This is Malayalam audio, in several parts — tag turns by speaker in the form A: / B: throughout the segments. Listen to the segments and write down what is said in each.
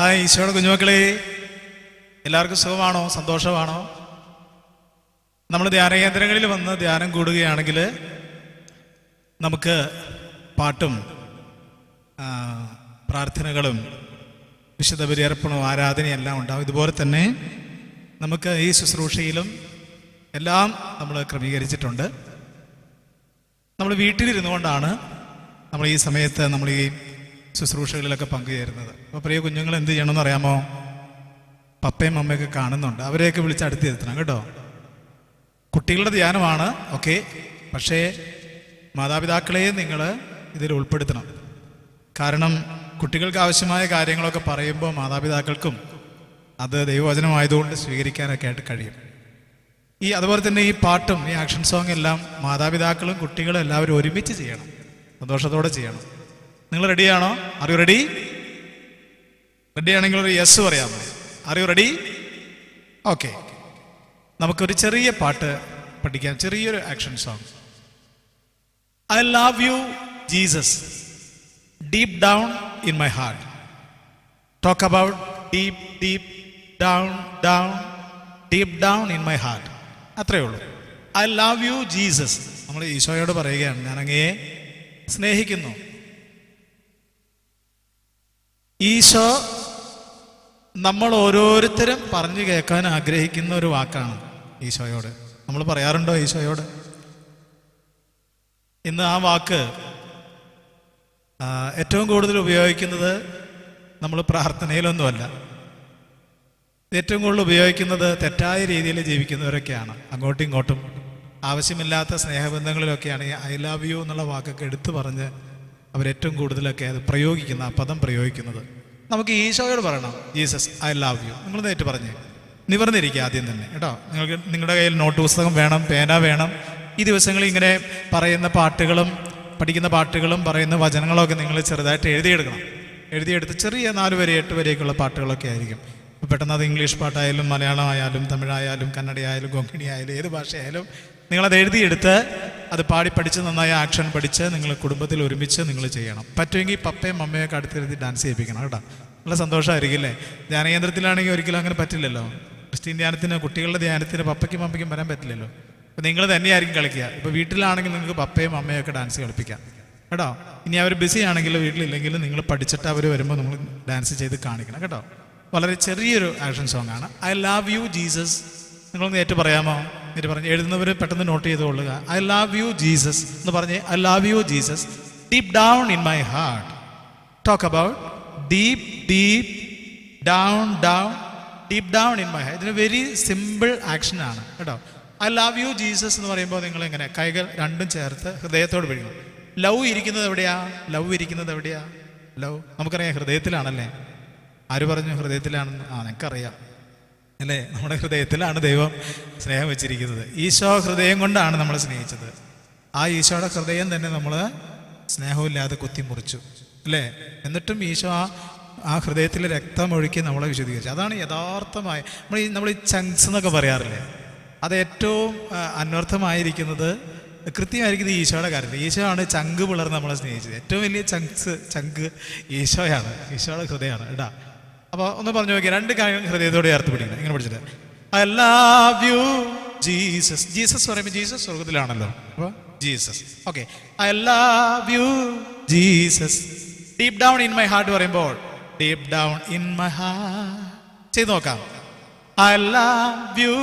A: ഹായ് ഈശോയുടെ കുഞ്ഞുമക്കളെ എല്ലാവർക്കും സുഖമാണോ സന്തോഷമാണോ നമ്മൾ ധ്യാനകേന്ദ്രങ്ങളിൽ വന്ന് ധ്യാനം കൂടുകയാണെങ്കിൽ നമുക്ക് പാട്ടും ആ, പ്രാർത്ഥനകളും വിശുദ്ധ ബലിയർപ്പണവും ആരാധനയും എല്ലാം ഉണ്ടാവും ഇതുപോലെ തന്നെ നമുക്ക് ഈ ശുശ്രൂഷയിലും എല്ലാം നമ്മൾ ക്രമീകരിച്ചിട്ടുണ്ട് നമ്മൾ വീട്ടിലിരുന്നു കൊണ്ടാണ് നമ്മൾ ഈ സമയത്ത് നമ്മൾ ഈ ശുശ്രൂഷകളിലൊക്കെ പങ്കുചേരുന്നത് അപ്പോൾ പ്രിയ കുഞ്ഞുങ്ങൾ എന്ത് ചെയ്യണമെന്ന് അറിയാമോ പപ്പയും അമ്മയൊക്കെ കാണുന്നുണ്ട് അവരെയൊക്കെ വിളിച്ച് അടുത്തിരുത്തണം കേട്ടോ കുട്ടികളുടെ ധ്യാനമാണ് ഓക്കെ പക്ഷേ മാതാപിതാക്കളെ നിങ്ങൾ ഇതിൽ ഉൾപ്പെടുത്തണം കാരണം കുട്ടികൾക്ക് ആവശ്യമായ കാര്യങ്ങളൊക്കെ പറയുമ്പോൾ മാതാപിതാക്കൾക്കും അത് ദൈവവചനമായതുകൊണ്ട് സ്വീകരിക്കാനൊക്കെ ആയിട്ട് കഴിയും ഈ അതുപോലെ തന്നെ ഈ പാട്ടും ഈ ആക്ഷൻ സോങ് എല്ലാം മാതാപിതാക്കളും കുട്ടികളും എല്ലാവരും ഒരുമിച്ച് ചെയ്യണം സന്തോഷത്തോടെ ചെയ്യണം നിങ്ങൾ റെഡിയാണോ ആർ യു റെഡി റെഡി ആണെങ്കിൽ ഒരു യെസ് പറയാമോ ആർ യു റെഡി ഓക്കെ നമുക്കൊരു ചെറിയ പാട്ട് പഠിക്കാം ചെറിയൊരു action song I love you Jesus deep down in my heart talk about deep deep down down deep down in my heart അത്രേ ഉള്ളൂ ഐ ലവ് യു ജീസസ് നമ്മൾ ഈശോയോട് പറയുകയാണ് ഞാൻ അങ്ങയെ സ്നേഹിക്കുന്നു ഈശോ നമ്മൾ ഓരോരുത്തരും പറഞ്ഞു കേൾക്കാൻ ആഗ്രഹിക്കുന്ന ഒരു വാക്കാണ് ഈശോയോട് നമ്മൾ പറയാറുണ്ടോ ഈശോയോട് ഇന്ന് ആ വാക്ക് ആ, ഏറ്റവും കൂടുതൽ ഉപയോഗിക്കുന്നത് നമ്മൾ പ്രാർത്ഥനയിലൊന്നുമല്ല ഏറ്റവും കൂടുതൽ ഉപയോഗിക്കുന്നത് തെറ്റായ രീതിയിൽ ജീവിക്കുന്നവരൊക്കെയാണ് അങ്ങോട്ടും ഇങ്ങോട്ടും ആവശ്യമില്ലാത്ത സ്നേഹബന്ധങ്ങളിലൊക്കെയാണ് ഈ ഐ ലവ് യു എന്നുള്ള വാക്കൊക്കെ എടുത്തു പറഞ്ഞ് അവരേറ്റവും കൂടുതലൊക്കെ അത് പ്രയോഗിക്കുന്ന ആ പദം പ്രയോഗിക്കുന്നത് നമുക്ക് ഈശോയോട് പറയണം ജീസസ് ഐ ലവ് യു നിങ്ങൾ നേരിട്ട് പറഞ്ഞേ നിവർന്നിരിക്കുക ആദ്യം തന്നെ കേട്ടോ നിങ്ങൾക്ക് നിങ്ങളുടെ കയ്യിൽ നോട്ട് പുസ്തകം വേണം പേന വേണം ഈ ദിവസങ്ങളിൽ ഇങ്ങനെ പറയുന്ന പാട്ടുകളും പഠിക്കുന്ന പാട്ടുകളും പറയുന്ന വചനങ്ങളൊക്കെ നിങ്ങൾ ചെറുതായിട്ട് എഴുതിയെടുക്കണം എഴുതിയെടുത്ത് ചെറിയ നാല് വരെ എട്ട് വരെയൊക്കെയുള്ള പാട്ടുകളൊക്കെ ആയിരിക്കും അപ്പോൾ പെട്ടെന്ന് അത് ഇംഗ്ലീഷ് പാട്ടായാലും മലയാളം ആയാലും തമിഴായാലും കന്നഡയായാലും കൊങ്കിണി ആയാലും ഏത് ഭാഷയായാലും നിങ്ങളത് എഴുതിയെടുത്ത് അത് പാടി പഠിച്ച് നന്നായി ആക്ഷൻ പഠിച്ച് നിങ്ങൾ കുടുംബത്തിൽ ഒരുമിച്ച് നിങ്ങൾ ചെയ്യണം പറ്റുമെങ്കിൽ പപ്പയും അമ്മയൊക്കെ അടുത്തിരുത്തി ഡാൻസ് ചെയ്യിപ്പിക്കണം കേട്ടോ നല്ല സന്തോഷമായിരിക്കില്ലേ ധ്യാനകേന്ദ്രത്തിലാണെങ്കിൽ ഒരിക്കലും അങ്ങനെ പറ്റില്ലല്ലോ ക്രിസ്ത്യൻ ധ്യാനത്തിന് കുട്ടികളുടെ ധ്യാനത്തിന് പപ്പയ്ക്കും അമ്മയ്ക്കും വരാൻ പറ്റില്ലല്ലോ അപ്പോൾ നിങ്ങൾ തന്നെയായിരിക്കും കളിക്കുക ഇപ്പോൾ വീട്ടിലാണെങ്കിൽ നിങ്ങൾക്ക് പപ്പയും അമ്മയൊക്കെ ഡാൻസ് കളിപ്പിക്കാം കേട്ടോ ഇനി അവർ ബിസി ആണെങ്കിൽ വീട്ടിലില്ലെങ്കിൽ നിങ്ങൾ പഠിച്ചിട്ട് അവർ വരുമ്പോൾ നമ്മൾ ഡാൻസ് ചെയ്ത് കാണിക്കണം കേട്ടോ വളരെ ചെറിയൊരു ആക്ഷൻ സോങ് ആണ് ഐ ലവ് യു ജീസസ് നിങ്ങളൊന്ന് ഏറ്റു പറയാമോ എന്നിട്ട് പറഞ്ഞ് എഴുതുന്നവർ പെട്ടെന്ന് നോട്ട് ചെയ്തുകൊള്ളുക ഐ ലവ് യു ജീസസ് എന്ന് പറഞ്ഞ് I love you Jesus deep down in my heart talk about deep deep down down deep down in my heart ഇതിന് വെരി സിമ്പിൾ ആക്ഷൻ ആണ് കേട്ടോ ഐ ലവ് യു ജീസസ് എന്ന് പറയുമ്പോൾ നിങ്ങൾ എങ്ങനെ കൈകൾ രണ്ടും ചേർത്ത് ഹൃദയത്തോട് പിടിക്കണം ലവ് ഇരിക്കുന്നത് എവിടെയാ ലവ് ഇരിക്കുന്നത് എവിടെയാ ലവ് നമുക്കറിയാം ഹൃദയത്തിലാണല്ലേ ആര് പറഞ്ഞു ഹൃദയത്തിലാണെന്ന് ആ നിനക്കറിയാം അല്ലേ നമ്മുടെ ഹൃദയത്തിലാണ് ദൈവം സ്നേഹം വെച്ചിരിക്കുന്നത് ഈശോ ഹൃദയം കൊണ്ടാണ് നമ്മളെ സ്നേഹിച്ചത് ആ ഈശോയുടെ ഹൃദയം തന്നെ നമ്മൾ സ്നേഹമില്ലാതെ കുത്തിമുറിച്ചു അല്ലേ എന്നിട്ടും ഈശോ ആ ആ ഹൃദയത്തിലെ രക്തം ഒഴുക്കി നമ്മളെ വിശദീകരിച്ചു അതാണ് യഥാർത്ഥമായ നമ്മൾ ഈ നമ്മൾ ഈ ചങ്ക്സ് എന്നൊക്കെ പറയാറില്ലേ അത് ഏറ്റവും ആ, അന്വർത്ഥമായിരിക്കുന്നത് കൃത്യമായിരിക്കുന്നത് ഈശോയുടെ കാര്യത്തിൽ ഈശോ ആണ് ചങ്ക് പിളർന്ന് നമ്മളെ സ്നേഹിച്ചത് ഏറ്റവും വലിയ ചങ്ക്സ് ചങ്ക് ഈശോയാണ് ഈശോയുടെ ഹൃദയമാണ് കേട്ടാ അപ്പോൾ ഒന്ന് പറഞ്ഞു നോക്കിയാൽ രണ്ട് കാര്യങ്ങൾ ഹൃദയത്തോടെ ചേർത്ത് പിടിക്കണം ഇങ്ങനെ പിടിച്ചിട്ട് I love you Jesus Jesus പറയുമ്പോൾ ജീസസ് സ്വർഗത്തിലാണല്ലോ അപ്പോൾ Jesus okay I love you Jesus deep down in my heart പറയുമ്പോൾ deep down in my heart ചെയ്ത് നോക്കാം I love you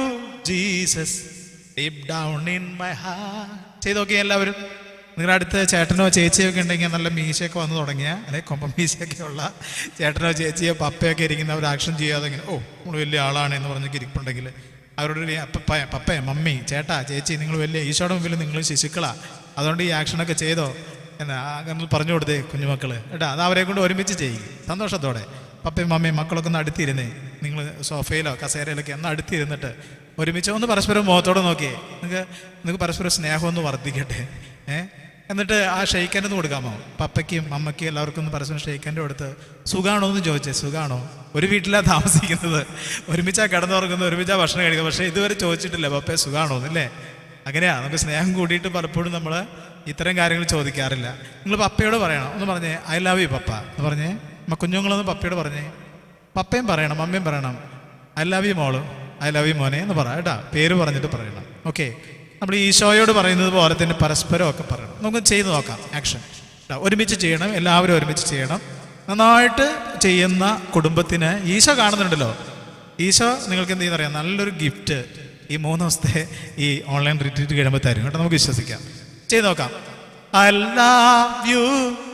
A: Jesus deep down in my heart ചെയ്ത് നോക്കിയേ എല്ലാവരും നിങ്ങളുടെ അടുത്ത് ചേട്ടനോ ചേച്ചിയോ ഒക്കെ ഉണ്ടെങ്കിൽ നല്ല മീശയൊക്കെ വന്ന് തുടങ്ങിയ അല്ലെ കൊമ്പ മീശയൊക്കെ ഉള്ള ചേട്ടനോ ചേച്ചിയോ പപ്പയൊക്കെ ഇരിക്കുന്ന ഒരു ആക്ഷൻ ചെയ്യാതെ ഇങ്ങനെ ഓ നമ്മൾ വലിയ ആളാണ് എന്ന് പറഞ്ഞ് ഇരിപ്പുണ്ടെങ്കിൽ അവരോട് ഒരു പപ്പ പപ്പ മമ്മി ചേട്ടാ ചേച്ചി നിങ്ങൾ വലിയ ഈശോയുടെ മുമ്പിൽ നിങ്ങൾ ശിശുക്കളാ അതുകൊണ്ട് ഈ ആക്ഷനൊക്കെ ചെയ്തോ എന്നാ അങ്ങനെ പറഞ്ഞു കൊടുത്തേ കുഞ്ഞുമക്കള് കേട്ടാ അത് അവരെ കൊണ്ട് ഒരുമിച്ച് ചെയ്യും സന്തോഷത്തോടെ പപ്പയും മമ്മയും മക്കളൊക്കെ ഒന്ന് അടുത്തിരുന്നേ നിങ്ങൾ സോഫയിലോ കസേരയിലൊക്കെ ഒന്ന് അടുത്തിരുന്നിട്ട് ഒരുമിച്ച് ഒന്ന് പരസ്പരം മുഖത്തോടെ നോക്കിയേ നിങ്ങൾക്ക് നിങ്ങൾക്ക് പരസ്പരം സ്നേഹം ഒന്ന് വർദ്ധിക്കട്ടെ ഏ എന്നിട്ട് ആ ഷെയ്ക്കാൻ്റെ ഒന്ന് കൊടുക്കാമോ പപ്പയ്ക്കും അമ്മയ്ക്കും എല്ലാവർക്കും ഒന്ന് പരസ്പരം ഷെയ്ക്കാൻ്റെ കൊടുത്ത് സുഖാണോ എന്ന് ചോദിച്ചേ സുഖാണോ ഒരു വീട്ടിലാണ് താമസിക്കുന്നത് ഒരുമിച്ചാ കിടന്നുറങ്ങുന്നത് ഒരുമിച്ചാ ഭക്ഷണം കഴിക്കുന്നത് പക്ഷേ ഇതുവരെ ചോദിച്ചിട്ടില്ല പപ്പയെ സുഖാണോ എന്നല്ലേ അങ്ങനെയാ നമുക്ക് സ്നേഹം കൂടിയിട്ട് പലപ്പോഴും നമ്മൾ ഇത്തരം കാര്യങ്ങൾ ചോദിക്കാറില്ല നിങ്ങൾ പപ്പയോട് പറയണം ഒന്ന് പറഞ്ഞേ ഐ ലവ് യു പപ്പ എന്ന് പറഞ്ഞേ അമ്മ കുഞ്ഞുങ്ങളൊന്ന് പപ്പയോട് പറഞ്ഞേ പപ്പയും പറയണം മമ്മിയും പറയണം ഐ ലവ് യു മോള് ഐ ലവ് യു മോനെ എന്ന് പറ കേട്ടാ പേര് പറഞ്ഞിട്ട് പറയണം ഓക്കെ നമ്മൾ ഈശോയോട് പറയുന്നത് പോലെ തന്നെ പരസ്പരം ഒക്കെ പറയണം നമുക്ക് ചെയ്ത് നോക്കാം ആക്ഷൻ ഒരുമിച്ച് ചെയ്യണം എല്ലാവരും ഒരുമിച്ച് ചെയ്യണം നന്നായിട്ട് ചെയ്യുന്ന കുടുംബത്തിന് ഈശോ കാണുന്നുണ്ടല്ലോ ഈശോ നിങ്ങൾക്ക് എന്ത് ചെയ്യുന്ന നല്ലൊരു ഗിഫ്റ്റ് ഈ മൂന്ന് ദിവസത്തെ ഈ ഓൺലൈൻ റിട്രീറ്റ് കഴിയുമ്പോൾ തരും കേട്ടോ നമുക്ക് വിശ്വസിക്കാം ചെയ്ത് നോക്കാം I love you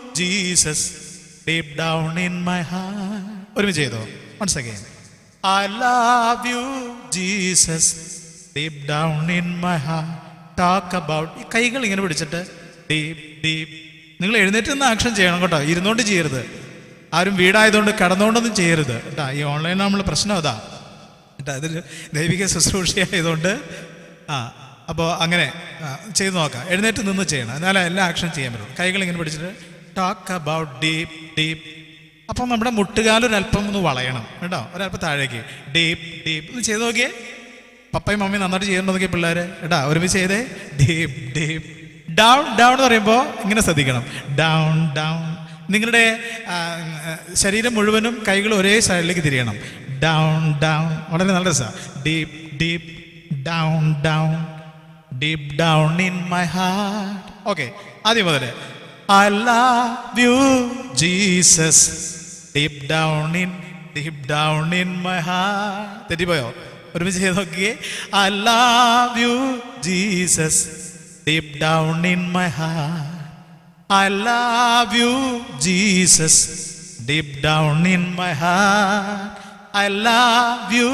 A: Jesus deep down in my heart ഒരുമിച്ച് ചെയ്തോ once again I love you Jesus deep down in my heart talk about ഈ കൈകൾ ഇങ്ങനെ പിടിച്ചിട്ട് ഡീപ് ഡീപ് നിങ്ങൾ എഴുന്നേറ്റ് നിന്ന് ആക്ഷൻ ചെയ്യണം കേട്ടോ ഇരുന്നോണ്ട് ചെയ്യരുത് ആരും വീടായതുകൊണ്ട് കിടന്നുകൊണ്ടൊന്നും ചെയ്യരുത് കേട്ടാ ഈ ഓൺലൈൻ നമ്മൾ പ്രശ്നം അതാ കേട്ടോ അതൊരു ദൈവിക ശുശ്രൂഷയായതുകൊണ്ട് ആ അപ്പോൾ അങ്ങനെ ആ, ചെയ്ത് നോക്കാം എഴുന്നേറ്റ് നിന്ന് ചെയ്യണം എന്നാലേ എല്ലാ ആക്ഷൻ ചെയ്യാൻ പറ്റും കൈകൾ ഇങ്ങനെ പിടിച്ചിട്ട് ടോക്ക് അബൌട്ട് ഡീപ് ഡീപ് അപ്പം നമ്മുടെ മുട്ടുകാൽ ഒരല്പം ഒന്ന് വളയണം കേട്ടോ ഒരല്പം താഴേക്ക് ഡീപ് ഡീപ് ഒന്ന് ചെയ്ത് നോക്കിയേ പപ്പയും മമ്മിയും നന്നായിട്ട് ചെയ്യുന്നു നോക്കിയ പിള്ളേർ കേട്ടാ ഒരുമിച്ച് ചെയ്തേ ഡീപ് ഡീപ് ഡൗൺ ഡൗൺ എന്ന് പറയുമ്പോൾ ഇങ്ങനെ ശ്രദ്ധിക്കണം ഡൗൺ ഡൗൺ നിങ്ങളുടെ ആ, ആ, ശരീരം മുഴുവനും കൈകൾ ഒരേ സൈഡിലേക്ക് തിരിയണം ഡൗൺ ഡൗൺ വളരെ നല്ല രസമാണ് deep deep down down deep down in my heart okay ആദ്യം മുതൽ I love you Jesus deep down in deep down in my heart തെറ്റിപ്പോയോ ഒരുമിച്ച് ചെയ്ത് നോക്കിയേ I love you Jesus deep down in my heart I love you, Jesus, deep down in my heart. I love you,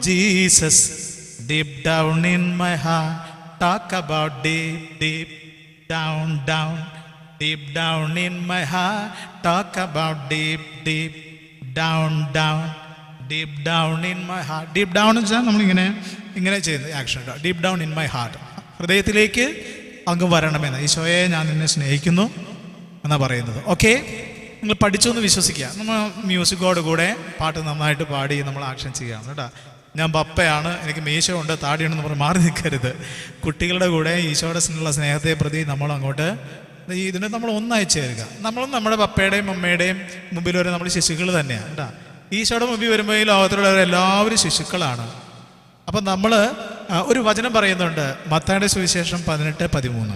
A: Jesus, deep down in my heart. Talk about deep, deep, down, down, deep down in my heart. Talk about deep, deep, down, down, deep down in my heart. Deep down എന്ന് വെച്ചാൽ നമ്മളിങ്ങനെ ഇങ്ങനെ ചെയ്യുന്നത് action deep down in my heart ഹൃദയത്തിലേക്ക് അങ്ങ് വരണമെന്ന് ഈശോയെ ഞാൻ നിന്നെ സ്നേഹിക്കുന്നു എന്നാ പറയുന്നത് ഓക്കെ നിങ്ങൾ പഠിച്ചു എന്ന് വിശ്വസിക്കുക നമ്മൾ മ്യൂസിക്കോട് കൂടെ പാട്ട് നന്നായിട്ട് പാടി നമ്മൾ ആക്ഷൻ ചെയ്യാം കേട്ടോ ഞാൻ പപ്പയാണ് എനിക്ക് മീശയുണ്ട് താടിയുണ്ടെന്ന് പറഞ്ഞ് മാറി നിൽക്കരുത് കുട്ടികളുടെ കൂടെ ഈശോയുടെ സ്നേഹമുള്ള സ്നേഹത്തെ പ്രതി നമ്മൾ അങ്ങോട്ട് ഈ ഇതിനെ നമ്മൾ ഒന്നായി ചേരുക നമ്മളും നമ്മുടെ പപ്പയുടെയും അമ്മയുടെയും മുമ്പിൽ വരെ നമ്മൾ ശിശുക്കൾ തന്നെയാണ് കേട്ടോ ഈശോയുടെ മുമ്പിൽ വരുമ്പോൾ ഈ ലോകത്തിലുള്ളവർ എല്ലാവരും ശിശുക്കളാണ് അപ്പം നമ്മൾ ഒരു വചനം പറയുന്നുണ്ട് മത്തായുടെ സുവിശേഷം പതിനെട്ട് പതിമൂന്ന്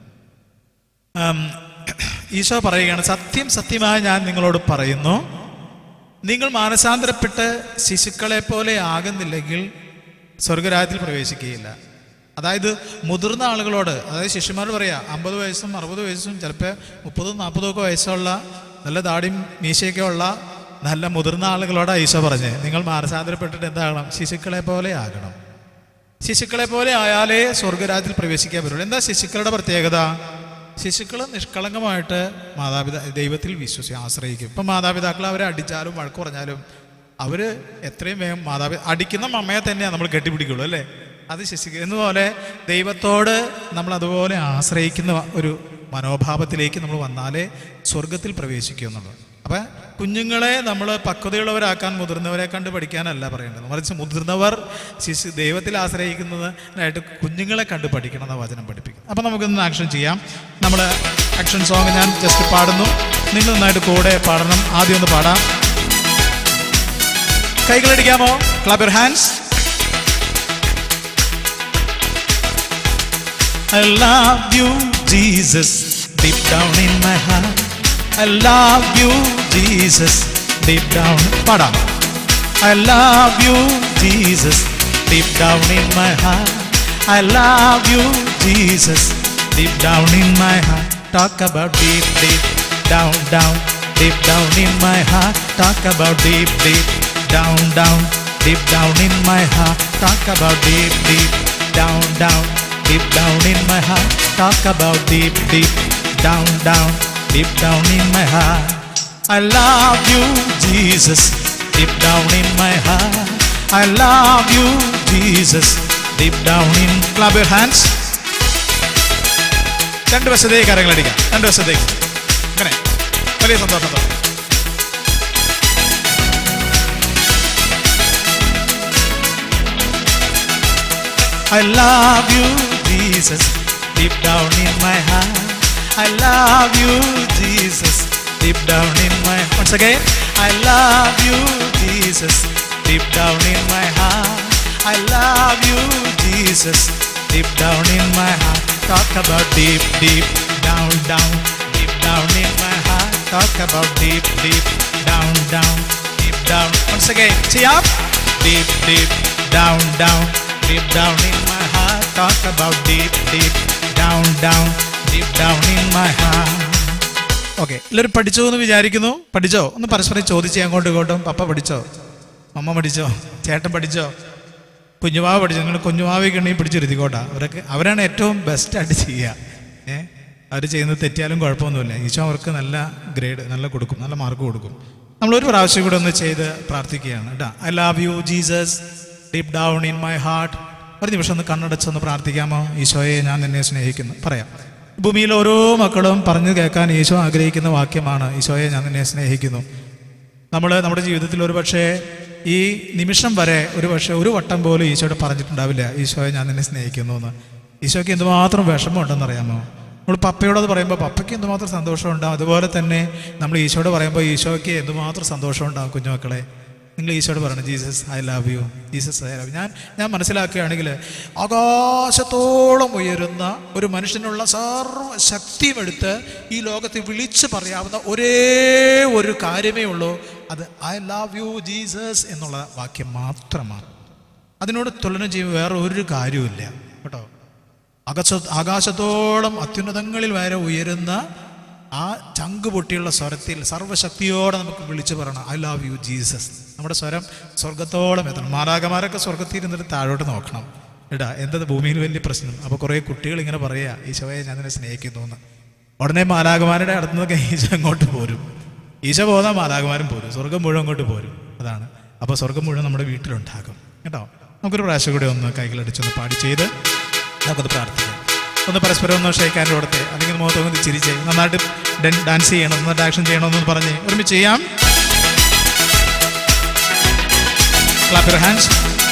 A: ആം, ഈശോ പറയുകയാണ് സത്യം സത്യമായി ഞാൻ നിങ്ങളോട് പറയുന്നു നിങ്ങൾ മാനസാന്തരപ്പെട്ട് ശിശുക്കളെ പോലെ ആകുന്നില്ലെങ്കിൽ സ്വർഗരാജ്യത്തിൽ പ്രവേശിക്കുകയില്ല അതായത് മുതിർന്ന ആളുകളോട് അതായത് ശിശുമാരോട് പറയാ അമ്പത് വയസ്സും അറുപത് വയസ്സും ചിലപ്പോൾ മുപ്പതും നാൽപ്പതും ഒക്കെ വയസ്സുള്ള നല്ല താടിയും മീശയൊക്കെ ഉള്ള നല്ല മുതിർന്ന ആളുകളോടാണ് ഈശോ പറഞ്ഞത് നിങ്ങൾ മാനസാന്തരപ്പെട്ടിട്ട് എന്താകണം ശിശുക്കളെ പോലെ ആകണം ശിശുക്കളെ പോലെ ആയാലേ സ്വർഗരാജ്യത്തിൽ പ്രവേശിക്കാൻ പറ്റുള്ളൂ എന്താ ശിശുക്കളുടെ പ്രത്യേകത ശിശുക്കൾ നിഷ്കളങ്കമായിട്ട് മാതാപിതാ ദൈവത്തിൽ വിശ്വസി ആശ്രയിക്കും ഇപ്പം മാതാപിതാക്കൾ അവരെ അടിച്ചാലും വഴക്ക് പറഞ്ഞാലും അവർ എത്രയും വേഗം മാതാപിതാ അടിക്കുന്ന അമ്മയെ തന്നെയാണ് നമ്മൾ കെട്ടിപ്പിടിക്കുള്ളൂ അല്ലേ അത് ശിശു എന്നതുപോലെ ദൈവത്തോട് നമ്മൾ അതുപോലെ ആശ്രയിക്കുന്ന ഒരു മനോഭാവത്തിലേക്ക് നമ്മൾ വന്നാലേ സ്വർഗത്തിൽ പ്രവേശിക്കൂ എന്നുള്ളത് അപ്പം കുഞ്ഞുങ്ങളെ നമ്മൾ പക്വതയുള്ളവരാക്കാൻ മുതിർന്നവരെ കണ്ട് പഠിക്കാനല്ല പറയേണ്ടത് മറിച്ച് മുതിർന്നവർ ശിശു ദൈവത്തിൽ ആശ്രയിക്കുന്നതിനായിട്ട് കുഞ്ഞുങ്ങളെ കണ്ട് പഠിക്കണം എന്ന വചനം പഠിപ്പിക്കും അപ്പം നമുക്കൊന്ന് ആക്ഷൻ ചെയ്യാം നമ്മൾ ആക്ഷൻ സോങ് ഞാൻ ജസ്റ്റ് പാടുന്നു നിങ്ങൾ നന്നായിട്ട് കൂടെ പാടണം ആദ്യം ഒന്ന് പാടാം കൈകളടിക്കാമോ club your hands I love you, Jesus, deep down in my heart. I love you, Jesus, deep down. Pada. I love you, Jesus, deep down in my heart. I love you, Jesus, deep down in my heart. Talk about deep, deep, down, down, deep down in my heart. Talk about deep, deep, down, down, deep down in my heart. Talk about deep, deep, down, down, deep down in my heart. Talk about deep, deep, down, down, deep down in my heart. I love you, Jesus, deep down in my heart. I love you, Jesus, deep down in. Clap your hands. രണ്ട് വശത്തേക്ക് കരങ്ങൾ അടിക്കാം രണ്ട് വശത്തേക്ക് അങ്ങനെ വലിയ സന്തോഷത്തോടെ I love you, Jesus, deep down in my heart. I love you, Jesus, deep down in my once again I love you Jesus deep down in my heart I love you Jesus deep down in my heart talk about deep deep down down deep down in my heart talk about deep deep down down deep down once again see up deep deep down down deep down in my heart talk about deep deep down down deep down in my heart okay എല്ലാവരും പഠിച്ചോ എന്ന് വിചാരിക്കുന്നു പഠിച്ചോ ഒന്ന് പരസ്പരം ചോദിച്ചേ അങ്ങോട്ടും ഇങ്ങോട്ടും പപ്പ പഠിച്ചോ അമ്മ പഠിച്ചോ ചേട്ടൻ പഠിച്ചോ കുഞ്ഞുമാവ് പഠിച്ചോ നിങ്ങൾ കുഞ്ഞുമാവയ്ക്ക് ഉണ്ടെങ്കിൽ പിടിച്ചിരുത്തിക്കോട്ടാ അവരൊക്കെ അവരാണ് ഏറ്റവും ബെസ്റ്റായിട്ട് ചെയ്യുക ഏ അവർ ചെയ്യുന്നത് തെറ്റിയാലും കുഴപ്പമൊന്നുമില്ല ഈശോ അവർക്ക് നല്ല ഗ്രേഡ് നല്ല കൊടുക്കും നല്ല മാർക്ക് കൊടുക്കും നമ്മൾ ഒരു പ്രാവശ്യം കൂടെ ഒന്ന് ചെയ്ത് പ്രാർത്ഥിക്കുകയാണ് കേട്ടോ I love you Jesus deep down in my heart ഒരു നിമിഷം ഒന്ന് കണ്ണടച്ചൊന്ന് പ്രാർത്ഥിക്കാമോ ഈശോയെ ഞാൻ നിന്നെ സ്നേഹിക്കുന്നു പറയാം ഭൂമിയിൽ ഓരോ മക്കളും പറഞ്ഞു കേൾക്കാൻ ഈശോ ആഗ്രഹിക്കുന്ന വാക്യമാണ് ഈശോയെ ഞാൻ നിന്നെ സ്നേഹിക്കുന്നു നമ്മൾ നമ്മുടെ ജീവിതത്തിൽ ഒരു പക്ഷേ ഈ നിമിഷം വരെ ഒരു പക്ഷേ ഒരു വട്ടം പോലും ഈശോയോട് പറഞ്ഞിട്ടുണ്ടാവില്ല ഈശോയെ ഞാൻ നിന്നെ സ്നേഹിക്കുന്നു എന്ന് ഈശോയ്ക്ക് എന്തുമാത്രം വിഷമമുണ്ടെന്ന് അറിയാമോ നമ്മൾ പപ്പയോടത് പറയുമ്പോൾ പപ്പയ്ക്ക് എന്തുമാത്രം സന്തോഷം ഉണ്ടാവും അതുപോലെ തന്നെ നമ്മൾ ഈശോയോട് പറയുമ്പോൾ ഈശോയ്ക്ക് എന്തുമാത്രം സന്തോഷം ഉണ്ടാവും കുഞ്ഞുമക്കളെ നിങ്ങൾ ഈശോയോട് പറയണം Jesus I love you Jesus I love ഞാൻ ഞാൻ മനസ്സിലാക്കുകയാണെങ്കിൽ ആകാശത്തോളം ഉയരുന്ന ഒരു മനുഷ്യനുള്ള സർവ്വ ശക്തിയും എടുത്ത് ഈ ലോകത്തെ വിളിച്ച് പറയാവുന്ന ഒരേ ഒരു കാര്യമേ ഉള്ളൂ അത് ഐ ലവ് യു ജീസസ് എന്നുള്ള വാക്യം മാത്രമാണ് അതിനോട് തുലനം ചെയ്യുമ്പോൾ വേറെ ഒരു കാര്യവുമില്ല കേട്ടോ ആകാശ ആകാശത്തോളം അത്യുന്നതങ്ങളിൽ വരെ ഉയരുന്ന ആ ചങ്ക് പൊട്ടിയുള്ള സ്വരത്തിൽ സർവ്വശക്തിയോടെ നമുക്ക് വിളിച്ചു പറയണം ഐ ലവ് യു ജീസസ് നമ്മുടെ സ്വരം സ്വർഗത്തോളം എത്തണം മാലാകമാരൊക്കെ സ്വർഗത്തിൽ ഇരുന്നിട്ട് താഴോട്ട് നോക്കണം എടാ എന്തത് ഭൂമിയിൽ വലിയ പ്രശ്നം അപ്പോൾ കുറേ കുട്ടികൾ ഇങ്ങനെ പറയുക ഈശോയെ ഞാൻ നിന്നെ സ്നേഹിക്കുന്നു എന്ന് ഉടനെ മാലാകമാരുടെ അടുത്ത് നിന്നൊക്കെ ഈശോ അങ്ങോട്ട് പോരും ഈശോ പോകാൻ മാലാകമാരും പോരും സ്വർഗം മുഴുവൻ അങ്ങോട്ട് പോരും അതാണ് അപ്പോൾ സ്വർഗം മുഴുവൻ നമ്മുടെ വീട്ടിലുണ്ടാകും കേട്ടോ നമുക്കൊരു പ്രാവശ്യം കൂടി ഒന്ന് കൈകളടിച്ചൊന്ന് പാടി ചെയ്ത് നമുക്കത് പ്രാർത്ഥിക്കാം ഒന്ന് പരസ്പരം ഒന്ന് ഷെയ്ക്കാൻ്റെ കൊടുത്ത് അല്ലെങ്കിൽ മുഖത്ത് ഒന്ന് ചിരിച്ച് നന്നായിട്ട് ഡൻ- ഡാൻസ് ചെയ്യണം നന്നായിട്ട് ആക്ഷൻ ചെയ്യണമെന്ന് പറഞ്ഞ് ഒരുമിച്ച് ചെയ്യാം clap your hands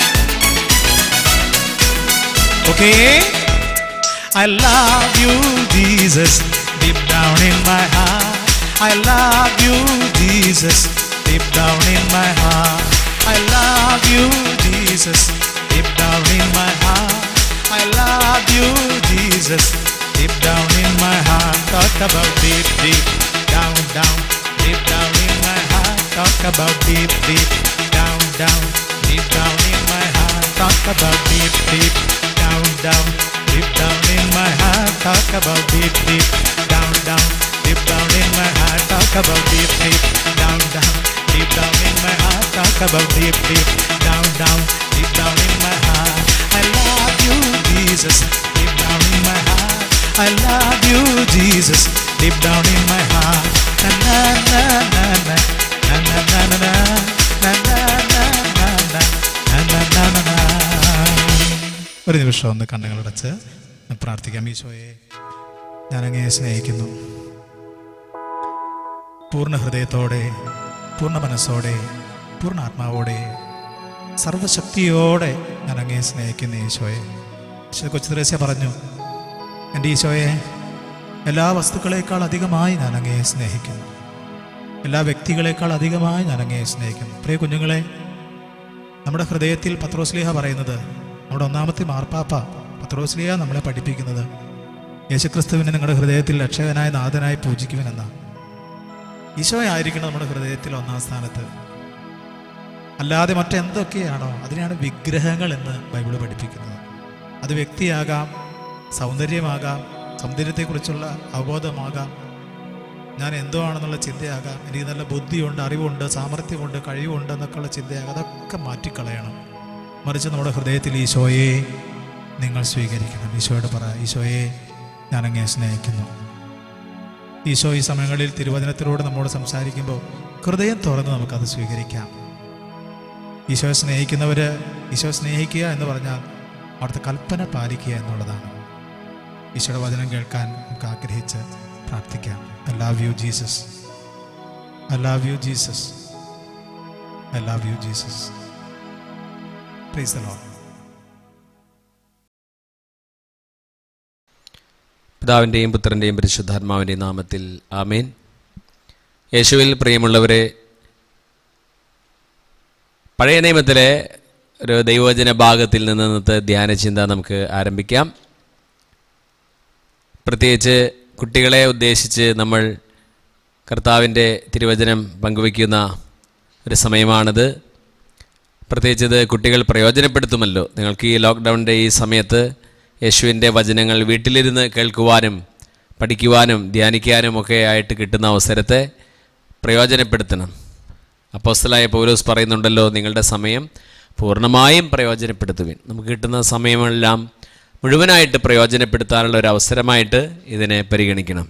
A: okay I love you, Jesus, deep down in my heart. I love you, Jesus, deep down in my heart. I love you, Jesus, deep down in my heart. I love you, Jesus, deep down in my heart. Talk about deep, deep, down, down, deep down in my heart. Talk about deep, deep, down, down, deep down in my heart. Talk about deep, deep, down, down, deep down in my heart. Talk about deep, deep, down, down, deep down in my heart. Talk about deep, deep, down, down, deep down in my heart. Talk about deep, deep, down, down, deep down in my heart. I love you, Jesus, deep down in my heart. I love you, Jesus, deep down in my heart. Na na na na na na na na na na na na na na na na na na ഒരു നിമിഷം ഒന്ന് കണ്ണുകളടച്ച് പ്രാർത്ഥിക്കാം ഈശോയെ ഞാൻ അങ്ങയെ സ്നേഹിക്കുന്നു പൂർണ്ണ ഹൃദയത്തോടെ പൂർണ്ണ മനസ്സോടെ പൂർണ്ണ ആത്മാവോടെ സർവശക്തിയോടെ ഞാൻ അങ്ങയെ സ്നേഹിക്കുന്നു ഈശോയെ ഈശോ കൊച്ചു ത്രേസ്യ പറഞ്ഞു എൻ്റെ ഈശോയെ എല്ലാ വസ്തുക്കളേക്കാൾ അധികമായി ഞാൻ അങ്ങയെ സ്നേഹിക്കുന്നു എല്ലാ വ്യക്തികളെക്കാൾ അധികമായി ഞാൻ അങ്ങയെ സ്നേഹിക്കുന്നു പ്രിയ കുഞ്ഞുങ്ങളെ നമ്മുടെ ഹൃദയത്തിൽ പത്രോസ്ലിഹ പറയുന്നത് നമ്മുടെ ഒന്നാമത്തെ മാർപ്പാപ്പ പത്രോസ്ലിഹ നമ്മളെ പഠിപ്പിക്കുന്നത് യേശുക്രിസ്തുവിനെ നിങ്ങളുടെ ഹൃദയത്തിൽ രക്ഷകനായ നാഥനായി പൂജിക്കുവിനെന്ന ഈശോയായിരിക്കണം നമ്മുടെ ഹൃദയത്തിൽ ഒന്നാം സ്ഥാനത്ത് അല്ലാതെ മറ്റെന്തൊക്കെയാണോ അതിനെയാണ് വിഗ്രഹങ്ങൾ എന്ന് ബൈബിള് പഠിപ്പിക്കുന്നത് അത് വ്യക്തിയാകാം സൗന്ദര്യമാകാം സൗന്ദര്യത്തെക്കുറിച്ചുള്ള അവബോധമാകാം ഞാൻ എന്തോ ആണെന്നുള്ള ചിന്തയാകാം എനിക്ക് നല്ല ബുദ്ധിയുണ്ട് അറിവുണ്ട് സാമർഥ്യമുണ്ട് കഴിവുണ്ട് എന്നൊക്കെയുള്ള ചിന്തയാകാം അതൊക്കെ മാറ്റിക്കളയണം മറിച്ച് നമ്മുടെ ഹൃദയത്തിൽ ഈശോയെ നിങ്ങൾ സ്വീകരിക്കണം ഈശോയോട് പറ ഈശോയെ ഞാൻ അങ്ങേ സ്നേഹിക്കുന്നു ഈശോ ഈ സമയങ്ങളിൽ തിരുവചനത്തിലൂടെ നമ്മോട് സംസാരിക്കുമ്പോൾ ഹൃദയം തുറന്ന് നമുക്കത് സ്വീകരിക്കാം ഈശോയെ സ്നേഹിക്കുന്നവർ ഈശോ സ്നേഹിക്കുക എന്ന് പറഞ്ഞാൽ അവിടുത്തെ കൽപ്പന പാലിക്കുക എന്നുള്ളതാണ് ഈശോയുടെ വചനം കേൾക്കാൻ നമുക്ക് ആഗ്രഹിച്ച് പ്രാർത്ഥിക്കാം I love you Jesus I love you Jesus I love you Jesus praise the Lord
B: പിതാവിൻ്റെയും പുത്രൻ്റെയും പരിശുദ്ധാത്മാവിൻ്റെയും നാമത്തിൽ ആമേൻ യേശുവിൽ പ്രിയമുള്ളവരെ പഴയ നിയമത്തിലെ ഒരു ദൈവവചന ഭാഗത്തിൽ നിന്ന് ഇന്നത്തെ ധ്യാനചിന്ത നമുക്ക് ആരംഭിക്കാം പ്രത്യേകിച്ച് കുട്ടികളെ ഉദ്ദേശിച്ച് നമ്മൾ കർത്താവിൻ്റെ തിരുവചനം പങ്കുവയ്ക്കുന്ന ഒരു സമയമാണിത് പ്രത്യേകിച്ച് ഇത് കുട്ടികൾ പ്രയോജനപ്പെടുത്തുമല്ലോ നിങ്ങൾക്ക് ഈ ലോക്ക്ഡൗണിൻ്റെ ഈ സമയത്ത് യേശുവിൻ്റെ വചനങ്ങൾ വീട്ടിലിരുന്ന് കേൾക്കുവാനും പഠിക്കുവാനും ധ്യാനിക്കാനും ഒക്കെ ആയിട്ട് കിട്ടുന്ന അവസരത്തെ പ്രയോജനപ്പെടുത്തണം അപ്പോസ്റ്റലായ പൗലോസ് പറയുന്നുണ്ടല്ലോ നിങ്ങളുടെ സമയം പൂർണ്ണമായും പ്രയോജനപ്പെടുത്തുവിൻ നമുക്ക് കിട്ടുന്ന സമയമെല്ലാം മുഴുവനായിട്ട് പ്രയോജനപ്പെടുത്താനുള്ള ഒരു അവസരമായിട്ട് ഇതിനെ പരിഗണിക്കണം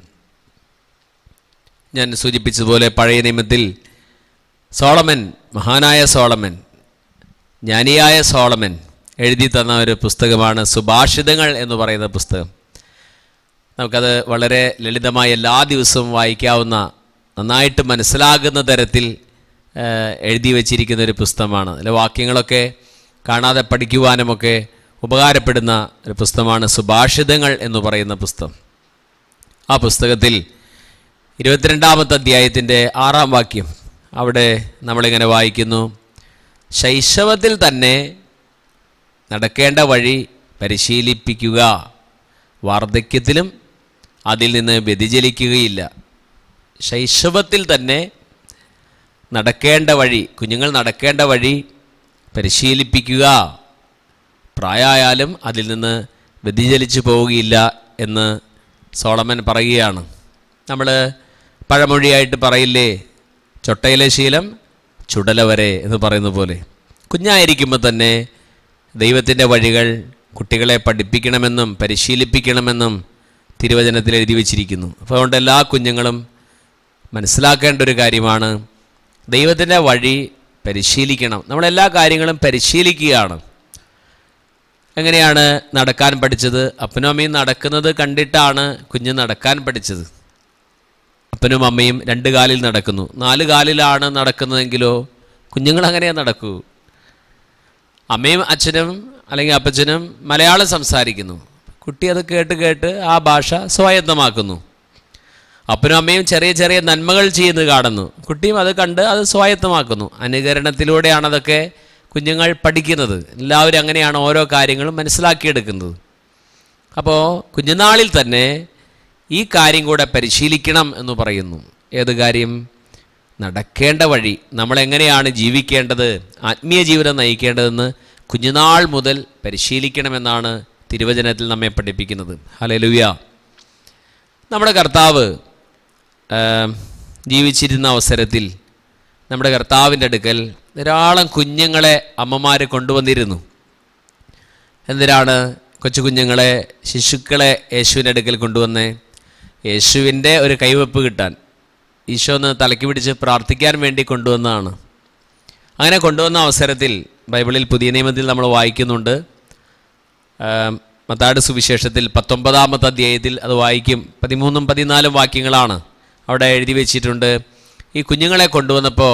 B: ഞാൻ സൂചിപ്പിച്ചതുപോലെ പഴയ നിയമത്തിൽ സോളമൻ മഹാനായ സോളമൻ ജ്ഞാനിയായ സോളമൻ എഴുതി തന്ന ഒരു പുസ്തകമാണ് സുഭാഷിതങ്ങൾ എന്ന് പറയുന്ന പുസ്തകം നമുക്കത് വളരെ ലളിതമായി എല്ലാ ദിവസവും വായിക്കാവുന്ന നന്നായിട്ട് മനസ്സിലാകുന്ന തരത്തിൽ ആ, എഴുതി വച്ചിരിക്കുന്ന ഒരു പുസ്തകമാണ് അതിലെ വാക്യങ്ങളൊക്കെ കാണാതെ പഠിക്കുവാനുമൊക്കെ ഉപകാരപ്പെടുന്ന ഒരു പുസ്തകമാണ് സുഭാഷിതങ്ങൾ എന്ന് പറയുന്ന പുസ്തകം ആ പുസ്തകത്തിൽ ഇരുപത്തിരണ്ടാമത്തെ അധ്യായത്തിൻ്റെ ആറാം വാക്യം അവിടെ നമ്മളിങ്ങനെ വായിക്കുന്നു ശൈശവത്തിൽ തന്നെ നടക്കേണ്ട വഴി പരിശീലിപ്പിക്കുക വാർദ്ധക്യത്തിലും അതിൽ നിന്ന് വ്യതിചലിക്കുകയില്ല ശൈശവത്തിൽ തന്നെ നടക്കേണ്ട വഴി കുഞ്ഞുങ്ങൾ നടക്കേണ്ട വഴി പരിശീലിപ്പിക്കുക പ്രായമായാലും അതിൽ നിന്ന് വ്യതിചലിച്ചു പോവുകയില്ല എന്ന് സോളമൻ പറയുകയാണ് നമ്മൾ പഴമൊഴിയായിട്ട് പറയില്ലേ ചൊട്ടയിലെ ശീലം ചുടല വരെ എന്ന് പറയുന്ന പോലെ കുഞ്ഞായിരിക്കുമ്പോൾ തന്നെ ദൈവത്തിൻ്റെ വഴികൾ കുട്ടികളെ പഠിപ്പിക്കണമെന്നും പരിശീലിപ്പിക്കണമെന്നും തിരുവചനത്തിൽ എഴുതി വച്ചിരിക്കുന്നു അപ്പോൾ അതുകൊണ്ട് എല്ലാ കുഞ്ഞുങ്ങളും മനസ്സിലാക്കേണ്ട ഒരു കാര്യമാണ് ദൈവത്തിൻ്റെ വഴി പരിശീലിക്കണം നമ്മളെല്ലാ കാര്യങ്ങളും പരിശീലിക്കുകയാണ് എങ്ങനെയാണ് നടക്കാൻ പഠിച്ചത് അപ്പനും അമ്മയും നടക്കുന്നത് കണ്ടിട്ടാണ് കുഞ്ഞ് നടക്കാൻ പഠിച്ചത് അപ്പനും അമ്മയും രണ്ട് കാലിൽ നടക്കുന്നു നാല് കാലിലാണ് നടക്കുന്നതെങ്കിലോ കുഞ്ഞുങ്ങൾ അങ്ങനെയാ നടക്കൂ അമ്മയും അച്ഛനും അല്ലെങ്കിൽ അപ്പച്ചനും മലയാളം സംസാരിക്കുന്നു കുട്ടി അത് കേട്ട് കേട്ട് ആ ഭാഷ സ്വായത്തമാക്കുന്നു അപ്പനും അമ്മയും ചെറിയ ചെറിയ നന്മകൾ ചെയ്യുന്നത് കാണുന്നു കുട്ടിയും അത് കണ്ട് അത് സ്വായത്തമാക്കുന്നു അനുകരണത്തിലൂടെയാണ് അതൊക്കെ കുഞ്ഞുങ്ങൾ പഠിക്കുന്നത് എല്ലാവരും അങ്ങനെയാണ് ഓരോ കാര്യങ്ങളും മനസ്സിലാക്കിയെടുക്കുന്നത് അപ്പോൾ കുഞ്ഞുനാളിൽ തന്നെ ഈ കാര്യം കൂടെ പരിശീലിക്കണം എന്ന് പറയുന്നു ഏത് കാര്യം നടക്കേണ്ട വഴി നമ്മളെങ്ങനെയാണ് ജീവിക്കേണ്ടത് ആത്മീയ ജീവിതം നയിക്കേണ്ടതെന്ന് കുഞ്ഞുനാൾ മുതൽ പരിശീലിക്കണമെന്നാണ് തിരുവചനത്തിൽ നമ്മെ പഠിപ്പിക്കുന്നത് ഹലലുയ നമ്മുടെ കർത്താവ് ആ, ജീവിച്ചിരുന്ന അവസരത്തിൽ നമ്മുടെ കർത്താവിൻ്റെ അടുക്കൽ ധാരാളം കുഞ്ഞുങ്ങളെ അമ്മമാർ കൊണ്ടുവന്നിരുന്നു എന്തിനാണ് കൊച്ചു കുഞ്ഞുങ്ങളെ ശിശുക്കളെ യേശുവിൻ്റെ അടുക്കൽ കൊണ്ടുവന്ന് യേശുവിൻ്റെ ഒരു കൈവെപ്പ് കിട്ടാൻ ഈശോ ഒന്ന് തലയ്ക്ക് പിടിച്ച് പ്രാർത്ഥിക്കാൻ വേണ്ടി കൊണ്ടുവന്നതാണ് അങ്ങനെ കൊണ്ടുവന്ന അവസരത്തിൽ ബൈബിളിൽ പുതിയ നിയമത്തിൽ നമ്മൾ വായിക്കുന്നുണ്ട് ആം, മത്താട് സുവിശേഷത്തിൽ പത്തൊമ്പതാമത്തെ അധ്യായത്തിൽ അത് വായിക്കും പതിമൂന്നും പതിനാലും വാക്യങ്ങളാണ് അവിടെ എഴുതി വെച്ചിട്ടുണ്ട് ഈ കുഞ്ഞുങ്ങളെ കൊണ്ടുവന്നപ്പോൾ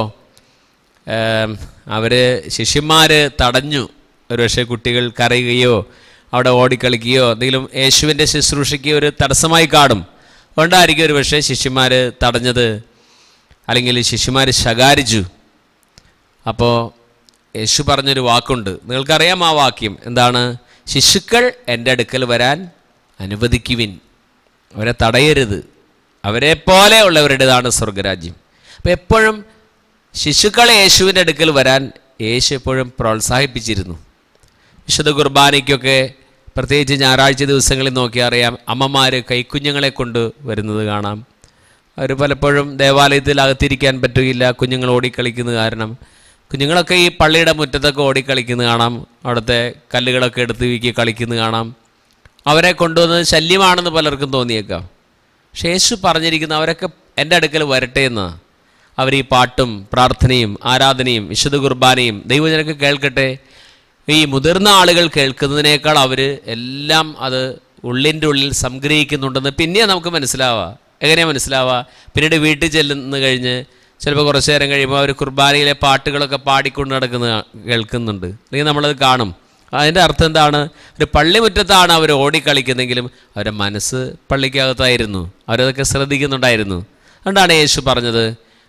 B: അവർ ശിഷ്യന്മാർ തടഞ്ഞു ഒരുപക്ഷെ കുട്ടികൾ കരയുകയോ അവിടെ ഓടിക്കളിക്കുകയോ എന്തെങ്കിലും യേശുവിൻ്റെ ശുശ്രൂഷയ്ക്ക് ഒരു തടസ്സമായി കാണും അതുകൊണ്ടായിരിക്കും ഒരു പക്ഷേ ശിഷ്യന്മാർ തടഞ്ഞത് അല്ലെങ്കിൽ ശിഷ്യന്മാർ ശകാരിച്ചു അപ്പോൾ യേശു പറഞ്ഞൊരു വാക്കുണ്ട് നിങ്ങൾക്കറിയാം ആ വാക്യം എന്താണ് ശിശുക്കൾ എൻ്റെ അടുക്കൽ വരാൻ അനുവദിക്കുവിൻ അവരെ തടയരുത് അവരെ പോലെ ഉള്ളവരുടേതാണ് സ്വർഗരാജ്യം അപ്പോൾ എപ്പോഴും ശിശുക്കളെ യേശുവിൻ്റെ അടുക്കൽ വരാൻ യേശു എപ്പോഴും പ്രോത്സാഹിപ്പിച്ചിരുന്നു വിശുദ്ധ കുർബാനയ്ക്കൊക്കെ പ്രത്യേകിച്ച് ഞായറാഴ്ച ദിവസങ്ങളിൽ നോക്കിയാൽ അറിയാം അമ്മമാർ കൈക്കുഞ്ഞുങ്ങളെ കൊണ്ട് വരുന്നത് കാണാം അവർ പലപ്പോഴും ദേവാലയത്തിൽ അകത്തിരിക്കാൻ പറ്റുകയില്ല കുഞ്ഞുങ്ങൾ ഓടിക്കളിക്കുന്നത് കാരണം കുഞ്ഞുങ്ങളൊക്കെ ഈ പള്ളിയുടെ മുറ്റത്തൊക്കെ ഓടിക്കളിക്കുന്നത് കാണാം അവിടുത്തെ കല്ലുകളൊക്കെ എടുത്ത് വീക്കി കളിക്കുന്നത് കാണാം അവരെ കൊണ്ടുവന്നത് ശല്യമാണെന്ന് പലർക്കും തോന്നിയേക്കാം പക്ഷേ യേശു പറഞ്ഞിരിക്കുന്ന അവരൊക്കെ എൻ്റെ അടുക്കൽ വരട്ടെ എന്ന് അവർ ഈ പാട്ടും പ്രാർത്ഥനയും ആരാധനയും വിശുദ്ധ കുർബാനയും ദൈവജനക്ക് കേൾക്കട്ടെ ഈ മുതിർന്ന ആളുകൾ കേൾക്കുന്നതിനേക്കാൾ അവർ എല്ലാം അത് ഉള്ളിൻ്റെ ഉള്ളിൽ സംഗ്രഹിക്കുന്നുണ്ടെന്ന് പിന്നെ നമുക്ക് മനസ്സിലാവുക എങ്ങനെയാണ് മനസ്സിലാവുക പിന്നീട് വീട്ടിൽ ചെല്ലുന്ന കഴിഞ്ഞ് ചിലപ്പോൾ കുറച്ച് നേരം കഴിയുമ്പോൾ അവർ കുർബാനയിലെ പാട്ടുകളൊക്കെ പാടിക്കൊണ്ട് നടക്കുന്ന കേൾക്കുന്നുണ്ട് അല്ലെങ്കിൽ നമ്മളത് കാണും അതിൻ്റെ അർത്ഥം എന്താണ് ഒരു പള്ളിമുറ്റത്താണ് അവർ ഓടിക്കളിക്കുന്നെങ്കിലും അവരുടെ മനസ്സ് പള്ളിക്കകത്തായിരുന്നു അവരതൊക്കെ ശ്രദ്ധിക്കുന്നുണ്ടായിരുന്നു അതുകൊണ്ടാണ് യേശു പറഞ്ഞത്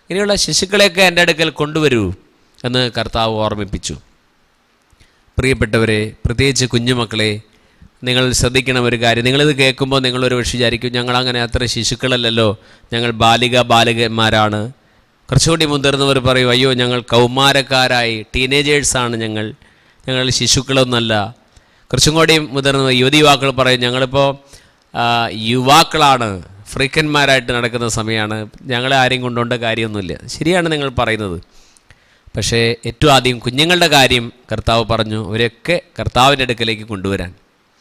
B: ഇനിയുള്ള ശിശുക്കളെയൊക്കെ എൻ്റെ അടുക്കൽ കൊണ്ടുവരൂ എന്ന് കർത്താവ് ഓർമ്മിപ്പിച്ചു പ്രിയപ്പെട്ടവരെ പ്രത്യേകിച്ച് കുഞ്ഞുമക്കളെ നിങ്ങൾ ശ്രദ്ധിക്കണം ഒരു കാര്യം നിങ്ങളിത് കേൾക്കുമ്പോൾ നിങ്ങളൊരു പക്ഷേ വിചാരിക്കും ഞങ്ങൾ അങ്ങനെ അത്ര ശിശുക്കളല്ലല്ലോ ഞങ്ങൾ ബാലിക ബാലികന്മാരാണ് കുറച്ചുകൂടി മുതിർന്നവർ പറയും അയ്യോ ഞങ്ങൾ കൗമാരക്കാരായി ടീനേജേഴ്സാണ് ഞങ്ങൾ ഞങ്ങൾ ശിശുക്കളൊന്നല്ല കുറച്ചും കൂടി മുതിർന്ന യുവതി യുവാക്കൾ പറയും ഞങ്ങളിപ്പോൾ ആ, യുവാക്കളാണ് ഫ്രീക്കന്മാരായിട്ട് നടക്കുന്ന സമയമാണ് ഞങ്ങളെ ആരെയും കൊണ്ടുപോകേണ്ട കാര്യമൊന്നുമില്ല ശരിയാണ് നിങ്ങൾ പറയുന്നത് പക്ഷേ ഏറ്റവും ആദ്യം കുഞ്ഞുങ്ങളുടെ കാര്യം കർത്താവ് പറഞ്ഞു അവരെയൊക്കെ കർത്താവിൻ്റെ അടുക്കലേക്ക് കൊണ്ടുവരാൻ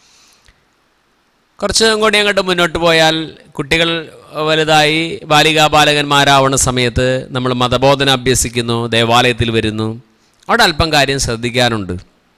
B: കുറച്ച് കൂടി അങ്ങോട്ട് മുന്നോട്ട് പോയാൽ കുട്ടികൾ വലുതായി ബാലികാ ബാലകന്മാരാവുന്ന സമയത്ത് നമ്മൾ മതബോധന അഭ്യസിക്കുന്നു ദേവാലയത്തിൽ വരുന്നു അവിടെ അല്പം കാര്യം ശ്രദ്ധിക്കാനുണ്ട്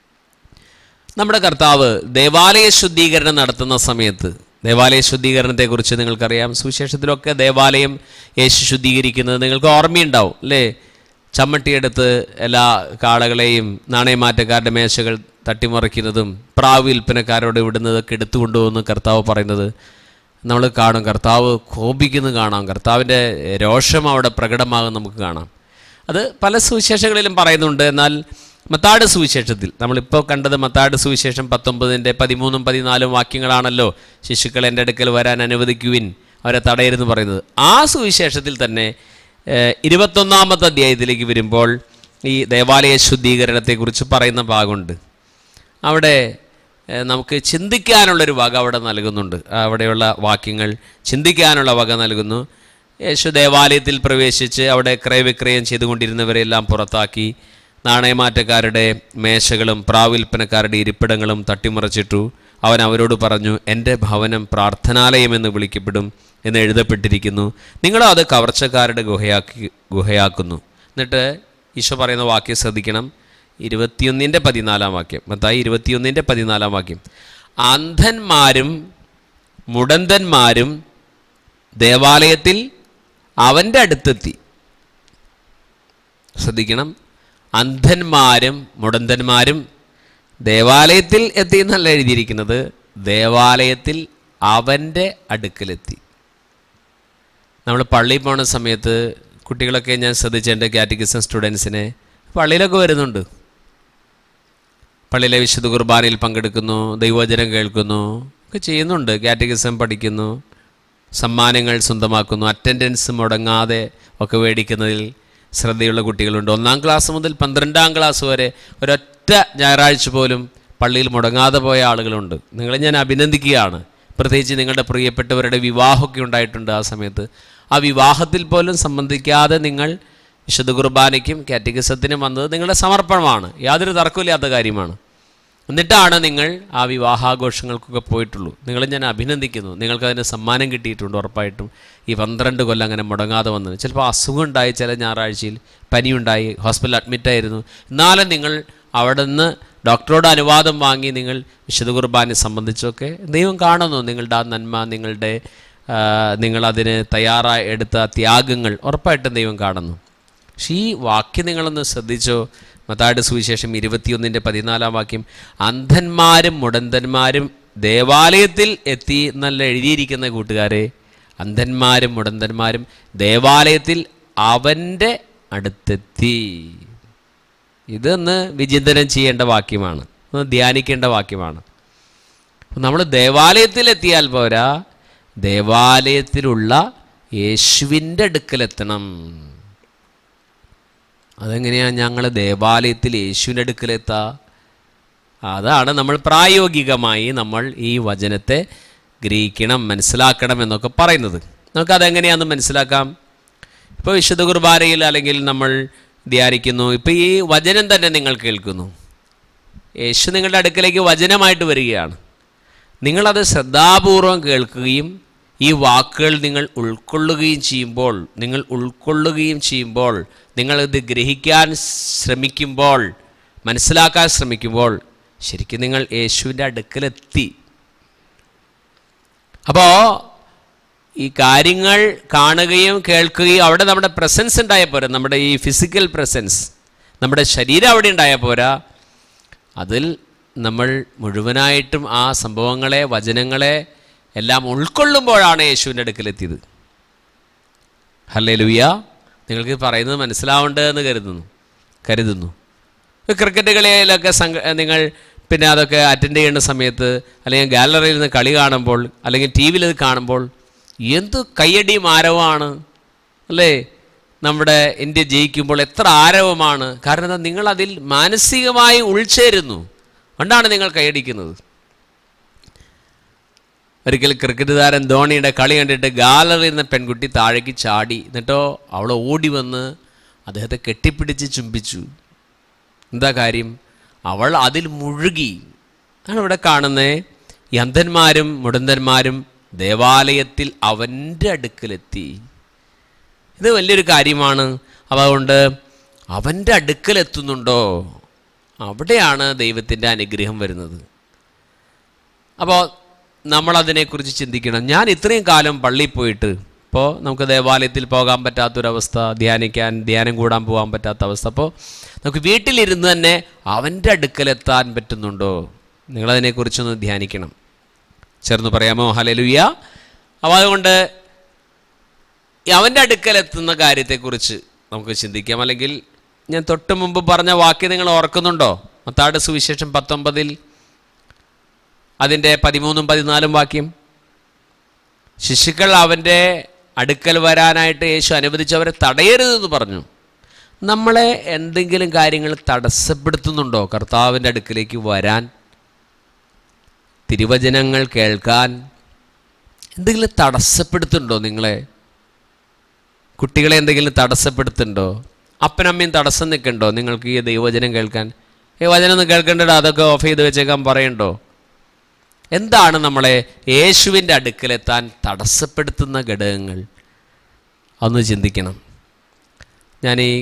B: നമ്മുടെ കർത്താവ് ദേവാലയ ശുദ്ധീകരണം നടത്തുന്ന സമയത്ത് ദേവാലയ ശുദ്ധീകരണത്തെക്കുറിച്ച് നിങ്ങൾക്കറിയാം സുവിശേഷത്തിലൊക്കെ ദേവാലയം യേശു ശുദ്ധീകരിക്കുന്നത് നിങ്ങൾക്ക് ഓർമ്മയുണ്ടാവും അല്ലേ ചമ്മട്ടിയെടുത്ത് എല്ലാ കാളകളെയും നാണയമാറ്റക്കാരുടെ മേശകൾ തട്ടിമറിക്കുന്നതും പ്രാവ് വിൽപ്പനക്കാരോട് വിടുന്നതൊക്കെ എടുത്തുകൊണ്ടുപോകുന്നു കർത്താവ് പറയുന്നത് നമ്മൾ കാണും കർത്താവ് കോപിക്കുന്നത് കാണാം കർത്താവിൻ്റെ രോഷം അവിടെ പ്രകടമാകും നമുക്ക് കാണാം അത് പല സുവിശേഷങ്ങളിലും പറയുന്നുണ്ട് എന്നാൽ മത്താട് സുവിശേഷത്തിൽ നമ്മളിപ്പോൾ കണ്ടത് മത്താട് സുവിശേഷം പത്തൊമ്പതിൻ്റെ പതിമൂന്നും പതിനാലും വാക്യങ്ങളാണല്ലോ ശിശുക്കൾ എൻ്റെ അടുക്കൽ വരാൻ അനുവദിക്കുവിൻ അവരെ തടയരുതെന്ന് പറയുന്നത് ആ സുവിശേഷത്തിൽ തന്നെ ഏഹ്, ഇരുപത്തൊന്നാമത്തെ അധ്യായത്തിലേക്ക് വരുമ്പോൾ ഈ ദേവാലയ ശുദ്ധീകരണത്തെക്കുറിച്ച് പറയുന്ന ഭാഗമുണ്ട് അവിടെ ഏഹ്, നമുക്ക് ചിന്തിക്കാനുള്ളൊരു വക അവിടെ നൽകുന്നുണ്ട് അവിടെയുള്ള വാക്യങ്ങൾ ചിന്തിക്കാനുള്ള വക നൽകുന്നു യേശു ദേവാലയത്തിൽ പ്രവേശിച്ച് അവിടെ ക്രയവിക്രയം ചെയ്തുകൊണ്ടിരുന്നവരെല്ലാം പുറത്താക്കി നാണയമാറ്റക്കാരുടെ മേശകളും പ്രാവിൽപ്പനക്കാരുടെ ഇരിപ്പിടങ്ങളും തട്ടിമറിച്ചിട്ടു അവൻ അവരോട് പറഞ്ഞു എൻ്റെ ഭവനം പ്രാർത്ഥനാലയം എന്ന് വിളിക്കപ്പെടും എന്ന് എഴുതപ്പെട്ടിരിക്കുന്നു നിങ്ങളോ അത് കവർച്ചക്കാരുടെ ഗുഹയാക്കി ഗുഹയാക്കുന്നു എന്നിട്ട് ഈശോ പറയുന്ന വാക്യം ശ്രദ്ധിക്കണം ഇരുപത്തിയൊന്നിൻ്റെ പതിനാലാം വാക്യം മത്തായി ഇരുപത്തിയൊന്നിൻ്റെ പതിനാലാം വാക്യം അന്ധന്മാരും മുടന്തന്മാരും ദേവാലയത്തിൽ അവൻ്റെ അടുത്തെത്തി ശ്രദ്ധിക്കണം അന്ധന്മാരും മുടന്തന്മാരും ദേവാലയത്തിൽ എത്തി എന്നല്ല എഴുതിയിരിക്കുന്നത് ദേവാലയത്തിൽ അവൻ്റെ അടുക്കലെത്തി നമ്മൾ പള്ളിയിൽ പോണ സമയത്ത് കുട്ടികളൊക്കെ ഞാൻ ശ്രദ്ധിച്ച എൻ്റെ കാറ്റഗിസം സ്റ്റുഡൻസിനെ പള്ളിയിലൊക്കെ വരുന്നുണ്ട് പള്ളിയിലെ വിശുദ്ധ കുർബാനയിൽ പങ്കെടുക്കുന്നു ദൈവവചനം കേൾക്കുന്നു ഒക്കെ ചെയ്യുന്നുണ്ട് കാറ്റഗിസം പഠിക്കുന്നു സമ്മാനങ്ങൾ സ്വന്തമാക്കുന്നു അറ്റൻഡൻസ് മുടങ്ങാതെ ഒക്കെ മേടിക്കുന്നതിൽ ശ്രദ്ധയുള്ള കുട്ടികളുണ്ട് ഒന്നാം ക്ലാസ് മുതൽ പന്ത്രണ്ടാം ക്ലാസ് വരെ ഒരൊറ്റ ഞായറാഴ്ച പോലും പള്ളിയിൽ മുടങ്ങാതെ പോയ ആളുകളുണ്ട് നിങ്ങളെ ഞാൻ അഭിനന്ദിക്കുകയാണ് പ്രത്യേകിച്ച് നിങ്ങളുടെ പ്രിയപ്പെട്ടവരുടെ വിവാഹമൊക്കെ ഉണ്ടായിട്ടുണ്ട് ആ സമയത്ത് ആ വിവാഹത്തിൽ പോലും സംബന്ധിക്കാതെ നിങ്ങൾ വിശുദ്ധ കുർബാനയ്ക്കും കാറ്റഗിസത്തിനും വന്നത് നിങ്ങളുടെ സമർപ്പണമാണ് യാതൊരു തർക്കമില്ലാത്ത കാര്യമാണ് എന്നിട്ടാണ് നിങ്ങൾ ആ വിവാഹാഘോഷങ്ങൾക്കൊക്കെ പോയിട്ടുള്ളൂ നിങ്ങൾ ഞാൻ അഭിനന്ദിക്കുന്നു നിങ്ങൾക്ക് അതിന് സമ്മാനം കിട്ടിയിട്ടുണ്ട് ഉറപ്പായിട്ടും ഈ പന്ത്രണ്ട് കൊല്ലം അങ്ങനെ മുടങ്ങാതെ വന്നത് ചിലപ്പോൾ അസുഖം ഉണ്ടായി ചില ഞായറാഴ്ചയിൽ പനിയുണ്ടായി ഹോസ്പിറ്റലിൽ അഡ്മിറ്റായിരുന്നു എന്നാലും നിങ്ങൾ അവിടെ നിന്ന് ഡോക്ടറോട് അനുവാദം വാങ്ങി നിങ്ങൾ വിശുദ്ധ കുർബാനെ സംബന്ധിച്ചൊക്കെ ദൈവം കാണുന്നു നിങ്ങളുടെ ആ നന്മ നിങ്ങളുടെ ആ, നിങ്ങളതിന് തയ്യാറായി എടുത്ത ത്യാഗങ്ങൾ ഉറപ്പായിട്ടും ദൈവം കാണുന്നു പക്ഷേ ഈ വാക്യം നിങ്ങളൊന്ന് ശ്രദ്ധിച്ചോ മത്തായുടെ സുവിശേഷം ഇരുപത്തിയൊന്നിൻ്റെ പതിനാലാം വാക്യം അന്ധന്മാരും മുടന്തന്മാരും ദേവാലയത്തിൽ എത്തി എന്നല്ല എഴുതിയിരിക്കുന്ന കൂട്ടുകാരെ അന്ധന്മാരും മുടന്തന്മാരും ദേവാലയത്തിൽ അവൻ്റെ അടുത്തെത്തി ഇതൊന്ന് വിചിന്തനം ചെയ്യേണ്ട വാക്യമാണ് ഒന്ന് ധ്യാനിക്കേണ്ട വാക്യമാണ് നമ്മൾ ദേവാലയത്തിൽ എത്തിയാൽ പോരാ ദേവാലയത്തിലുള്ള യേശുവിൻ്റെ അടുക്കലെത്തണം അതെങ്ങനെയാണ് ഞങ്ങൾ ദേവാലയത്തിൽ യേശുവിൻ്റെ അടുക്കലെത്താ അതാണ് നമ്മൾ പ്രായോഗികമായി നമ്മൾ ഈ വചനത്തെ ഗ്രഹിക്കണം മനസ്സിലാക്കണം എന്നൊക്കെ പറയുന്നത് നമുക്കതെങ്ങനെയാണെന്ന് മനസ്സിലാക്കാം ഇപ്പോൾ വിശുദ്ധ കുർബാനയിൽ അല്ലെങ്കിൽ നമ്മൾ ധ്യാനിക്കുന്നു ഇപ്പോൾ ഈ വചനം തന്നെ നിങ്ങൾ കേൾക്കുന്നു യേശു നിങ്ങളുടെ അടുക്കലേക്ക് വചനമായിട്ട് വരികയാണ് നിങ്ങളത് ശ്രദ്ധാപൂർവം കേൾക്കുകയും ഈ വാക്കുകൾ നിങ്ങൾ ഉൾക്കൊള്ളുകയും ചെയ്യുമ്പോൾ നിങ്ങൾ ഉൾക്കൊള്ളുകയും ചെയ്യുമ്പോൾ നിങ്ങളിത് ഗ്രഹിക്കാൻ ശ്രമിക്കുമ്പോൾ മനസ്സിലാക്കാൻ ശ്രമിക്കുമ്പോൾ ശരിക്കും നിങ്ങൾ യേശുവിൻ്റെ അടുക്കലെത്തി അപ്പോൾ ഈ കാര്യങ്ങൾ കാണുകയും കേൾക്കുകയും അവിടെ നമ്മുടെ പ്രസൻസ് ഉണ്ടായ പോരാ നമ്മുടെ ഈ ഫിസിക്കൽ പ്രസൻസ് നമ്മുടെ ശരീരം അവിടെ ഉണ്ടായ പോരാ അതിൽ നമ്മൾ മുഴുവനായിട്ടും ആ സംഭവങ്ങളെ വചനങ്ങളെ എല്ലാം ഉൾക്കൊള്ളുമ്പോഴാണ് യേശുവിൻ്റെ അടുക്കലെത്തിയത് ഹല്ലേ ലുയ്യ നിങ്ങൾക്ക് പറയുന്നത് മനസ്സിലാവുണ്ട് എന്ന് കരുതുന്നു കരുതുന്നു ഇപ്പൊ ക്രിക്കറ്റ് കളിയിലൊക്കെ സംഘ നിങ്ങൾ പിന്നെ അതൊക്കെ അറ്റൻഡ് ചെയ്യേണ്ട സമയത്ത് അല്ലെങ്കിൽ ഗാലറിയിൽ നിന്ന് കളി കാണുമ്പോൾ അല്ലെങ്കിൽ ടി വിയിൽ ഇത് കാണുമ്പോൾ എന്ത് കയ്യടിയും ആരവമാണ് അല്ലേ നമ്മുടെ ഇന്ത്യ ജയിക്കുമ്പോൾ എത്ര ആരവമാണ് കാരണം എന്താ നിങ്ങൾ അതിൽ മാനസികമായി ഉൾച്ചേരുന്നു അതുകൊണ്ടാണ് നിങ്ങൾ കൈയടിക്കുന്നത് ഒരിക്കൽ ക്രിക്കറ്റ് താരം ധോണിയുടെ കളി കണ്ടിട്ട് ഗാലറിയിൽ നിന്ന് പെൺകുട്ടി താഴേക്ക് ചാടി എന്നിട്ടോ അവൾ ഓടി വന്ന് അദ്ദേഹത്തെ കെട്ടിപ്പിടിച്ച് ചുംബിച്ചു എന്താ കാര്യം അവൾ അതിൽ മുഴുകി ആണ് ഇവിടെ കാണുന്നത് ഈ അന്ധന്മാരും മുടന്തന്മാരും ദേവാലയത്തിൽ അവൻ്റെ അടുക്കലെത്തി ഇത് വലിയൊരു കാര്യമാണ് അപ്പോൾ അതുകൊണ്ട് അവൻ്റെ അടുക്കലെത്തുന്നുണ്ടോ അവിടെയാണ് ദൈവത്തിൻ്റെ അനുഗ്രഹം വരുന്നത് അപ്പോൾ നമ്മളതിനെക്കുറിച്ച് ചിന്തിക്കണം ഞാൻ ഇത്രയും കാലം പള്ളിയിൽ പോയിട്ട് ഇപ്പോൾ നമുക്ക് ദേവാലയത്തിൽ പോകാൻ പറ്റാത്തൊരവസ്ഥ ധ്യാനിക്കാൻ ധ്യാനം കൂടാൻ പോകാൻ പറ്റാത്ത അവസ്ഥ അപ്പോൾ നമുക്ക് വീട്ടിലിരുന്ന് തന്നെ അവൻ്റെ അടുക്കലെത്താൻ പറ്റുന്നുണ്ടോ നിങ്ങളതിനെക്കുറിച്ചൊന്ന് ധ്യാനിക്കണം ചേർന്ന് പറയാമോ ഹലലുയ്യ അപ്പോൾ അതുകൊണ്ട് ഈ അവൻ്റെ അടുക്കലെത്തുന്ന കാര്യത്തെക്കുറിച്ച് നമുക്ക് ചിന്തിക്കാം അല്ലെങ്കിൽ ഞാൻ തൊട്ട് മുമ്പ് പറഞ്ഞ വാക്യം നിങ്ങൾ ഓർക്കുന്നുണ്ടോ മത്താട് സുവിശേഷം പത്തൊമ്പതിൽ അതിൻ്റെ പതിമൂന്നും പതിനാലും വാക്യം ശിശുക്കൾ അവൻ്റെ അടുക്കൽ വരാനായിട്ട് യേശു അനുവദിച്ചവരെ തടയരുതെന്ന് പറഞ്ഞു നമ്മളെ എന്തെങ്കിലും കാര്യങ്ങൾ തടസ്സപ്പെടുത്തുന്നുണ്ടോ കർത്താവിൻ്റെ അടുക്കിലേക്ക് വരാൻ തിരുവചനങ്ങൾ കേൾക്കാൻ എന്തെങ്കിലും തടസ്സപ്പെടുത്തുന്നുണ്ടോ നിങ്ങളെ കുട്ടികളെ എന്തെങ്കിലും തടസ്സപ്പെടുത്തുന്നുണ്ടോ അപ്പനമ്മയും തടസ്സം നിൽക്കണ്ടോ നിങ്ങൾക്ക് ഈ ദൈവവചനം കേൾക്കാൻ ഈ വചനം ഒന്നും കേൾക്കേണ്ടോ അതൊക്കെ ഓഫ് ചെയ്ത് വെച്ചേക്കാൻ പറയണ്ടോ എന്താണ് നമ്മളെ യേശുവിൻ്റെ അടുക്കലെത്താൻ തടസ്സപ്പെടുത്തുന്ന ഘടകങ്ങൾ ഒന്ന് ചിന്തിക്കണം ഞാൻ ഈ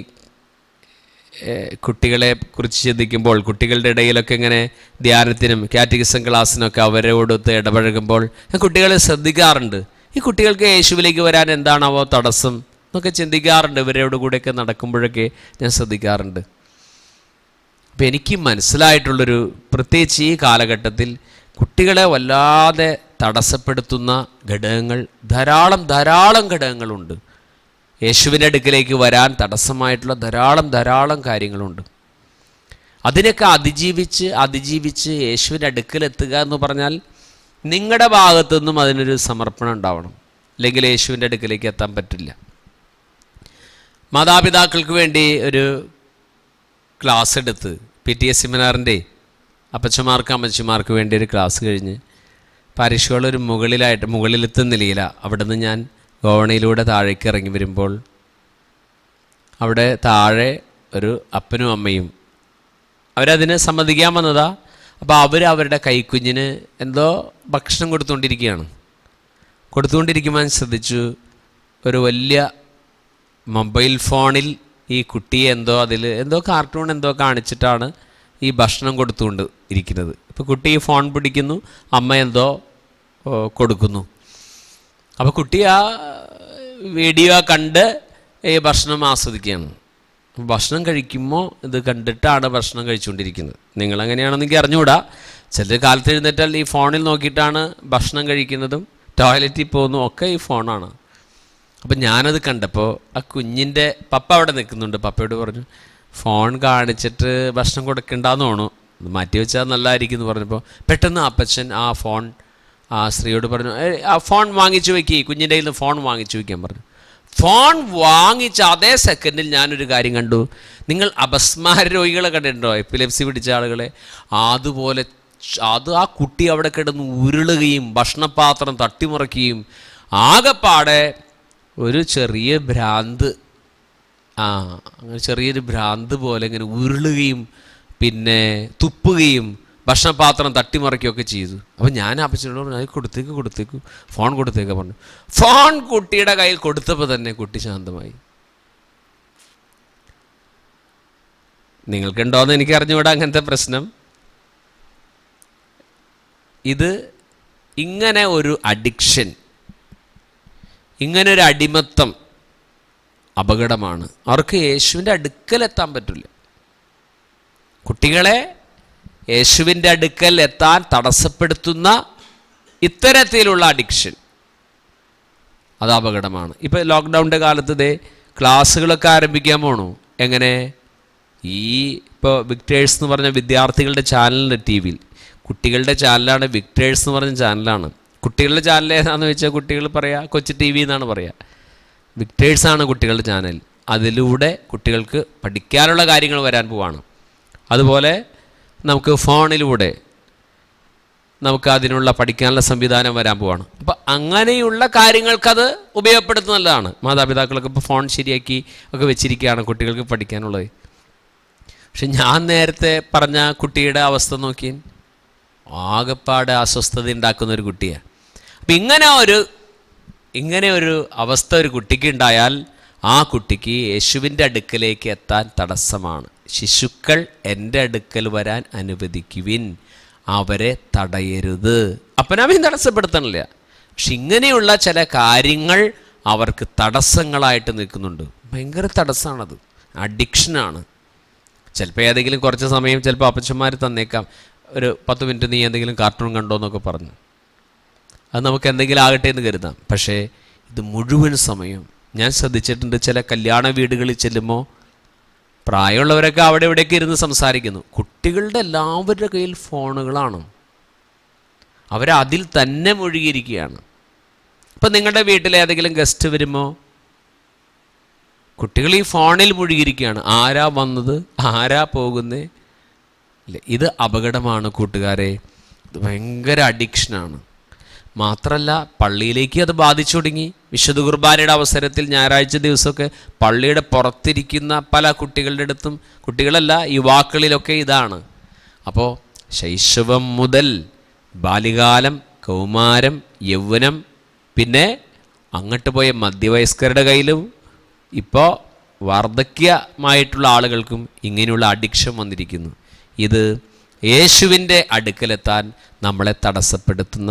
B: ഏഹ്, കുട്ടികളെ കുറിച്ച് ചിന്തിക്കുമ്പോൾ കുട്ടികളുടെ ഇടയിലൊക്കെ ഇങ്ങനെ ധ്യാനത്തിനും കാറ്റഗിസം ക്ലാസ്സിനൊക്കെ അവരോടൊത്ത് ഇടപഴകുമ്പോൾ ഞാൻ കുട്ടികളെ ശ്രദ്ധിക്കാറുണ്ട് ഈ കുട്ടികൾക്ക് യേശുവിലേക്ക് വരാൻ എന്താണാവോ തടസ്സം എന്നൊക്കെ ചിന്തിക്കാറുണ്ട് ഇവരോട് കൂടെയൊക്കെ നടക്കുമ്പോഴൊക്കെ ഞാൻ ശ്രദ്ധിക്കാറുണ്ട് അപ്പം എനിക്ക് മനസ്സിലായിട്ടുള്ളൊരു പ്രത്യേകിച്ച് ഈ കാലഘട്ടത്തിൽ കുട്ടികളെ വല്ലാതെ തടസ്സപ്പെടുത്തുന്ന ഘടകങ്ങൾ ധാരാളം ധാരാളം ഘടകങ്ങളുണ്ട് യേശുവിൻ്റെ അടുക്കിലേക്ക് വരാൻ തടസ്സമായിട്ടുള്ള ധാരാളം ധാരാളം കാര്യങ്ങളുണ്ട് അതിനൊക്കെ അതിജീവിച്ച് അതിജീവിച്ച് യേശുവിൻ്റെ അടുക്കലെത്തുക എന്ന് പറഞ്ഞാൽ നിങ്ങളുടെ ഭാഗത്തു നിന്നും അതിനൊരു സമർപ്പണം ഉണ്ടാവണം അല്ലെങ്കിൽ യേശുവിൻ്റെ അടുക്കിലേക്ക് എത്താൻ പറ്റില്ല മാതാപിതാക്കൾക്ക് വേണ്ടി ഒരു ക്ലാസ് എടുത്ത് പി ടി എസ് സെമിനാറിൻ്റെ അപ്പച്ചമാർക്ക് അമ്മച്ചിമാർക്ക് വേണ്ടി ഒരു ക്ലാസ് കഴിഞ്ഞ് പരീക്ഷകളൊരു മുകളിലായിട്ട് മുകളിലത്തെ നിലയില അവിടെ നിന്ന് ഞാൻ ഗോവണയിലൂടെ താഴേക്ക് ഇറങ്ങി വരുമ്പോൾ അവിടെ താഴെ ഒരു അപ്പനും അമ്മയും അവരതിന് സമ്മതിക്കാൻ വന്നതാ അപ്പോൾ അവർ അവരുടെ കൈക്കുഞ്ഞിന് എന്തോ ഭക്ഷണം കൊടുത്തുകൊണ്ടിരിക്കുകയാണ് കൊടുത്തുകൊണ്ടിരിക്കുമ്പോൾ ഞാൻ ശ്രദ്ധിച്ചു ഒരു വലിയ മൊബൈൽ ഫോണിൽ ഈ കുട്ടിയെ എന്തോ അതിൽ എന്തോ കാർട്ടൂൺ എന്തോ കാണിച്ചിട്ടാണ് ഈ ഭക്ഷണം കൊടുത്തുകൊണ്ട് ഇരിക്കുന്നത് ഇപ്പോൾ കുട്ടി ഈ ഫോൺ പിടിക്കുന്നു അമ്മ എന്തോ ഓ, കൊടുക്കുന്നു അപ്പോൾ കുട്ടി ആ വീഡിയോ കണ്ട് ഈ ഭക്ഷണം ആസ്വദിക്കുകയാണ് ഭക്ഷണം കഴിക്കുമ്പോൾ ഇത് കണ്ടിട്ടാണ് ഭക്ഷണം കഴിച്ചുകൊണ്ടിരിക്കുന്നത് നിങ്ങളെങ്ങനെയാണെന്ന് എനിക്ക് അറിഞ്ഞുകൂടാ ചിലർ കാലത്ത് എഴുന്നേറ്റാൽ ഈ ഫോണിൽ നോക്കിയിട്ടാണ് ഭക്ഷണം കഴിക്കുന്നതും ടോയ്ലറ്റിൽ പോകുന്നതും ഒക്കെ ഈ ഫോണാണ് അപ്പം ഞാനത് കണ്ടപ്പോൾ ആ കുഞ്ഞിൻ്റെ പപ്പ അവിടെ നിൽക്കുന്നുണ്ട് പപ്പയോട് പറഞ്ഞു ഫോൺ കാണിച്ചിട്ട് ഭക്ഷണം കൊടുക്കണ്ടെന്ന് തോന്നുന്നു ഇത് മാറ്റി വെച്ചാൽ നല്ലതായിരിക്കും എന്ന് പറഞ്ഞപ്പോൾ പെട്ടെന്ന് അപ്പച്ചൻ ആ ഫോൺ ആ സ്ത്രീയോട് പറഞ്ഞു "ഏയ്, ആ ഫോൺ വാങ്ങിച്ചു വെക്കി കുഞ്ഞിൻ്റെ കയ്യിൽ നിന്ന് ഫോൺ വാങ്ങിച്ചു വയ്ക്കാൻ പറഞ്ഞു ഫോൺ വാങ്ങിച്ച അതേ സെക്കൻഡിൽ ഞാനൊരു കാര്യം കണ്ടു നിങ്ങൾ അപസ്മാര രോഗികളെ കണ്ടിട്ടുണ്ടോ എപ്പിലെപ്സി പിടിച്ച ആളുകളെ അതുപോലെ ച- അത് ആ കുട്ടി അവിടെ കിടന്ന് ഉരുളുകയും ഭക്ഷണപാത്രം തട്ടിമറിക്കുകയും ആകെപ്പാടെ ഒരു ചെറിയ ഭ്രാന്ത് ആ അങ്ങനെ ചെറിയൊരു ഭ്രാന്ത് പോലെ ഇങ്ങനെ ഉരുളുകയും പിന്നെ തുപ്പുകയും ഭക്ഷണപാത്രം തട്ടിമറിക്കുകയൊക്കെ ചെയ്തു അപ്പം ഞാൻ അപ്പച്ചനോട് പറഞ്ഞു അത് കൊടുത്തേക്ക് കൊടുത്തേക്ക് ഫോൺ കൊടുത്തേക്ക് പറഞ്ഞു ഫോൺ കുട്ടിയുടെ കയ്യിൽ കൊടുത്തപ്പോൾ തന്നെ കുട്ടി ശാന്തമായി നിങ്ങൾക്കുണ്ടോയെന്ന് എനിക്ക് അറിഞ്ഞുകൂടാ അങ്ങനത്തെ പ്രശ്നം ഇത് ഇങ്ങനെ ഒരു അഡിക്ഷൻ ഇങ്ങനെ ഒരു അടിമത്തം അപകടമാണ് അവർക്ക് യേശുവിൻ്റെ അടുക്കലെത്താൻ പറ്റില്ല കുട്ടികളെ യേശുവിൻ്റെ അടുക്കൽ എത്താൻ തടസ്സപ്പെടുത്തുന്ന ഇത്തരത്തിലുള്ള അഡിക്ഷൻ അത് അപകടമാണ് ഇപ്പോൾ ലോക്ക്ഡൗണിൻ്റെ കാലത്ത് ദേ ക്ലാസ്സുകളൊക്കെ ആരംഭിക്കാൻ പോണു എങ്ങനെ ഈ ഇപ്പോൾ വിക്ടേഴ്സ് എന്ന് പറഞ്ഞ വിദ്യാർത്ഥികളുടെ ചാനലിൻ്റെ ടി വിയിൽ കുട്ടികളുടെ ചാനലാണ് വിക്ടേഴ്സ് എന്ന് പറഞ്ഞ ചാനലാണ് കുട്ടികളുടെ ചാനൽ ഏതാണെന്ന് വെച്ചാൽ കുട്ടികൾ പറയാ കൊച്ചു ടി വി എന്നാണ് പറയുക വിക്ടേഴ്സാണ് കുട്ടികളുടെ ചാനൽ അതിലൂടെ കുട്ടികൾക്ക് പഠിക്കാനുള്ള കാര്യങ്ങൾ വരാൻ പോവാണ് അതുപോലെ നമുക്ക് ഫോണിലൂടെ നമുക്ക് അതിനുള്ള പഠിക്കാനുള്ള സംവിധാനം വരാൻ പോവാണ് അപ്പം അങ്ങനെയുള്ള കാര്യങ്ങൾക്കത് ഉപയോഗപ്പെടുത്തുന്നതാണ് മാതാപിതാക്കളൊക്കെ ഇപ്പോൾ ഫോൺ ശരിയാക്കി ഒക്കെ വെച്ചിരിക്കുകയാണ് കുട്ടികൾക്ക് പഠിക്കാനുള്ളത് പക്ഷെ ഞാൻ നേരത്തെ പറഞ്ഞ കുട്ടിയുടെ അവസ്ഥ നോക്കി ആകെപ്പാടെ അസ്വസ്ഥത ഉണ്ടാക്കുന്ന ഒരു കുട്ടിയാണ് അപ്പം ഇങ്ങനെ ഒരു ഇങ്ങനെ ഒരു അവസ്ഥ ഒരു കുട്ടിക്ക് ഉണ്ടായാൽ ആ കുട്ടിക്ക് യേശുവിൻ്റെ അടുക്കലേക്ക് എത്താൻ തടസ്സമാണ് ശിശുക്കൾ എൻ്റെ അടുക്കൽ വരാൻ അനുവദിക്കുവിൻ അവരെ തടയരുത് അപ്പനാമയും തടസ്സപ്പെടുത്തണില്ല പക്ഷെ ഇങ്ങനെയുള്ള ചില കാര്യങ്ങൾ അവർക്ക് തടസ്സങ്ങളായിട്ട് നിൽക്കുന്നുണ്ട് ഭയങ്കര തടസ്സമാണത് അഡിക്ഷനാണ് ചിലപ്പോൾ ഏതെങ്കിലും കുറച്ച് സമയം ചിലപ്പോൾ അപ്പച്ചന്മാർ തന്നേക്കാം ഒരു പത്ത് മിനിറ്റ് നീ എന്തെങ്കിലും കാർട്ടൂൺ കണ്ടോ എന്നൊക്കെ പറഞ്ഞു അത് നമുക്ക് എന്തെങ്കിലും ആകട്ടെ എന്ന് കരുതാം പക്ഷേ ഇത് മുഴുവൻ സമയം ഞാൻ ശ്രദ്ധിച്ചിട്ടുണ്ട് ചില കല്യാണ വീടുകളിൽ ചെല്ലുമ്പോൾ പ്രായമുള്ളവരൊക്കെ അവിടെ ഇവിടെയൊക്കെ ഇരുന്ന് സംസാരിക്കുന്നു കുട്ടികളുടെ എല്ലാവരുടെ കയ്യിൽ ഫോണുകളാണ് അവരതിൽ തന്നെ മുഴുകിയിരിക്കുകയാണ് ഇപ്പം നിങ്ങളുടെ വീട്ടിൽ ഏതെങ്കിലും ഗസ്റ്റ് വരുമ്പോൾ കുട്ടികൾ ഈ ഫോണിൽ മുഴുകിയിരിക്കുകയാണ് ആരാ വന്നത് ആരാ പോകുന്നേ ഇല്ല ഇത് അപകടമാണ് കൂട്ടുകാരെ ഇത് ഭയങ്കര അഡിക്ഷനാണ് മാത്രമല്ല പള്ളിയിലേക്ക് അത് ബാധിച്ചു തുടങ്ങി വിശുദ്ധ കുർബാനയുടെ അവസരത്തിൽ ഞായറാഴ്ച ദിവസമൊക്കെ പള്ളിയുടെ പുറത്തിരിക്കുന്ന പല കുട്ടികളുടെ അടുത്തും കുട്ടികളല്ല യുവാക്കളിലൊക്കെ ഇതാണ് അപ്പോൾ ശൈശവം മുതൽ ബാല്യകാലം കൗമാരം യൗവനം പിന്നെ അങ്ങോട്ട് പോയ മധ്യവയസ്കരുടെ കയ്യിലും ഇപ്പോൾ വാർദ്ധക്യമായിട്ടുള്ള ആളുകൾക്കും ഇങ്ങനെയുള്ള അഡിക്ഷൻ വന്നിരിക്കുന്നു ഇത് യേശുവിൻ്റെ അടുക്കലെത്താൻ നമ്മളെ തടസ്സപ്പെടുത്തുന്ന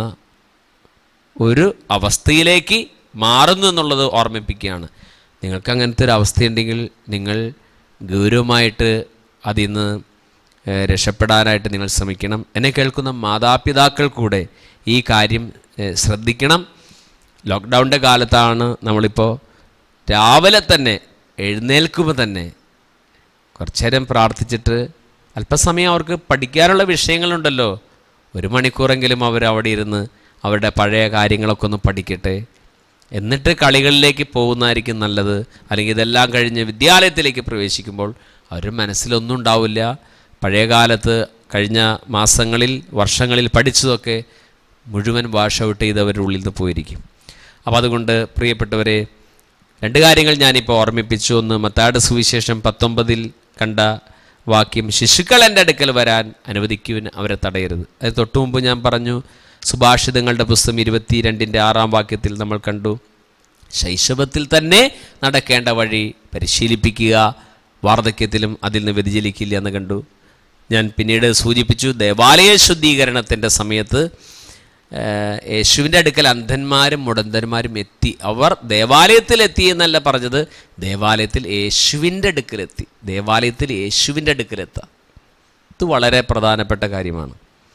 B: ഒരു അവസ്ഥയിലേക്ക് മാറുന്നു എന്നുള്ളത് ഓർമ്മിപ്പിക്കുകയാണ് നിങ്ങൾക്ക് അങ്ങനത്തെ ഒരു അവസ്ഥയുണ്ടെങ്കിൽ നിങ്ങൾ ഗൗരവമായിട്ട് അതിൽ നിന്ന് ഏഹ്, രക്ഷപ്പെടാനായിട്ട് നിങ്ങൾ ശ്രമിക്കണം എന്നെ കേൾക്കുന്ന മാതാപിതാക്കൾ കൂടെ ഈ കാര്യം ഏഹ്, ശ്രദ്ധിക്കണം ലോക്ക്ഡൗണിൻ്റെ കാലത്താണ് നമ്മളിപ്പോൾ രാവിലെ തന്നെ എഴുന്നേൽക്കുമ്പോൾ തന്നെ കുറച്ചു നേരം പ്രാർത്ഥിച്ചിട്ട് അല്പസമയം അവർക്ക് പഠിക്കാനുള്ള വിഷയങ്ങളുണ്ടല്ലോ ഒരു മണിക്കൂറെങ്കിലും അവർ അവിടെ ഇരുന്ന് അവരുടെ പഴയ കാര്യങ്ങളൊക്കെ ഒന്ന് പഠിക്കട്ടെ എന്നിട്ട് കളികളിലേക്ക് പോകുന്നതായിരിക്കും നല്ലത് അല്ലെങ്കിൽ ഇതെല്ലാം കഴിഞ്ഞ് വിദ്യാലയത്തിലേക്ക് പ്രവേശിക്കുമ്പോൾ അവർ മനസ്സിലൊന്നും ഉണ്ടാവില്ല പഴയ കാലത്ത് കഴിഞ്ഞ മാസങ്ങളിൽ വർഷങ്ങളിൽ പഠിച്ചതൊക്കെ മുഴുവൻ വാഷ് ഔട്ട് ചെയ്ത് അവരുടെ ഉള്ളിൽ നിന്ന് പോയിരിക്കും അപ്പോൾ അതുകൊണ്ട് പ്രിയപ്പെട്ടവരെ രണ്ട് കാര്യങ്ങൾ ഞാനിപ്പോൾ ഓർമ്മിപ്പിച്ചു ഒന്ന് മത്താട് സുവിശേഷം പത്തൊമ്പതിൽ കണ്ട വാക്യം ശിശുക്കൾ എൻ്റെ അടുക്കൽ വരാൻ അനുവദിക്കുവിൻ അവരെ തടയരുത് അത് തൊട്ടു മുമ്പ് ഞാൻ പറഞ്ഞു സുഭാഷിതങ്ങളുടെ പുസ്തകം ഇരുപത്തിരണ്ടിൻ്റെ ആറാം വാക്യത്തിൽ നമ്മൾ കണ്ടു ശൈശവത്തിൽ തന്നെ നടക്കേണ്ട വഴി പരിശീലിപ്പിക്കുക വാർദ്ധക്യത്തിലും അതിൽ നിന്ന് വ്യതിചലിക്കില്ല എന്ന് കണ്ടു ഞാൻ പിന്നീട് സൂചിപ്പിച്ചു ദേവാലയ ശുദ്ധീകരണത്തിൻ്റെ സമയത്ത് ഏഹ്, യേശുവിൻ്റെ അടുക്കൽ അന്ധന്മാരും മുടന്തന്മാരും എത്തി അവർ ദേവാലയത്തിൽ എത്തി എന്നല്ല പറഞ്ഞത് ദേവാലയത്തിൽ യേശുവിൻ്റെ അടുക്കലെത്തി ദേവാലയത്തിൽ യേശുവിൻ്റെ അടുക്കലെത്താം ഇത് വളരെ പ്രധാനപ്പെട്ട കാര്യമാണ്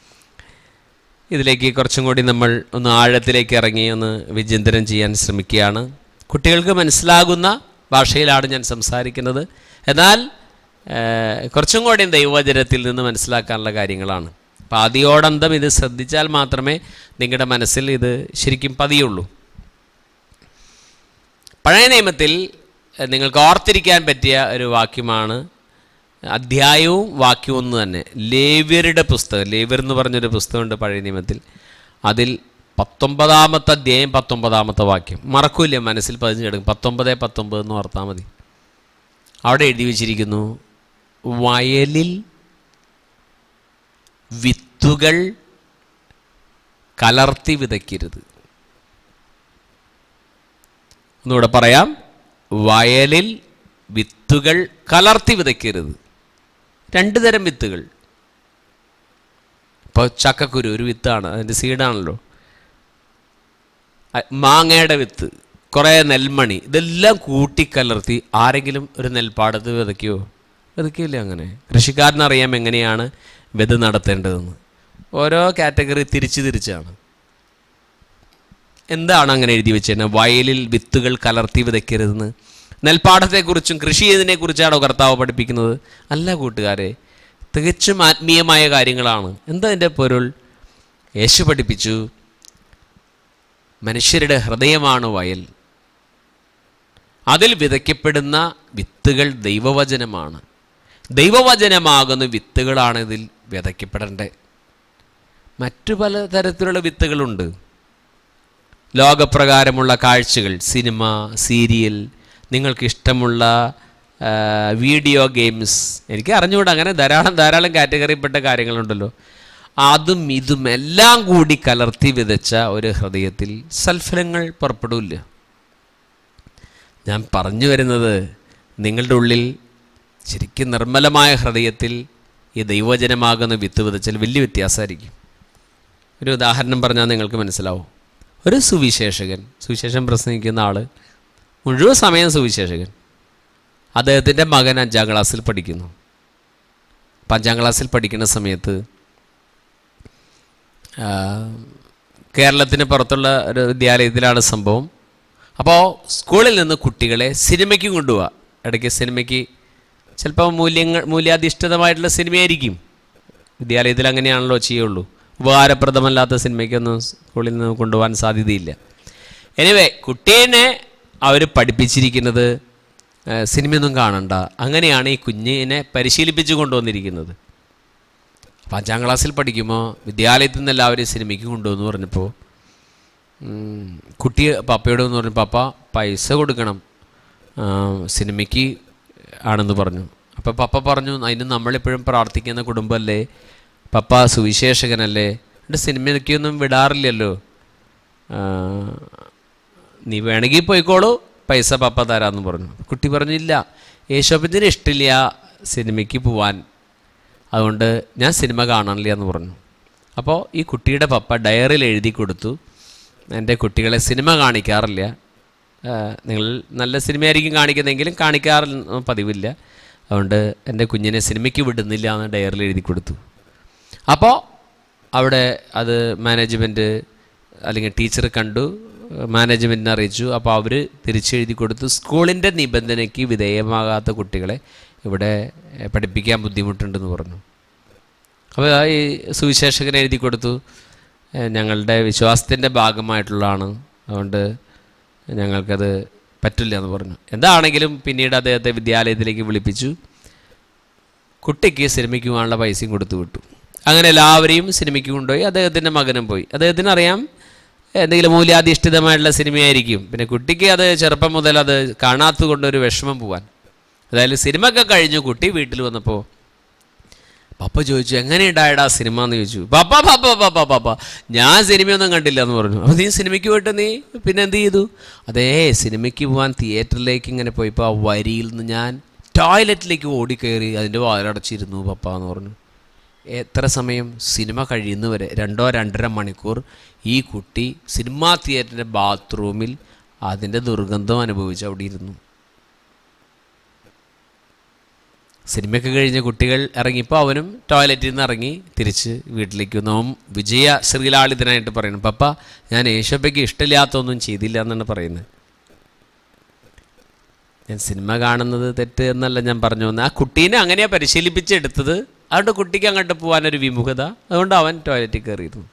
B: ഇതിലേക്ക് കുറച്ചും കൂടി നമ്മൾ ഒന്ന് ആഴത്തിലേക്ക് ഇറങ്ങി ഒന്ന് വിചിന്തനം ചെയ്യാൻ ശ്രമിക്കുകയാണ് കുട്ടികൾക്ക് മനസ്സിലാകുന്ന ഭാഷയിലാണ് ഞാൻ സംസാരിക്കുന്നത് എന്നാൽ ഏഹ്, കുറച്ചും കൂടി ദൈവവചനത്തിൽ നിന്ന് മനസ്സിലാക്കാനുള്ള കാര്യങ്ങളാണ് അപ്പം ആദ്യോടന്തം ഇത് ശ്രദ്ധിച്ചാൽ മാത്രമേ നിങ്ങളുടെ മനസ്സിൽ ഇത് ശരിക്കും പതിയുള്ളൂ പഴയ നിയമത്തിൽ എഹ്, നിങ്ങൾക്ക് ഓർത്തിരിക്കാൻ പറ്റിയ ഒരു വാക്യമാണ് അധ്യായവും വാക്യവും ഒന്ന് തന്നെ ലേവ്യരുടെ പുസ്തകം ലേവ്യർ എന്ന് പറഞ്ഞൊരു പുസ്തകമുണ്ട് പഴയ നിയമത്തിൽ അതിൽ പത്തൊമ്പതാമത്തെ അധ്യായം പത്തൊമ്പതാമത്തെ വാക്യം മറക്കൂല മനസ്സിൽ പതിഞ്ഞു കിടക്കും പത്തൊമ്പത് പത്തൊമ്പത് എന്ന് ഓർത്താൽ മതി അവിടെ എഴുതി വച്ചിരിക്കുന്നു വയലിൽ വിത്തുകൾ കലർത്തി വിതയ്ക്കരുത് ഒന്നുകൂടെ പറയാം വയലിൽ വിത്തുകൾ കലർത്തി വിതയ്ക്കരുത് രണ്ട് തരം വിത്തുകൾ ഇപ്പോൾ ചക്കക്കുരു ഒരു വിത്താണ് അതിൻ്റെ സീഡാണല്ലോ അ- മാങ്ങയുടെ വിത്ത് കുറേ നെൽമണി ഇതെല്ലാം കൂട്ടിക്കലർത്തി ആരെങ്കിലും ഒരു നെൽപ്പാടത്ത് വിതയ്ക്കുമോ വിതയ്ക്കില്ല അങ്ങനെ കൃഷിക്കാരനറിയാം എങ്ങനെയാണ് വിത നടത്തേണ്ടതെന്ന് ഓരോ കാറ്റഗറി തിരിച്ച് തിരിച്ചാണ് എന്താണ് അങ്ങനെ എഴുതി വെച്ചിരുന്നത് വയലിൽ വിത്തുകൾ കലർത്തി വിതയ്ക്കരുതെന്ന് നെൽപ്പാടത്തെക്കുറിച്ചും കൃഷി ചെയ്തതിനെക്കുറിച്ചാണോ കർത്താവ് പഠിപ്പിക്കുന്നത് അല്ല കൂട്ടുകാരെ തികച്ചും ആത്മീയമായ കാര്യങ്ങളാണ് എന്താ എൻ്റെ പൊരുൾ യേശു പഠിപ്പിച്ചു മനുഷ്യരുടെ ഹൃദയമാണ് വയൽ അതിൽ വിതയ്ക്കപ്പെടുന്ന വിത്തുകൾ ദൈവവചനമാണ് ദൈവവചനമാകുന്ന വിത്തുകളാണ് ഇതിൽ വിതയ്ക്കപ്പെടേണ്ടത് മറ്റു പല തരത്തിലുള്ള വിത്തുകളുണ്ട് ലോകപ്രകാരമുള്ള കാഴ്ചകൾ സിനിമ സീരിയൽ നിങ്ങൾക്കിഷ്ടമുള്ള ആ, വീഡിയോ ഗെയിംസ് എനിക്ക് അറിഞ്ഞുകൂടാ അങ്ങനെ ധാരാളം ധാരാളം കാറ്റഗറിപ്പെട്ട കാര്യങ്ങളുണ്ടല്ലോ അതും ഇതും എല്ലാം കൂടി കലർത്തി വിതച്ച ഒരു ഹൃദയത്തിൽ സൽഫലങ്ങൾ പുറപ്പെടില്ല ഞാൻ പറഞ്ഞു വരുന്നത് നിങ്ങളുടെ ഉള്ളിൽ ശരിക്കും നിർമ്മലമായ ഹൃദയത്തിൽ ഈ ദൈവജനമാകുന്ന വിത്ത് വിതച്ചാൽ വലിയ വ്യത്യാസമായിരിക്കും ഒരു ഉദാഹരണം പറഞ്ഞാൽ നിങ്ങൾക്ക് മനസ്സിലാവും ഒരു സുവിശേഷകൻ സുവിശേഷം പ്രസംഗിക്കുന്ന ആൾ മുഴുവൻ സമയം സുവിശേഷകൻ അദ്ദേഹത്തിൻ്റെ മകൻ അഞ്ചാം ക്ലാസ്സിൽ പഠിക്കുന്നു അപ്പം അഞ്ചാം ക്ലാസ്സിൽ പഠിക്കുന്ന സമയത്ത് ആ, കേരളത്തിന് പുറത്തുള്ള ഒരു വിദ്യാലയത്തിലാണ് സംഭവം അപ്പോൾ സ്കൂളിൽ നിന്ന് കുട്ടികളെ സിനിമയ്ക്ക് കൊണ്ടുപോവുക ഇടയ്ക്ക് സിനിമയ്ക്ക് ചിലപ്പോൾ മൂല്യങ്ങൾ മൂല്യാധിഷ്ഠിതമായിട്ടുള്ള സിനിമയായിരിക്കും വിദ്യാലയത്തിൽ അങ്ങനെയാണല്ലോ ചെയ്യുള്ളൂ ഉപകാരപ്രദമല്ലാത്ത സിനിമയ്ക്കൊന്നും സ്കൂളിൽ നിന്ന് കൊണ്ടുപോകാൻ സാധ്യതയില്ല എനിവേ കുട്ടീനെ അവർ പഠിപ്പിച്ചിരിക്കുന്നത് ആ, സിനിമയൊന്നും കാണണ്ട അങ്ങനെയാണ് ഈ കുഞ്ഞിനെ പരിശീലിപ്പിച്ച് കൊണ്ടുവന്നിരിക്കുന്നത് അപ്പം അഞ്ചാം ക്ലാസ്സിൽ പഠിക്കുമ്പോൾ വിദ്യാലയത്തിൽ നിന്ന് എല്ലാവരും സിനിമയ്ക്ക് കൊണ്ടുവന്ന് പറഞ്ഞപ്പോൾ ഉം, കുട്ടി പപ്പയോട് എന്ന് പറഞ്ഞു പപ്പ പൈസ കൊടുക്കണം ആ, സിനിമയ്ക്ക് ആണെന്ന് പറഞ്ഞു അപ്പോൾ പപ്പ പറഞ്ഞു അതിന് നമ്മളെപ്പോഴും പ്രാർത്ഥിക്കുന്ന കുടുംബമല്ലേ പപ്പ സുവിശേഷകനല്ലേ എന്നിട്ട് സിനിമയ്ക്കൊന്നും വിടാറില്ലല്ലോ ആ, നീ വേണമെങ്കിൽ പോയിക്കോളൂ പൈസ പപ്പ തരാമെന്ന് പറഞ്ഞു കുട്ടി പറഞ്ഞു ഇല്ല യേശോപ്പത്തിന് ഇഷ്ടമില്ല സിനിമയ്ക്ക് പോവാൻ അതുകൊണ്ട് ഞാൻ സിനിമ കാണാനില്ല എന്ന് പറഞ്ഞു അപ്പോൾ ഈ കുട്ടിയുടെ പപ്പ ഡയറിയിൽ എഴുതി കൊടുത്തു എൻ്റെ കുട്ടികളെ സിനിമ കാണിക്കാറില്ല ആ, നിങ്ങൾ നല്ല സിനിമയായിരിക്കും കാണിക്കുന്നതെങ്കിലും കാണിക്കാറ് പതിവില്ല അതുകൊണ്ട് എൻ്റെ കുഞ്ഞിനെ സിനിമയ്ക്ക് വിടുന്നില്ല എന്ന് ഡയറിയിൽ എഴുതി കൊടുത്തു അപ്പോൾ അവിടെ അത് മാനേജ്മെൻറ്റ് അല്ലെങ്കിൽ ടീച്ചർ കണ്ടു മാനേജ്മെൻറ്റിനെ അറിയിച്ചു അപ്പോൾ അവർ തിരിച്ചെഴുതി കൊടുത്തു സ്കൂളിൻ്റെ നിബന്ധനയ്ക്ക് വിധേയമാകാത്ത കുട്ടികളെ ഇവിടെ എഹ്, പഠിപ്പിക്കാൻ ബുദ്ധിമുട്ടുണ്ടെന്ന് പറഞ്ഞു അപ്പോൾ ആ ഈ സുവിശേഷകൻ എഴുതി കൊടുത്തു എഹ്, ഞങ്ങളുടെ വിശ്വാസത്തിൻ്റെ ഭാഗമായിട്ടുള്ളതാണ് അതുകൊണ്ട് ഞങ്ങൾക്കത് പറ്റില്ല എന്ന് പറഞ്ഞു എന്താണെങ്കിലും പിന്നീട് അദ്ദേഹത്തെ വിദ്യാലയത്തിലേക്ക് വിളിപ്പിച്ചു കുട്ടിക്ക് സിനിമയ്ക്ക് പോകാനുള്ള പൈസയും കൊടുത്തു വിട്ടു അങ്ങനെ എല്ലാവരെയും സിനിമയ്ക്ക് കൊണ്ടുപോയി അദ്ദേഹത്തിൻ്റെ മകനും പോയി അദ്ദേഹത്തിന് അറിയാം എന്തെങ്കിലും മൂല്യാധിഷ്ഠിതമായിട്ടുള്ള സിനിമയായിരിക്കും പിന്നെ കുട്ടിക്ക് അത് ചെറുപ്പം മുതൽ അത് കാണാത്തത് കൊണ്ട് ഒരു വിഷമം പോവാൻ അതായത് സിനിമ ഒക്കെ കഴിഞ്ഞു കുട്ടി വീട്ടിൽ വന്നപ്പോൾ പപ്പ ചോദിച്ചു എങ്ങനെയുണ്ടായടാ സിനിമ എന്ന് ചോദിച്ചു പപ്പ പപ്പ പപ്പ പപ്പ ഞാൻ സിനിമയൊന്നും കണ്ടില്ല എന്ന് പറഞ്ഞു അപ്പോൾ നീ സിനിമയ്ക്ക് പോയിട്ട് നീ പിന്നെ എന്ത് ചെയ്തു അതേ സിനിമയ്ക്ക് പോകാൻ തിയേറ്ററിലേക്ക് ഇങ്ങനെ പോയപ്പോൾ ആ വരിയിൽ നിന്ന് ഞാൻ ടോയ്ലറ്റിലേക്ക് ഓടിക്കയറി അതിൻ്റെ വാതിലടച്ചിരുന്നു പപ്പ എന്ന് പറഞ്ഞു എത്ര സമയം സിനിമ കഴിയുന്നവരെ രണ്ടോ രണ്ടര മണിക്കൂർ ഈ കുട്ടി സിനിമാ തിയേറ്ററിൻ്റെ ബാത്റൂമിൽ അതിൻ്റെ ദുർഗന്ധം അനുഭവിച്ച് അവിടെ ഇരുന്നു സിനിമയൊക്കെ കഴിഞ്ഞ് കുട്ടികൾ ഇറങ്ങിയപ്പോൾ അവനും ടോയ്ലറ്റിൽ നിന്ന് ഇറങ്ങി തിരിച്ച് വീട്ടിലേക്ക് വന്നു അവൻ വിജയ ശ്രീലാളിതനായിട്ട് പറയുന്നു പപ്പ ഞാൻ യേശോപ്പയ്ക്ക് ഇഷ്ടമില്ലാത്തൊന്നും ചെയ്തില്ല എന്നാണ് പറയുന്നത് ഞാൻ സിനിമ കാണുന്നത് തെറ്റ് എന്നല്ല ഞാൻ പറഞ്ഞു വന്നത് ആ കുട്ടീനെ അങ്ങനെയാണ് പരിശീലിപ്പിച്ചെടുത്തത് അതുകൊണ്ട് കുട്ടിക്ക് അങ്ങോട്ട് പോകാനൊരു വിമുഖത അതുകൊണ്ട് അവൻ ടോയ്ലറ്റിൽ കയറിയിരുന്നു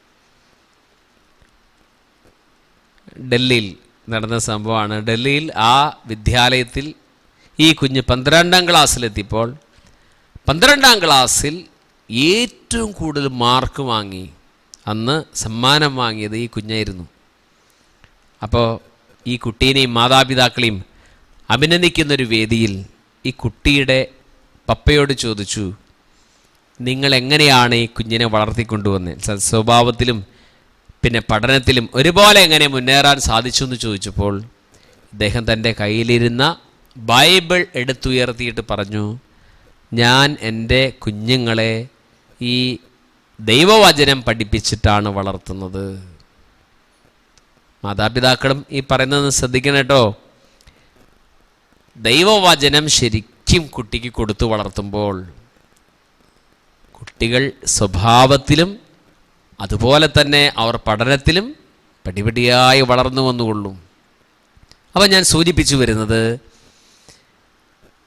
B: ഡൽഹിയിൽ നടന്ന സംഭവമാണ് ഡൽഹിയിൽ ആ വിദ്യാലയത്തിൽ ഈ കുഞ്ഞ് പന്ത്രണ്ടാം ക്ലാസ്സിലെത്തിയപ്പോൾ പന്ത്രണ്ടാം ക്ലാസ്സിൽ ഏറ്റവും കൂടുതൽ മാർക്ക് വാങ്ങി അന്ന് സമ്മാനം വാങ്ങിയത് ഈ കുഞ്ഞായിരുന്നു അപ്പോൾ ഈ കുട്ടീനെയും മാതാപിതാക്കളെയും അഭിനന്ദിക്കുന്നൊരു വേദിയിൽ ഈ കുട്ടിയുടെ പപ്പയോട് ചോദിച്ചു നിങ്ങൾ എങ്ങനെയാണ് ഈ കുഞ്ഞിനെ വളർത്തിക്കൊണ്ടുവന്നത് സ- സ്വഭാവത്തിലും പിന്നെ പഠനത്തിലും ഒരുപോലെ എങ്ങനെ മുന്നേറാൻ സാധിച്ചു എന്ന് ചോദിച്ചപ്പോൾ ഇദ്ദേഹം തൻ്റെ കയ്യിലിരുന്ന ബൈബിൾ എടുത്തുയർത്തിയിട്ട് പറഞ്ഞു ഞാൻ എൻ്റെ കുഞ്ഞുങ്ങളെ ഈ ദൈവവചനം പഠിപ്പിച്ചിട്ടാണ് വളർത്തുന്നത് മാതാപിതാക്കളും ഈ പറയുന്നത് ശ്രദ്ധിക്കണം കേട്ടോ ദൈവവചനം ശരിക്കും കുട്ടിക്ക് കൊടുത്തു വളർത്തുമ്പോൾ കുട്ടികൾ സ്വഭാവത്തിലും അതുപോലെ തന്നെ അവർ പഠനത്തിലും പടിപടിയായി വളർന്നു വന്നുകൊള്ളും അപ്പം ഞാൻ സൂചിപ്പിച്ചു വരുന്നത്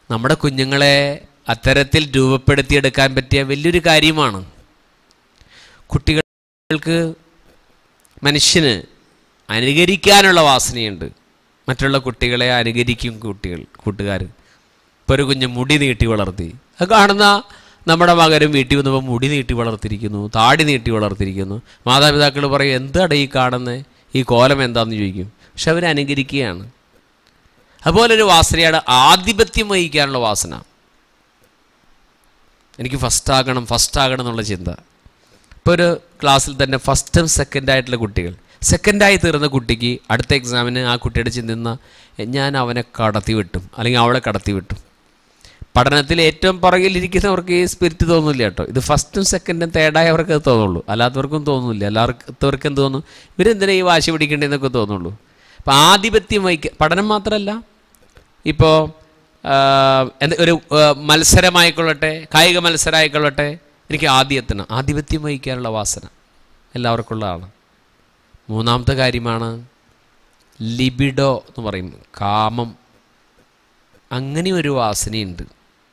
B: നമ്മുടെ കുഞ്ഞുങ്ങളെ അത്തരത്തിൽ രൂപപ്പെടുത്തിയെടുക്കാൻ പറ്റിയ വലിയൊരു കാര്യമാണ് കുട്ടികൾക്ക് മനുഷ്യന് അനുകരിക്കാനുള്ള വാസനയുണ്ട് മറ്റുള്ള കുട്ടികളെ അനുകരിക്കും കുട്ടികൾ കൂട്ടുകാർ ഇപ്പോൾ ഒരു കുഞ്ഞ് മുടി നീട്ടി വളർത്തി അത് കാണുന്ന നമ്മുടെ മകരും വീട്ടിൽ വന്നപ്പോൾ മുടി നീട്ടി വളർത്തിയിരിക്കുന്നു താടി നീട്ടി വളർത്തിയിരിക്കുന്നു മാതാപിതാക്കൾ പറയും എന്താണ് ഈ കാണുന്നത് ഈ കോലം എന്താണെന്ന് ചോദിക്കും പക്ഷെ അവർ അനുകരിക്കുകയാണ് അതുപോലെ ഒരു വാസനയാണ് ആധിപത്യം വഹിക്കാനുള്ള വാസന എനിക്ക് ഫസ്റ്റ് ആകണം ഫസ്റ്റ് ആകണം എന്നുള്ള ചിന്ത ഇപ്പോൾ ഒരു ക്ലാസ്സിൽ തന്നെ ഫസ്റ്റും സെക്കൻഡായിട്ടുള്ള കുട്ടികൾ സെക്കൻഡായി തീർന്ന കുട്ടിക്ക് അടുത്ത എക്സാമിന് ആ കുട്ടിയുടെ ചിന്തിന്ന ഞാൻ അവനെ കടത്തി വിട്ടും അല്ലെങ്കിൽ അവളെ കടത്തി വിട്ടും പഠനത്തിൽ ഏറ്റവും പുറകിലിരിക്കുന്നവർക്ക് ഈ സ്പിരിറ്റ് തോന്നില്ല കേട്ടോ ഇത് ഫസ്റ്റും സെക്കൻഡും തേർഡായവർക്ക് അത് തോന്നുള്ളൂ അല്ലാത്തവർക്കും തോന്നുന്നില്ല എല്ലാവർക്കും എന്ത് തോന്നും ഇവരെന്തിനാ ഈ വാശി പിടിക്കേണ്ടതെന്നൊക്കെ തോന്നുള്ളൂ അപ്പോൾ ആധിപത്യം വഹിക്കുക പഠനം മാത്രമല്ല ഇപ്പോൾ എന്ത് ഒരു ആ, മത്സരമായിക്കൊള്ളട്ടെ കായിക മത്സരമായിക്കൊള്ളട്ടെ എനിക്ക് ആദ്യം എത്തണം ആധിപത്യം വഹിക്കാനുള്ള വാസന എല്ലാവർക്കും ഉള്ളതാണ് മൂന്നാമത്തെ കാര്യമാണ് ലിബിഡോ എന്ന് പറയും കാമം അങ്ങനെ ഒരു വാസനയുണ്ട്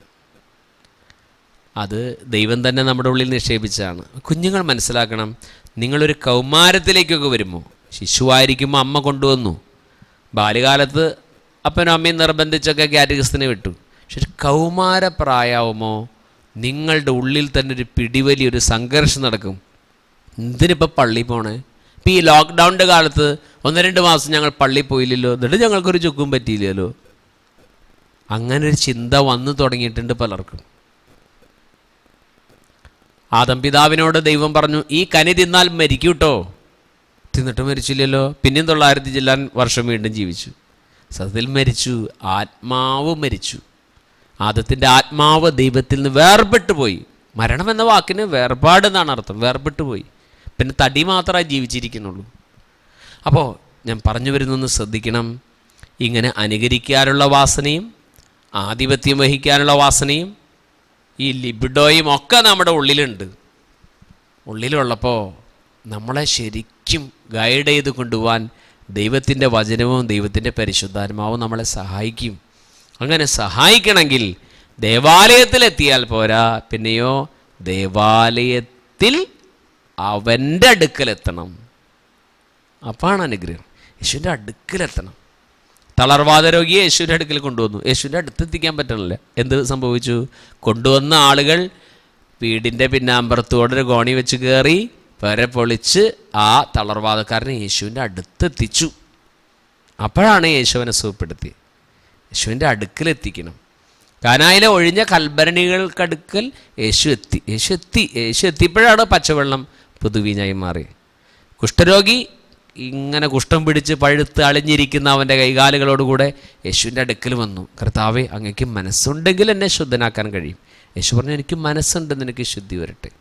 B: അത് ദൈവം തന്നെ നമ്മുടെ ഉള്ളിൽ നിക്ഷേപിച്ചതാണ് കുഞ്ഞുങ്ങൾ മനസ്സിലാക്കണം നിങ്ങളൊരു കൗമാരത്തിലേക്കൊക്കെ വരുമ്പോൾ ശിശുവായിരിക്കുമ്പോൾ അമ്മ കൊണ്ടുവന്നു ബാല്യകാലത്ത് അപ്പനും അമ്മയും നിർബന്ധിച്ചൊക്കെ കാറ്റഗറിസ്റ്റിനെ വിട്ടു പക്ഷെ ഒരു കൗമാരപ്രായമാവുമ്പോൾ നിങ്ങളുടെ ഉള്ളിൽ തന്നെ ഒരു പിടിവലി ഒരു സംഘർഷം നടക്കും എന്തിനിപ്പോൾ പള്ളി പോണേ ഇപ്പം ഈ ലോക്ക്ഡൗണിൻ്റെ കാലത്ത് ഒന്ന് രണ്ട് മാസം ഞങ്ങൾ പള്ളി പോയില്ലല്ലോ എന്നിട്ട് ഞങ്ങൾക്കൊരു ചുക്കും പറ്റിയില്ലല്ലോ അങ്ങനെ ഒരു ചിന്ത വന്നു തുടങ്ങിയിട്ടുണ്ട് പലർക്കും ആദം പിതാവിനോട് ദൈവം പറഞ്ഞു ഈ കനി തിന്നാൽ മരിക്കൂട്ടോ തിന്നിട്ട് മരിച്ചില്ലല്ലോ പിന്നെയും തൊള്ളായിരത്തി ചെല്ലാൻ വർഷം വീണ്ടും ജീവിച്ചു സത്യത്തിൽ മരിച്ചു ആത്മാവ് മരിച്ചു ആദത്തിൻ്റെ ആത്മാവ് ദൈവത്തിൽ നിന്ന് വേർപെട്ടു പോയി മരണം എന്ന വാക്കിന് വേർപാട് എന്നാണ് അർത്ഥം വേർപെട്ടു പോയി പിന്നെ തടി മാത്രമേ ജീവിച്ചിരിക്കുന്നുള്ളൂ അപ്പോൾ ഞാൻ പറഞ്ഞു വരുന്നൊന്ന് ശ്രദ്ധിക്കണം ഇങ്ങനെ അനുകരിക്കാനുള്ള വാസനയും ആധിപത്യം വഹിക്കാനുള്ള വാസനയും ഈ ലിബിഡോയും ഒക്കെ നമ്മുടെ ഉള്ളിലുണ്ട് ഉള്ളിലുള്ളപ്പോൾ നമ്മളെ ശരിക്കും ഗൈഡ് ചെയ്ത് കൊണ്ടുപോകാൻ ദൈവത്തിൻ്റെ വചനവും ദൈവത്തിൻ്റെ പരിശുദ്ധാത്മാവും നമ്മളെ സഹായിക്കും അങ്ങനെ സഹായിക്കണമെങ്കിൽ ദേവാലയത്തിലെത്തിയാൽ പോരാ പിന്നെയോ ദേവാലയത്തിൽ അവൻ്റെ അടുക്കലെത്തണം അപ്പാണ് അനുഗ്രഹം യേശുവിൻ്റെ അടുക്കലെത്തണം തളർവാദ രോഗിയെ യേശുവിൻ്റെ അടുക്കൽ കൊണ്ടുവന്നു യേശുവിൻ്റെ അടുത്തെത്തിക്കാൻ പറ്റണില്ല എന്ത് സംഭവിച്ചു കൊണ്ടുവന്ന ആളുകൾ വീടിൻ്റെ പിന്നാമ്പറത്തോടെ ഒരു കോണി വെച്ച് കയറി പെര പൊളിച്ച് ആ തളർവാദക്കാരനെ യേശുവിൻ്റെ അടുത്തെത്തിച്ചു അപ്പോഴാണ് യേശുവിനെ സുഖപ്പെടുത്തി യേശുവിൻ്റെ അടുക്കലെത്തിക്കണം കാനായിലെ ഒഴിഞ്ഞ കൽഭരണികൾക്കടുക്കൽ യേശു എത്തി യേശു എത്തി യേശു എത്തിയപ്പോഴാണ് പച്ചവെള്ളം പുതുവീഞ്ഞായി മാറി കുഷ്ഠരോഗി ഇങ്ങനെ കുഷ്ഠം പിടിച്ച് പഴുത്ത് അളിഞ്ഞിരിക്കുന്ന അവൻ്റെ കൈകാലുകളോടുകൂടെ യേശുവിൻ്റെ അടുക്കൽ വന്നു കർത്താവെ അങ്ങക്ക് മനസ്സുണ്ടെങ്കിൽ എന്നെ ശുദ്ധനാക്കാൻ കഴിയും യേശു പറഞ്ഞു എനിക്ക് മനസ്സുണ്ട് നിനക്ക് ശുദ്ധി വരട്ടെ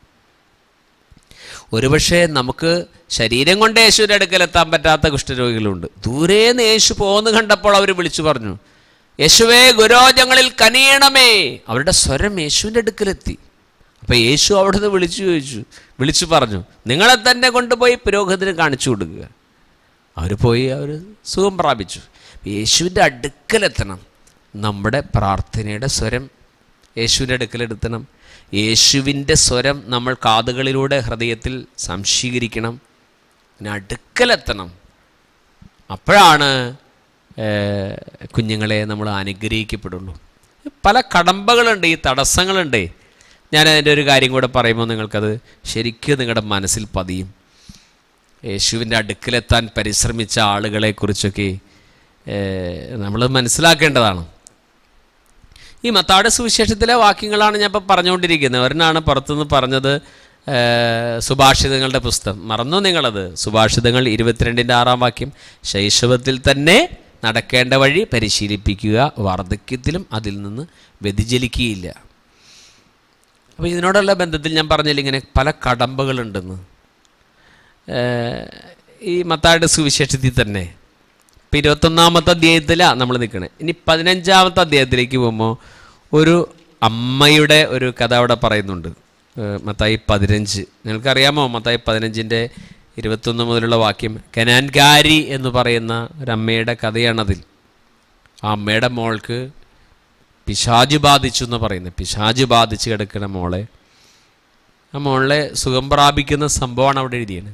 B: ഒരുപക്ഷെ നമുക്ക് ശരീരം കൊണ്ട് യേശുവിൻ്റെ അടുക്കൽ എത്താൻ പറ്റാത്ത കുഷ്ഠരോഗികളുണ്ട് ദൂരേന്ന് യേശു പോകുന്നു കണ്ടപ്പോൾ അവർ വിളിച്ചു പറഞ്ഞു യേശുവേ ഗുരോജങ്ങളിൽ കനിയണമേ അവരുടെ സ്വരം യേശുവിൻ്റെ അടുക്കലെത്തി അപ്പോൾ യേശു അവിടുന്ന് വിളിച്ചു ചോദിച്ചു വിളിച്ചു പറഞ്ഞു നിങ്ങളെ തന്നെ കൊണ്ടുപോയി പുരോഹിതന് കാണിച്ചു കൊടുക്കുക അവർ പോയി അവർ സുഖം പ്രാപിച്ചു യേശുവിൻ്റെ അടുക്കലെത്തണം നമ്മുടെ പ്രാർത്ഥനയുടെ സ്വരം യേശുവിൻ്റെ അടുക്കലെടുത്തണം യേശുവിൻ്റെ സ്വരം നമ്മൾ കാതുകളിലൂടെ ഹൃദയത്തിൽ സംശീകരിക്കണം പിന്നെ അടുക്കലെത്തണം അപ്പോഴാണ് ഏഹ്, കുഞ്ഞുങ്ങളെ നമ്മൾ അനുഗ്രഹിക്കപ്പെടുള്ളൂ പല കടമ്പകളുണ്ട് ഈ തടസ്സങ്ങളുണ്ട് ഞാൻ അതിൻ്റെ ഒരു കാര്യം കൂടെ പറയുമ്പോൾ നിങ്ങൾക്കത് ശരിക്കും നിങ്ങളുടെ മനസ്സിൽ പതിയും യേശുവിൻ്റെ അടുക്കിലെത്താൻ പരിശ്രമിച്ച ആളുകളെക്കുറിച്ചൊക്കെ നമ്മൾ മനസ്സിലാക്കേണ്ടതാണ് ഈ മത്താട് സുവിശേഷത്തിലെ വാക്യങ്ങളാണ് ഞാൻ ഇപ്പോൾ പറഞ്ഞുകൊണ്ടിരിക്കുന്നത് ഒരെണ്ണാണ് പുറത്തുനിന്ന് പറഞ്ഞത് ഏഹ്, സുഭാഷിതങ്ങളുടെ പുസ്തകം മറന്നു നിങ്ങളത് സുഭാഷിതങ്ങൾ ഇരുപത്തിരണ്ടിൻ്റെ ആറാം വാക്യം ശൈശവത്തിൽ തന്നെ നടക്കേണ്ട വഴി പരിശീലിപ്പിക്കുക വാർദ്ധക്യത്തിലും അതിൽ നിന്ന് വ്യതിചലിക്കുകയില്ല അപ്പോൾ ഇതിനോടുള്ള ബന്ധത്തിൽ ഞാൻ പറഞ്ഞില്ല ഇങ്ങനെ പല കടമ്പകളുണ്ടെന്ന് ഏഹ്, ഈ മത്തായുടെ സുവിശേഷത്തിൽ തന്നെ ഇപ്പം ഇരുപത്തൊന്നാമത്തെ അധ്യായത്തിലാണ് നമ്മൾ നിൽക്കണേ ഇനി പതിനഞ്ചാമത്തെ അധ്യായത്തിലേക്ക് പോകുമ്പോൾ ഒരു അമ്മയുടെ ഒരു കഥ അവിടെ പറയുന്നുണ്ട് ഏഹ്, മത്തായി പതിനഞ്ച് നിങ്ങൾക്കറിയാമോ മത്തായി പതിനഞ്ചിൻ്റെ ഇരുപത്തൊന്ന് മുതലുള്ള വാക്യം കനാൻകാരി എന്ന് പറയുന്ന ഒരമ്മയുടെ കഥയാണതിൽ ആ അമ്മയുടെ മോൾക്ക് പിശാജ് ബാധിച്ചു എന്ന് പറയുന്നത് പിശാജ് ബാധിച്ച് കിടക്കുന്ന മോളെ ആ മോളെ സുഖം പ്രാപിക്കുന്ന സംഭവമാണ് അവിടെ എഴുതിയത്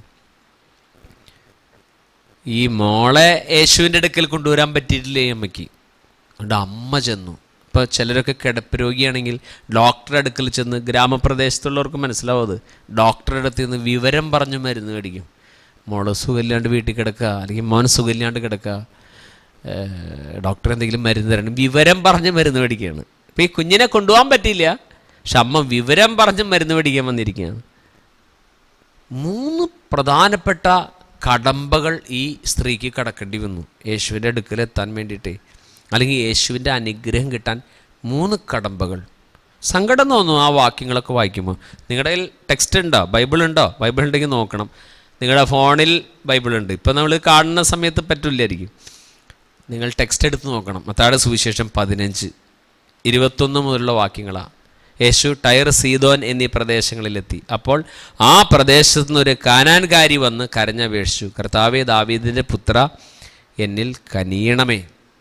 B: ഈ മോളെ യേശുവിൻ്റെ അടുക്കൽ കൊണ്ടുവരാൻ പറ്റിയിട്ടില്ലേ ഈ അമ്മയ്ക്ക് അതുകൊണ്ട് അമ്മ ചെന്നു ഇപ്പോൾ ചിലരൊക്കെ കിടപ്പ് രോഗിയാണെങ്കിൽ ഡോക്ടറെ അടുക്കൽ ചെന്ന് ഗ്രാമപ്രദേശത്തുള്ളവർക്ക് മനസ്സിലാവും അത് ഡോക്ടറുടെ അടുത്ത് നിന്ന് വിവരം പറഞ്ഞു മരുന്ന് മേടിക്കും മോള് സുഖമില്ലാണ്ട് വീട്ടിൽ കിടക്കുക അല്ലെങ്കിൽ മോൻ സുഖമില്ലാണ്ട് കിടക്കുക ഏഹ് ഡോക്ടർ എന്തെങ്കിലും മരുന്ന് തരണം വിവരം പറഞ്ഞ് മരുന്ന് മേടിക്കുകയാണ് അപ്പോൾ ഈ കുഞ്ഞിനെ കൊണ്ടുപോകാൻ പറ്റിയില്ല പക്ഷെ അമ്മ വിവരം പറഞ്ഞ് മരുന്ന് മേടിക്കാൻ വന്നിരിക്കുകയാണ് മൂന്ന് പ്രധാനപ്പെട്ട കടമ്പകൾ ഈ സ്ത്രീക്ക് കടക്കേണ്ടി വന്നു യേശുവിൻ്റെ അടുക്കൽ എത്താൻ വേണ്ടിയിട്ട് അല്ലെങ്കിൽ യേശുവിൻ്റെ അനുഗ്രഹം കിട്ടാൻ മൂന്ന് കടമ്പകൾ സങ്കടം തോന്നും ആ വാക്യങ്ങളൊക്കെ വായിക്കുമ്പോൾ നിങ്ങളുടെ കയ്യിൽ ടെക്സ്റ്റ് ഉണ്ടോ ബൈബിൾ ഉണ്ടോ ബൈബിൾ ഉണ്ടെങ്കിൽ നോക്കണം നിങ്ങളുടെ ഫോണിൽ ബൈബിൾ ഉണ്ട് ഇപ്പം നമ്മൾ കാണുന്ന സമയത്ത് പറ്റില്ലായിരിക്കും നിങ്ങൾ ടെക്സ്റ്റ് എടുത്ത് നോക്കണം മത്താടെ സുവിശേഷം പതിനഞ്ച് ഇരുപത്തൊന്ന് മുതലുള്ള വാക്യങ്ങളാണ് യേശു ടയർ സീതോൻ എന്നീ പ്രദേശങ്ങളിലെത്തി അപ്പോൾ ആ പ്രദേശത്തു നിന്നൊരു കാനാൻകാരി വന്ന് കരഞ്ഞപേക്ഷിച്ചു കർത്താവേ ദാവീദിൻ്റെ പുത്ര എന്നിൽ കനിയണമേ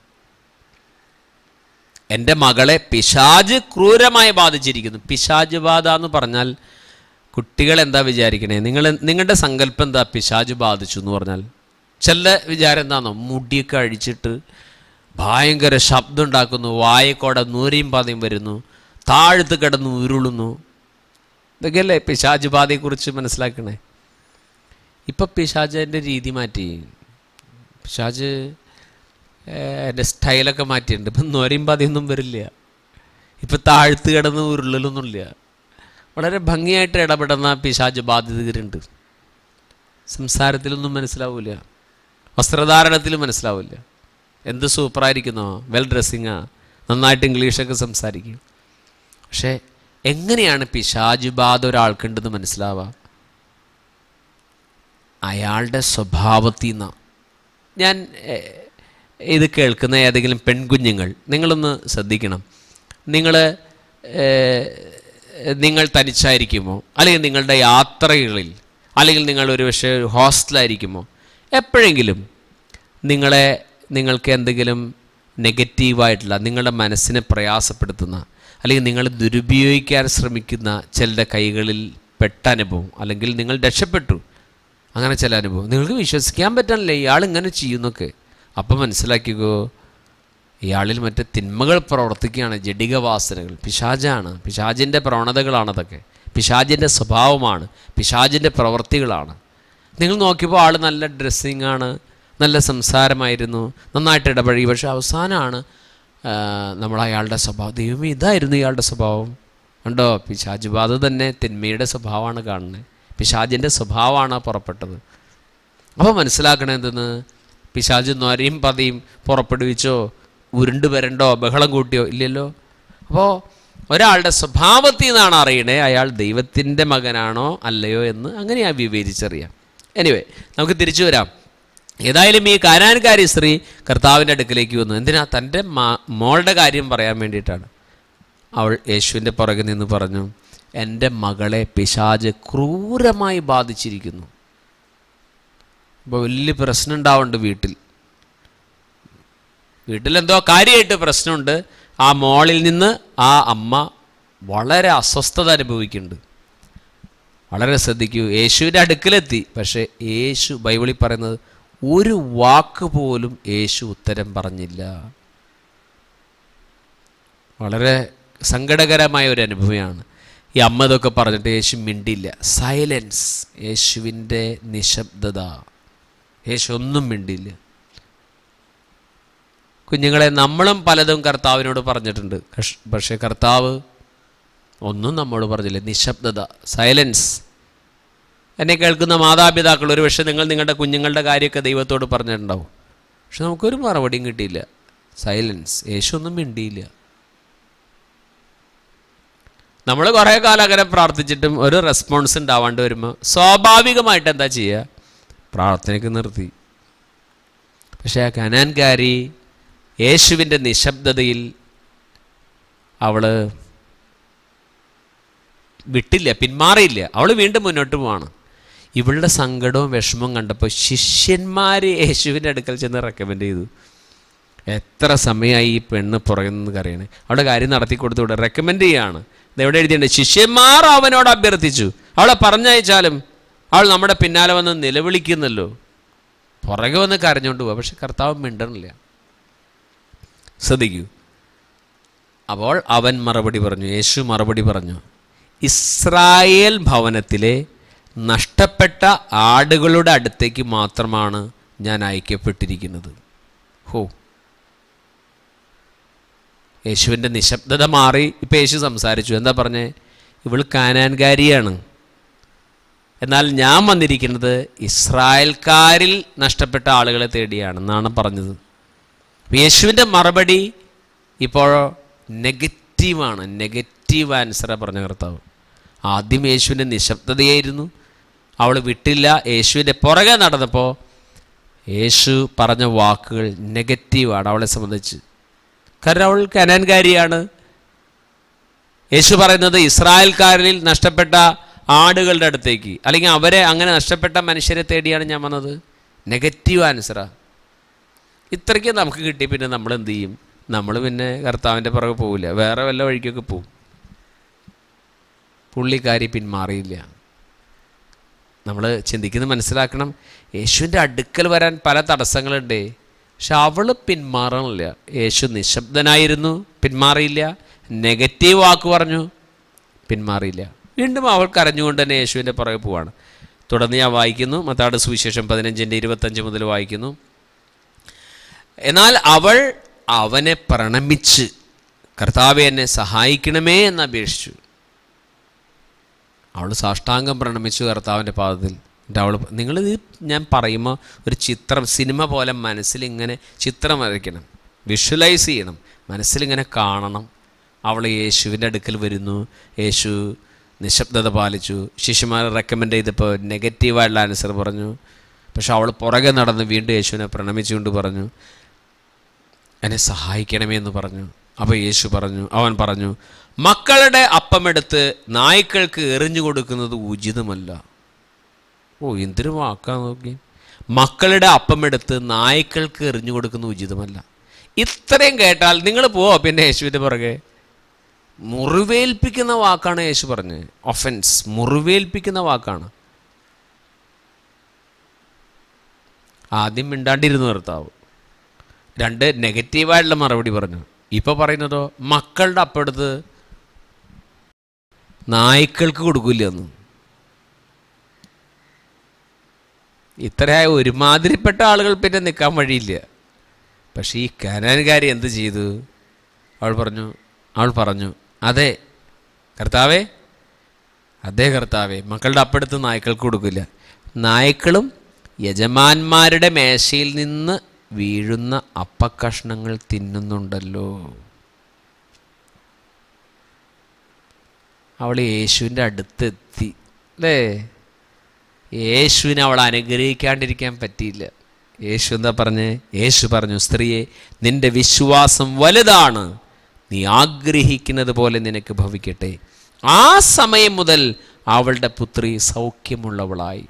B: എൻ്റെ മകളെ പിശാജ് ക്രൂരമായി ബാധിച്ചിരിക്കുന്നു പിശാജ് ബാധ എന്ന് പറഞ്ഞാൽ കുട്ടികൾ എന്താ വിചാരിക്കണേ നിങ്ങൾ നിങ്ങളുടെ സങ്കല്പം എന്താ പിശാജ് ബാധിച്ചു എന്ന് പറഞ്ഞാൽ ചില വിചാരം എന്താണെന്നോ മുടിയൊക്കെ അഴിച്ചിട്ട് ഭയങ്കര ശബ്ദം ഉണ്ടാക്കുന്നു വായക്കോടെ നൂരയും പാതയും വരുന്നു താഴ്ത്ത് കിടന്ന് ഉരുളുന്നു ഇതൊക്കെയല്ലേ പിശാജ് ബാധയെക്കുറിച്ച് മനസ്സിലാക്കണേ ഇപ്പം പിശാജിൻ്റെ രീതി മാറ്റി പിശാജ് എൻ്റെ സ്റ്റൈലൊക്കെ മാറ്റിയിട്ടുണ്ട് ഇപ്പം നൊരയും പാതയൊന്നും വരില്ല ഇപ്പം താഴ്ത്ത് കിടന്ന് ഉരുളലൊന്നുമില്ല വളരെ ഭംഗിയായിട്ട് ഇടപെടുന്ന പിശാജ് ബാധിതരുണ്ട് സംസാരത്തിലൊന്നും മനസ്സിലാവില്ല വസ്ത്രധാരണത്തിലും മനസ്സിലാവില്ല എന്ത് സൂപ്പറായിരിക്കുന്നോ വെൽ ഡ്രസ്സിങ്ങാ നന്നായിട്ട് ഇംഗ്ലീഷൊക്കെ സംസാരിക്കും പക്ഷേ എങ്ങനെയാണ് പിശാജ് ബാധ ഒരാൾക്കുണ്ടെന്ന് മനസ്സിലാവുക അയാളുടെ സ്വഭാവത്തിൽ നിന്നാണ് ഞാൻ ഏഹ്, ഇത് കേൾക്കുന്ന ഏതെങ്കിലും പെൺകുഞ്ഞുങ്ങൾ നിങ്ങളൊന്ന് ശ്രദ്ധിക്കണം നിങ്ങൾ നിങ്ങൾ തനിച്ചായിരിക്കുമോ അല്ലെങ്കിൽ നിങ്ങളുടെ യാത്രകളിൽ അല്ലെങ്കിൽ നിങ്ങൾ ഒരു പക്ഷേ ഒരു ഹോസ്റ്റലായിരിക്കുമോ എപ്പോഴെങ്കിലും നിങ്ങളെ നിങ്ങൾക്ക് എന്തെങ്കിലും നെഗറ്റീവായിട്ടുള്ള നിങ്ങളുടെ മനസ്സിനെ പ്രയാസപ്പെടുത്തുന്ന അല്ലെങ്കിൽ നിങ്ങൾ ദുരുപയോഗിക്കാൻ ശ്രമിക്കുന്ന ചിലരുടെ കൈകളിൽ പെട്ട അനുഭവം അല്ലെങ്കിൽ നിങ്ങൾ രക്ഷപ്പെട്ടു അങ്ങനെ ചില അനുഭവം നിങ്ങൾക്ക് വിശ്വസിക്കാൻ പറ്റാനില്ല ഇയാൾ ഇങ്ങനെ ചെയ്യുന്നൊക്കെ അപ്പം മനസ്സിലാക്കിക്കോ ഇയാളിൽ മറ്റ് തിന്മകൾ പ്രവർത്തിക്കുകയാണ് ജഡിക വാസനകൾ പിശാജാണ് പിശാജിൻ്റെ പ്രവണതകളാണ് അതൊക്കെ പിശാജിൻ്റെ സ്വഭാവമാണ് പിശാജിൻ്റെ പ്രവൃത്തികളാണ് നിങ്ങൾ നോക്കിയപ്പോൾ ആൾ നല്ല ഡ്രസ്സിങ് ആണ് നല്ല സംസാരമായിരുന്നു നന്നായിട്ട് ഇടപഴകി പക്ഷെ അവസാനമാണ് ആ, നമ്മൾ അയാളുടെ സ്വഭാവം ദൈവമേ ഇതായിരുന്നു ഇയാളുടെ സ്വഭാവം ഉണ്ടോ പിശാജ് ബാധ തന്നെ തിന്മയുടെ സ്വഭാവമാണ് കാണുന്നത് പിശാജിൻ്റെ സ്വഭാവമാണ് പുറപ്പെട്ടത് അപ്പോൾ മനസ്സിലാക്കണേ എന്തെന്ന് പിശാജ് നൊരയും പതയും പുറപ്പെടുവിച്ചോ ഉരുണ്ട് വരണ്ടോ ബഹളം കൂട്ടിയോ ഇല്ലല്ലോ അപ്പോൾ ഒരാളുടെ സ്വഭാവത്തിൽ നിന്നാണ് അറിയണേ അയാൾ ദൈവത്തിൻ്റെ മകനാണോ അല്ലയോ എന്ന് അങ്ങനെയാ വിവേചിച്ചറിയാം എനിവേ നമുക്ക് തിരിച്ചു വരാം ഏതായാലും ഈ കാനാൻകാരി സ്ത്രീ കർത്താവിൻ്റെ അടുക്കിലേക്ക് വന്നു എന്തിനാ തൻ്റെ മാ- മോളുടെ കാര്യം പറയാൻ വേണ്ടിയിട്ടാണ് അവൾ യേശുവിൻ്റെ പുറകിൽ നിന്ന് പറഞ്ഞു എൻ്റെ മകളെ പിശാജ് ക്രൂരമായി ബാധിച്ചിരിക്കുന്നു ഇപ്പോൾ വലിയ പ്രശ്നം ഉണ്ടാവുന്നുണ്ട് വീട്ടിൽ വീട്ടിലെന്തോ കാര്യമായിട്ട് പ്രശ്നമുണ്ട് ആ മോളിൽ നിന്ന് ആ അമ്മ വളരെ അസ്വസ്ഥത അനുഭവിക്കുന്നുണ്ട് വളരെ ശ്രദ്ധിക്കൂ യേശുവിൻ്റെ അടുക്കലെത്തി പക്ഷേ യേശു ബൈബിളിൽ പറയുന്നത് ഒരു വാക്ക് പോലും യേശു ഉത്തരം പറഞ്ഞില്ല വളരെ സങ്കടകരമായ ഒരു അനുഭവമാണ് ഈ അമ്മ ഇതൊക്കെ പറഞ്ഞിട്ട് യേശു മിണ്ടില്ല സൈലൻസ് യേശുവിൻ്റെ നിശബ്ദത യേശു ഒന്നും മിണ്ടില്ല കുഞ്ഞുങ്ങളെ നമ്മളും പലതും കർത്താവിനോട് പറഞ്ഞിട്ടുണ്ട് കഷ്- പക്ഷേ കർത്താവ് ഒന്നും നമ്മോട് പറഞ്ഞില്ല നിശബ്ദത സൈലൻസ് എന്നെ കേൾക്കുന്ന മാതാപിതാക്കൾ ഒരു പക്ഷേ നിങ്ങൾ നിങ്ങളുടെ കുഞ്ഞുങ്ങളുടെ കാര്യമൊക്കെ ദൈവത്തോട് പറഞ്ഞിട്ടുണ്ടാവും പക്ഷെ നമുക്കൊരു മറുപടിയും കിട്ടിയില്ല സൈലൻസ് യേശു ഒന്നും മിണ്ടിയില്ല നമ്മൾ കുറേ കാലം അങ്ങനെ പ്രാർത്ഥിച്ചിട്ടും ഒരു റെസ്പോൺസ് ഉണ്ടാവാണ്ട് വരുമ്പോൾ സ്വാഭാവികമായിട്ട് എന്താ ചെയ്യുക പ്രാർത്ഥനയ്ക്ക് നിർത്തി പക്ഷേ ആ കനാൻകാരി യേശുവിൻ്റെ നിശബ്ദതയിൽ അവള് വിട്ടില്ല പിന്മാറിയില്ല അവൾ വീണ്ടും മുന്നോട്ട് പോവാണ് ഇവളുടെ സങ്കടവും വിഷമവും കണ്ടപ്പോൾ ശിഷ്യന്മാർ യേശുവിൻ്റെ അടുക്കൽ ചെന്ന് റെക്കമെൻഡ് ചെയ്തു എത്ര സമയമായി ഈ പെണ്ണ് പുറകുന്നത് കറിയണേ അവളുടെ കാര്യം നടത്തി കൊടുത്തുവിടെ റെക്കമെൻഡ് ചെയ്യാണ് ഇത് എവിടെ എഴുതിയിട്ടുണ്ട് ശിഷ്യന്മാർ അവനോട് അഭ്യർത്ഥിച്ചു അവളെ പറഞ്ഞയച്ചാലും അവൾ നമ്മുടെ പിന്നാലെ വന്ന് നിലവിളിക്കുന്നല്ലോ പുറകെ വന്ന് കരഞ്ഞുകൊണ്ട് പോവാ പക്ഷെ കർത്താവ് മിണ്ടണില്ല ശ്രദ്ധിക്കൂ അപ്പോൾ അവൻ മറുപടി പറഞ്ഞു യേശു മറുപടി പറഞ്ഞു ഇസ്രായേൽ ഭവനത്തിലെ നഷ്ടപ്പെട്ട ആടുകളുടെ അടുത്തേക്ക് മാത്രമാണ് ഞാൻ അയക്കപ്പെട്ടിരിക്കുന്നത് ഹോ യേശുവിൻ്റെ നിശബ്ദത മാറി ഇപ്പം യേശു സംസാരിച്ചു എന്താ പറഞ്ഞേ ഇവൾ കാനാൻകാരിയാണ് എന്നാൽ ഞാൻ വന്നിരിക്കുന്നത് ഇസ്രായേൽക്കാരിൽ നഷ്ടപ്പെട്ട ആളുകളെ തേടിയാണെന്നാണ് പറഞ്ഞത് അപ്പോൾ യേശുവിൻ്റെ മറുപടി ഇപ്പോൾ നെഗറ്റീവാണ് നെഗറ്റീവ് ആൻസറാണ് പറഞ്ഞ കർത്താവ് ആദ്യം യേശുവിൻ്റെ നിശബ്ദതയായിരുന്നു അവൾ വിട്ടില്ല യേശുവിൻ്റെ പുറകെ നടന്നപ്പോൾ യേശു പറഞ്ഞ വാക്കുകൾ നെഗറ്റീവാണ് അവളെ സംബന്ധിച്ച് കാരണം അവൾ കനാൻകാരിയാണ് യേശു പറയുന്നത് ഇസ്രായേൽക്കാരിൽ നഷ്ടപ്പെട്ട ആടുകളുടെ അടുത്തേക്ക് അല്ലെങ്കിൽ അവരെ അങ്ങനെ നഷ്ടപ്പെട്ട മനുഷ്യരെ തേടിയാണ് ഞാൻ വന്നത് നെഗറ്റീവ് ആൻസറാ ഇത്രയ്ക്ക് നമുക്ക് കിട്ടി പിന്നെ നമ്മൾ എന്ത് ചെയ്യും നമ്മൾ പിന്നെ കർത്താവിൻ്റെ പുറകെ പോവില്ല വേറെ വല്ല വഴിക്കൊക്കെ പോവും പുള്ളിക്കാരി പിന്മാറിയില്ല നമ്മൾ ചിന്തിക്കുന്നത് മനസ്സിലാക്കണം യേശുവിൻ്റെ അടുക്കൽ വരാൻ പല തടസ്സങ്ങളുണ്ട് പക്ഷെ അവൾ പിന്മാറണില്ല യേശു നിശബ്ദനായിരുന്നു പിന്മാറിയില്ല നെഗറ്റീവ് വാക്ക് പറഞ്ഞു പിന്മാറിയില്ല വീണ്ടും അവൾ കരഞ്ഞുകൊണ്ട് തന്നെ യേശുവിൻ്റെ പുറകെ പോവാണ് തുടർന്ന് ഞാൻ വായിക്കുന്നു മത്താട് സുവിശേഷം പതിനഞ്ചിൻ്റെ ഇരുപത്തഞ്ച് മുതൽ വായിക്കുന്നു എന്നാൽ അവൾ അവനെ പ്രണമിച്ച് കർത്താവെ എന്നെ സഹായിക്കണമേ എന്ന് അപേക്ഷിച്ചു അവൾ സാഷ്ടാംഗം പ്രണമിച്ചു കർത്താവിൻ്റെ പാദത്തിൽ എന്നിട്ട് അവൾ നിങ്ങളിത് ഞാൻ പറയുമ്പോൾ ഒരു ചിത്രം സിനിമ പോലെ മനസ്സിലിങ്ങനെ ചിത്രം വരയ്ക്കണം വിഷ്വലൈസ് ചെയ്യണം മനസ്സിലിങ്ങനെ കാണണം അവൾ യേശുവിൻ്റെ അടുക്കൽ വരുന്നു യേശു നിശബ്ദത പാലിച്ചു ശിശുമാരെ റെക്കമെൻഡ് ചെയ്തപ്പോൾ നെഗറ്റീവായിട്ടുള്ള ആൻസർ പറഞ്ഞു പക്ഷെ അവൾ പുറകെ നടന്ന് വീണ്ടും യേശുവിനെ പ്രണമിച്ചുകൊണ്ട് പറഞ്ഞു എന്നെ സഹായിക്കണമേ എന്ന് പറഞ്ഞു അപ്പോൾ യേശു പറഞ്ഞു അവൻ പറഞ്ഞു മക്കളുടെ അപ്പമെടുത്ത് നായ്ക്കൾക്ക് എറിഞ്ഞു കൊടുക്കുന്നത് ഉചിതമല്ല ഓ എന്തൊരു വാക്കാ നോക്കി മക്കളുടെ അപ്പമെടുത്ത് നായ്ക്കൾക്ക് എറിഞ്ഞു കൊടുക്കുന്നത് ഉചിതമല്ല ഇത്രയും കേട്ടാൽ നിങ്ങൾ പോവോ പിന്നെ യേശുവിൻ്റെ പുറകെ മുറിവേൽപ്പിക്കുന്ന വാക്കാണ് യേശു പറഞ്ഞത് ഒഫൻസ് മുറിവേൽപ്പിക്കുന്ന വാക്കാണ് ആദ്യം മിണ്ടാണ്ടിരുന്നു നിർത്താവ് രണ്ട് നെഗറ്റീവായിട്ടുള്ള മറുപടി പറഞ്ഞു ഇപ്പോൾ പറയുന്നതോ മക്കളുടെ അപ്പെടുത്ത് നായ്ക്കൾക്ക് കൊടുക്കില്ല എന്ന് ഇത്രയായ ഒരുമാതിരിപ്പെട്ട ആളുകൾ പിന്നെ നിൽക്കാൻ വഴിയില്ല പക്ഷേ ഈ കനാൻകാരി എന്ത് ചെയ്തു അവൾ പറഞ്ഞു അവൾ പറഞ്ഞു അതെ കർത്താവേ അതേ കർത്താവേ മക്കളുടെ അപ്പെടുത്ത് നായ്ക്കൾക്ക് കൊടുക്കില്ല നായ്ക്കളും യജമാന്മാരുടെ മേശയിൽ നിന്ന് വീഴുന്ന അപ്പക്കഷ്ണങ്ങൾ തിന്നുന്നുണ്ടല്ലോ അവൾ യേശുവിൻ്റെ അടുത്തെത്തി അല്ലേ യേശുവിനെ അവൾ അനുഗ്രഹിക്കാണ്ടിരിക്കാൻ പറ്റിയില്ല യേശു എന്താ പറഞ്ഞേ യേശു പറഞ്ഞു സ്ത്രീയെ നിന്റെ വിശ്വാസം വലുതാണ് നീ ആഗ്രഹിക്കുന്നത് പോലെ നിനക്ക് ഭവിക്കട്ടെ ആ സമയം മുതൽ അവളുടെ പുത്രി സൗഖ്യമുള്ളവളായി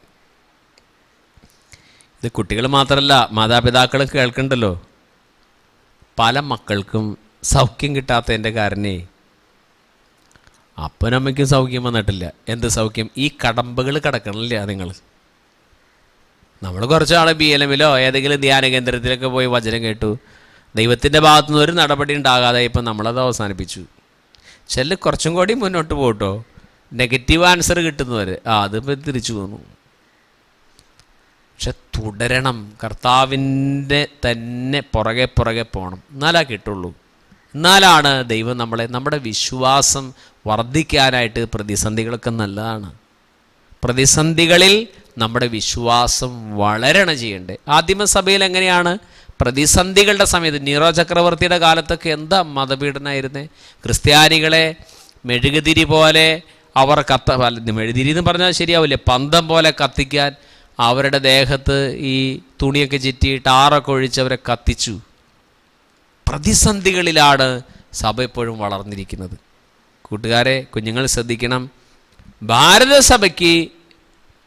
B: ഇത് കുട്ടികൾ മാത്രമല്ല മാതാപിതാക്കളും കേൾക്കണ്ടല്ലോ പല മക്കൾക്കും സൗഖ്യം കിട്ടാത്തതിൻ്റെ കാരണേ അപ്പനമ്മയ്ക്കും സൗഖ്യം വന്നിട്ടില്ല എന്ത് സൗഖ്യം ഈ കടമ്പകൾ കിടക്കണില്ല നിങ്ങൾ നമ്മൾ കുറച്ച് ആൾ ബി എൽ എമ്മിലോ ഏതെങ്കിലും ധ്യാന കേന്ദ്രത്തിലൊക്കെ പോയി വചനം കേട്ടു ദൈവത്തിൻ്റെ ഭാഗത്തു നിന്ന് ഒരു നടപടി ഉണ്ടാകാതെ ഇപ്പം നമ്മളത് അവസാനിപ്പിച്ചു ചില കുറച്ചും കൂടി മുന്നോട്ട് പോകട്ടോ നെഗറ്റീവ് ആൻസർ കിട്ടുന്നവർ ആ അതിപ്പോൾ തിരിച്ചു പോന്നു പക്ഷെ തുടരണം കർത്താവിൻ്റെ തന്നെ പുറകെ പുറകെ പോകണം എന്നാലാ കിട്ടുള്ളൂ എന്നാലാണ് ദൈവം നമ്മളെ നമ്മുടെ വിശ്വാസം വർദ്ധിക്കാനായിട്ട് പ്രതിസന്ധികളൊക്കെ നല്ലതാണ് പ്രതിസന്ധികളിൽ നമ്മുടെ വിശ്വാസം വളരണം ചെയ്യണ്ടേ ആദിമസഭയിൽ എങ്ങനെയാണ് പ്രതിസന്ധികളുടെ സമയത്ത് നീറോ ചക്രവർത്തിയുടെ കാലത്തൊക്കെ എന്താ മതപീഡനമായിരുന്നേ ക്രിസ്ത്യാനികളെ മെഴുകുതിരി പോലെ അവർ കത്ത അല്ല, മെഴുകുതിരി എന്ന് പറഞ്ഞാൽ ശരിയാവില്ലേ പന്തം പോലെ കത്തിക്കാൻ അവരുടെ ദേഹത്ത് ഈ തുണിയൊക്കെ ചുറ്റിയിട്ട് ആറൊക്കെ ഒഴിച്ച് അവരെ കത്തിച്ചു പ്രതിസന്ധികളിലാണ് സഭ എപ്പോഴും വളർന്നിരിക്കുന്നത് കൂട്ടുകാരെ കുഞ്ഞുങ്ങൾ ശ്രദ്ധിക്കണം ഭാരതസഭയ്ക്ക്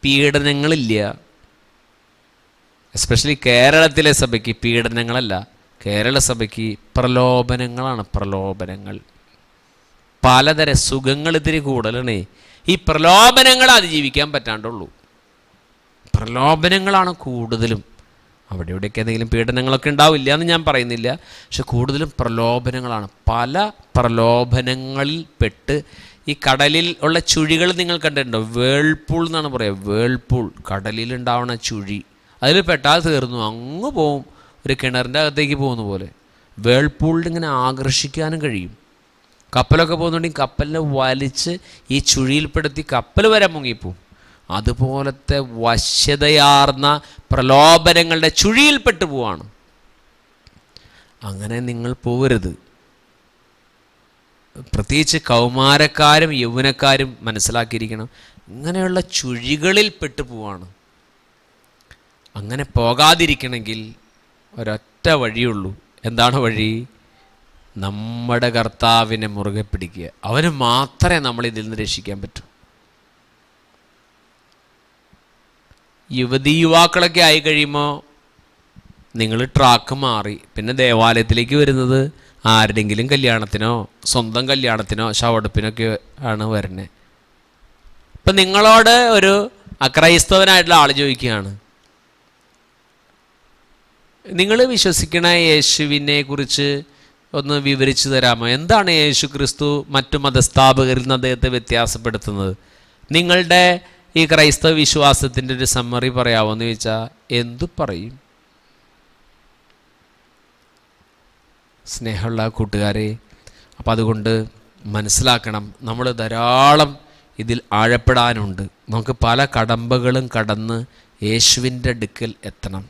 B: പീഡനങ്ങളില്ല എസ്പെഷ്യലി കേരളത്തിലെ സഭയ്ക്ക് പീഡനങ്ങളല്ല കേരള സഭയ്ക്ക് പ്രലോഭനങ്ങളാണ് പ്രലോഭനങ്ങൾ പലതര സുഖങ്ങൾ ഇത്തിരി കൂടുതലാണ് ഈ പ്രലോഭനങ്ങൾ അതിജീവിക്കാൻ പറ്റാണ്ടുള്ളൂ പ്രലോഭനങ്ങളാണ് കൂടുതലും അവിടെ ഇവിടെയൊക്കെ എന്തെങ്കിലും പീഡനങ്ങളൊക്കെ ഉണ്ടാവില്ല എന്ന് ഞാൻ പറയുന്നില്ല പക്ഷെ കൂടുതലും പ്രലോഭനങ്ങളാണ് പല പ്രലോഭനങ്ങളിൽ പെട്ട് ഈ കടലിൽ ഉള്ള ചുഴികൾ നിങ്ങൾ കണ്ടിട്ടുണ്ടോ വേൾപൂൾ എന്നാണ് പറയുക വേൾപൂൾ കടലിൽ ഉണ്ടാവുന്ന ചുഴി അതിൽ പെട്ടാൽ തീർന്നു അങ്ങ് പോവും ഒരു കിണറിൻ്റെ അകത്തേക്ക് പോകുന്ന പോലെ വേൾപൂളിൽ ഇങ്ങനെ ആകർഷിക്കാനും കഴിയും കപ്പലൊക്കെ പോകുന്നുണ്ടെങ്കിൽ കപ്പലിനെ വലിച്ച് ഈ ചുഴിയിൽപ്പെടുത്തി കപ്പൽ വരെ മുങ്ങിപ്പോവും അതുപോലത്തെ വശ്യതയാർന്ന പ്രലോഭനങ്ങളുടെ ചുഴിയിൽപ്പെട്ടു പോവാണ് അങ്ങനെ നിങ്ങൾ പോവരുത് പ്രത്യേകിച്ച് കൗമാരക്കാരും യൗവനക്കാരും മനസ്സിലാക്കിയിരിക്കണം ഇങ്ങനെയുള്ള ചുഴികളിൽ പെട്ടു പോവാണ് അങ്ങനെ പോകാതിരിക്കണമെങ്കിൽ ഒരൊറ്റ വഴിയുള്ളൂ എന്താണ് വഴി നമ്മുടെ കർത്താവിനെ മുറുകെ പിടിക്കുക അവന് മാത്രമേ നമ്മൾ ഇതിൽ നിന്ന് രക്ഷിക്കാൻ പറ്റൂ യുവതി യുവാക്കളൊക്കെ ആയി കഴിയുമ്പോൾ നിങ്ങൾ ട്രാക്ക് മാറി പിന്നെ ദേവാലയത്തിലേക്ക് വരുന്നത് ആരുടെങ്കിലും കല്യാണത്തിനോ സ്വന്തം കല്യാണത്തിനോ ശവടുപ്പിനൊക്കെ ആണ് വരുന്നത് ഇപ്പം നിങ്ങളോട് ഒരു അക്രൈസ്തവനായിട്ടുള്ള ആൾ ചോദിക്കുകയാണ് നിങ്ങൾ വിശ്വസിക്കണ യേശുവിനെ കുറിച്ച് ഒന്ന് വിവരിച്ചു തരാമോ എന്താണ് യേശു ക്രിസ്തു മറ്റു മതസ്ഥാപകരിൽ നിന്ന് അദ്ദേഹത്തെ വ്യത്യാസപ്പെടുത്തുന്നത് നിങ്ങളുടെ ഈ ക്രൈസ്തവ വിശ്വാസത്തിൻ്റെ ഒരു സമ്മറി പറയാമോ എന്ന് ചോദിച്ചാൽ എന്തു പറയും സ്നേഹമുള്ള കൂട്ടുകാരെ അപ്പം അതുകൊണ്ട് മനസ്സിലാക്കണം നമ്മൾ ധാരാളം ഇതിൽ ആഴപ്പെടാനുണ്ട് നമുക്ക് പല കടമ്പകളും കടന്ന് യേശുവിൻ്റെ അടുക്കൽ എത്തണം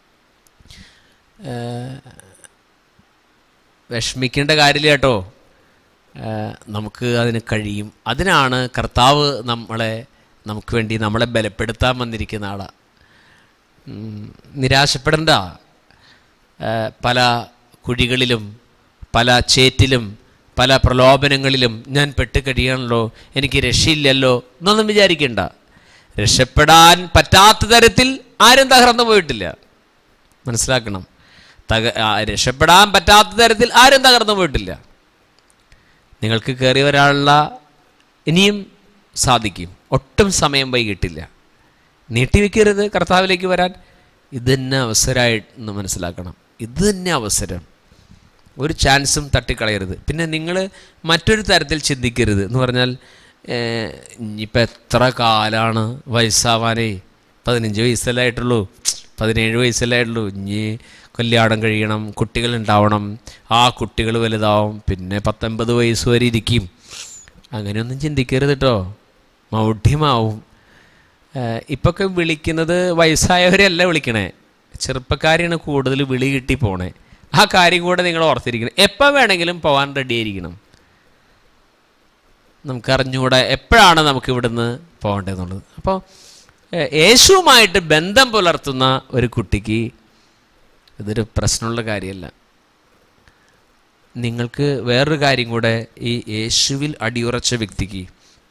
B: ഏഹ് വിഷമിക്കേണ്ട കാര്യമില്ല കേട്ടോ ഏഹ് നമുക്ക് അതിന് കഴിയും അതിനാണ് കർത്താവ് നമ്മളെ നമുക്ക് വേണ്ടി നമ്മളെ ബലപ്പെടുത്താൻ വന്നിരിക്കുന്ന ആളാണ് നിരാശപ്പെടണ്ട ഏഹ് പല കുഴികളിലും പല ചേറ്റിലും പല പ്രലോഭനങ്ങളിലും ഞാൻ പെട്ട് കഴിയണല്ലോ എനിക്ക് രക്ഷയില്ലല്ലോ എന്നൊന്നും വിചാരിക്കണ്ട രക്ഷപ്പെടാൻ പറ്റാത്ത തരത്തിൽ ആരും തകർന്നു പോയിട്ടില്ല മനസ്സിലാക്കണം തക ആ, രക്ഷപ്പെടാൻ പറ്റാത്ത തരത്തിൽ ആരും തകർന്നു പോയിട്ടില്ല നിങ്ങൾക്ക് കയറി വരാനുള്ള ഇനിയും സാധിക്കും ഒട്ടും സമയം വൈകിട്ടില്ല നീട്ടിവെക്കരുത് കർത്താവിലേക്ക് വരാൻ ഇത് തന്നെ അവസരമായിട്ട് മനസ്സിലാക്കണം ഇത് തന്നെ അവസരം ഒരു ചാൻസും തട്ടിക്കളയരുത് പിന്നെ നിങ്ങൾ മറ്റൊരു തരത്തിൽ ചിന്തിക്കരുത് എന്ന് പറഞ്ഞാൽ ഏഹ്, ഇനിയിപ്പോൾ എത്ര കാലാണ് വയസ്സാവാനേ പതിനഞ്ച് വയസ്സല്ലേ ആയിട്ടുള്ളൂ പതിനേഴ് വയസ്സല്ലേ ആയിട്ടുള്ളൂ ഇനി കല്യാണം കഴിയണം കുട്ടികൾ ഉണ്ടാവണം ആ കുട്ടികൾ വലുതാവും പിന്നെ പത്തൊമ്പത് വയസ്സ് വരെ ഇരിക്കും അങ്ങനെയൊന്നും ചിന്തിക്കരുത് കേട്ടോ മൗഢ്യമാവും ഏഹ് ഇപ്പൊക്കെ വിളിക്കുന്നത് വയസ്സായവരെയല്ല വിളിക്കണേ ചെറുപ്പക്കാരെയാണ് കൂടുതൽ വിളി കിട്ടി പോണേ ആ കാര്യം കൂടെ നിങ്ങൾ ഓർത്തിരിക്കണം എപ്പോൾ വേണമെങ്കിലും പോകാൻ റെഡി ആയിരിക്കണം നമുക്കറിഞ്ഞുകൂടെ എപ്പോഴാണ് നമുക്ക് ഇവിടുന്ന് പോകേണ്ടതെന്നുള്ളത് അപ്പോൾ ഏഹ് യേശുവുമായിട്ട് ബന്ധം പുലർത്തുന്ന ഒരു കുട്ടിക്ക് ഇതൊരു പ്രശ്നമുള്ള കാര്യമല്ല നിങ്ങൾക്ക് വേറൊരു കാര്യം കൂടെ ഈ യേശുവിൽ അടിയുറച്ച വ്യക്തിക്ക്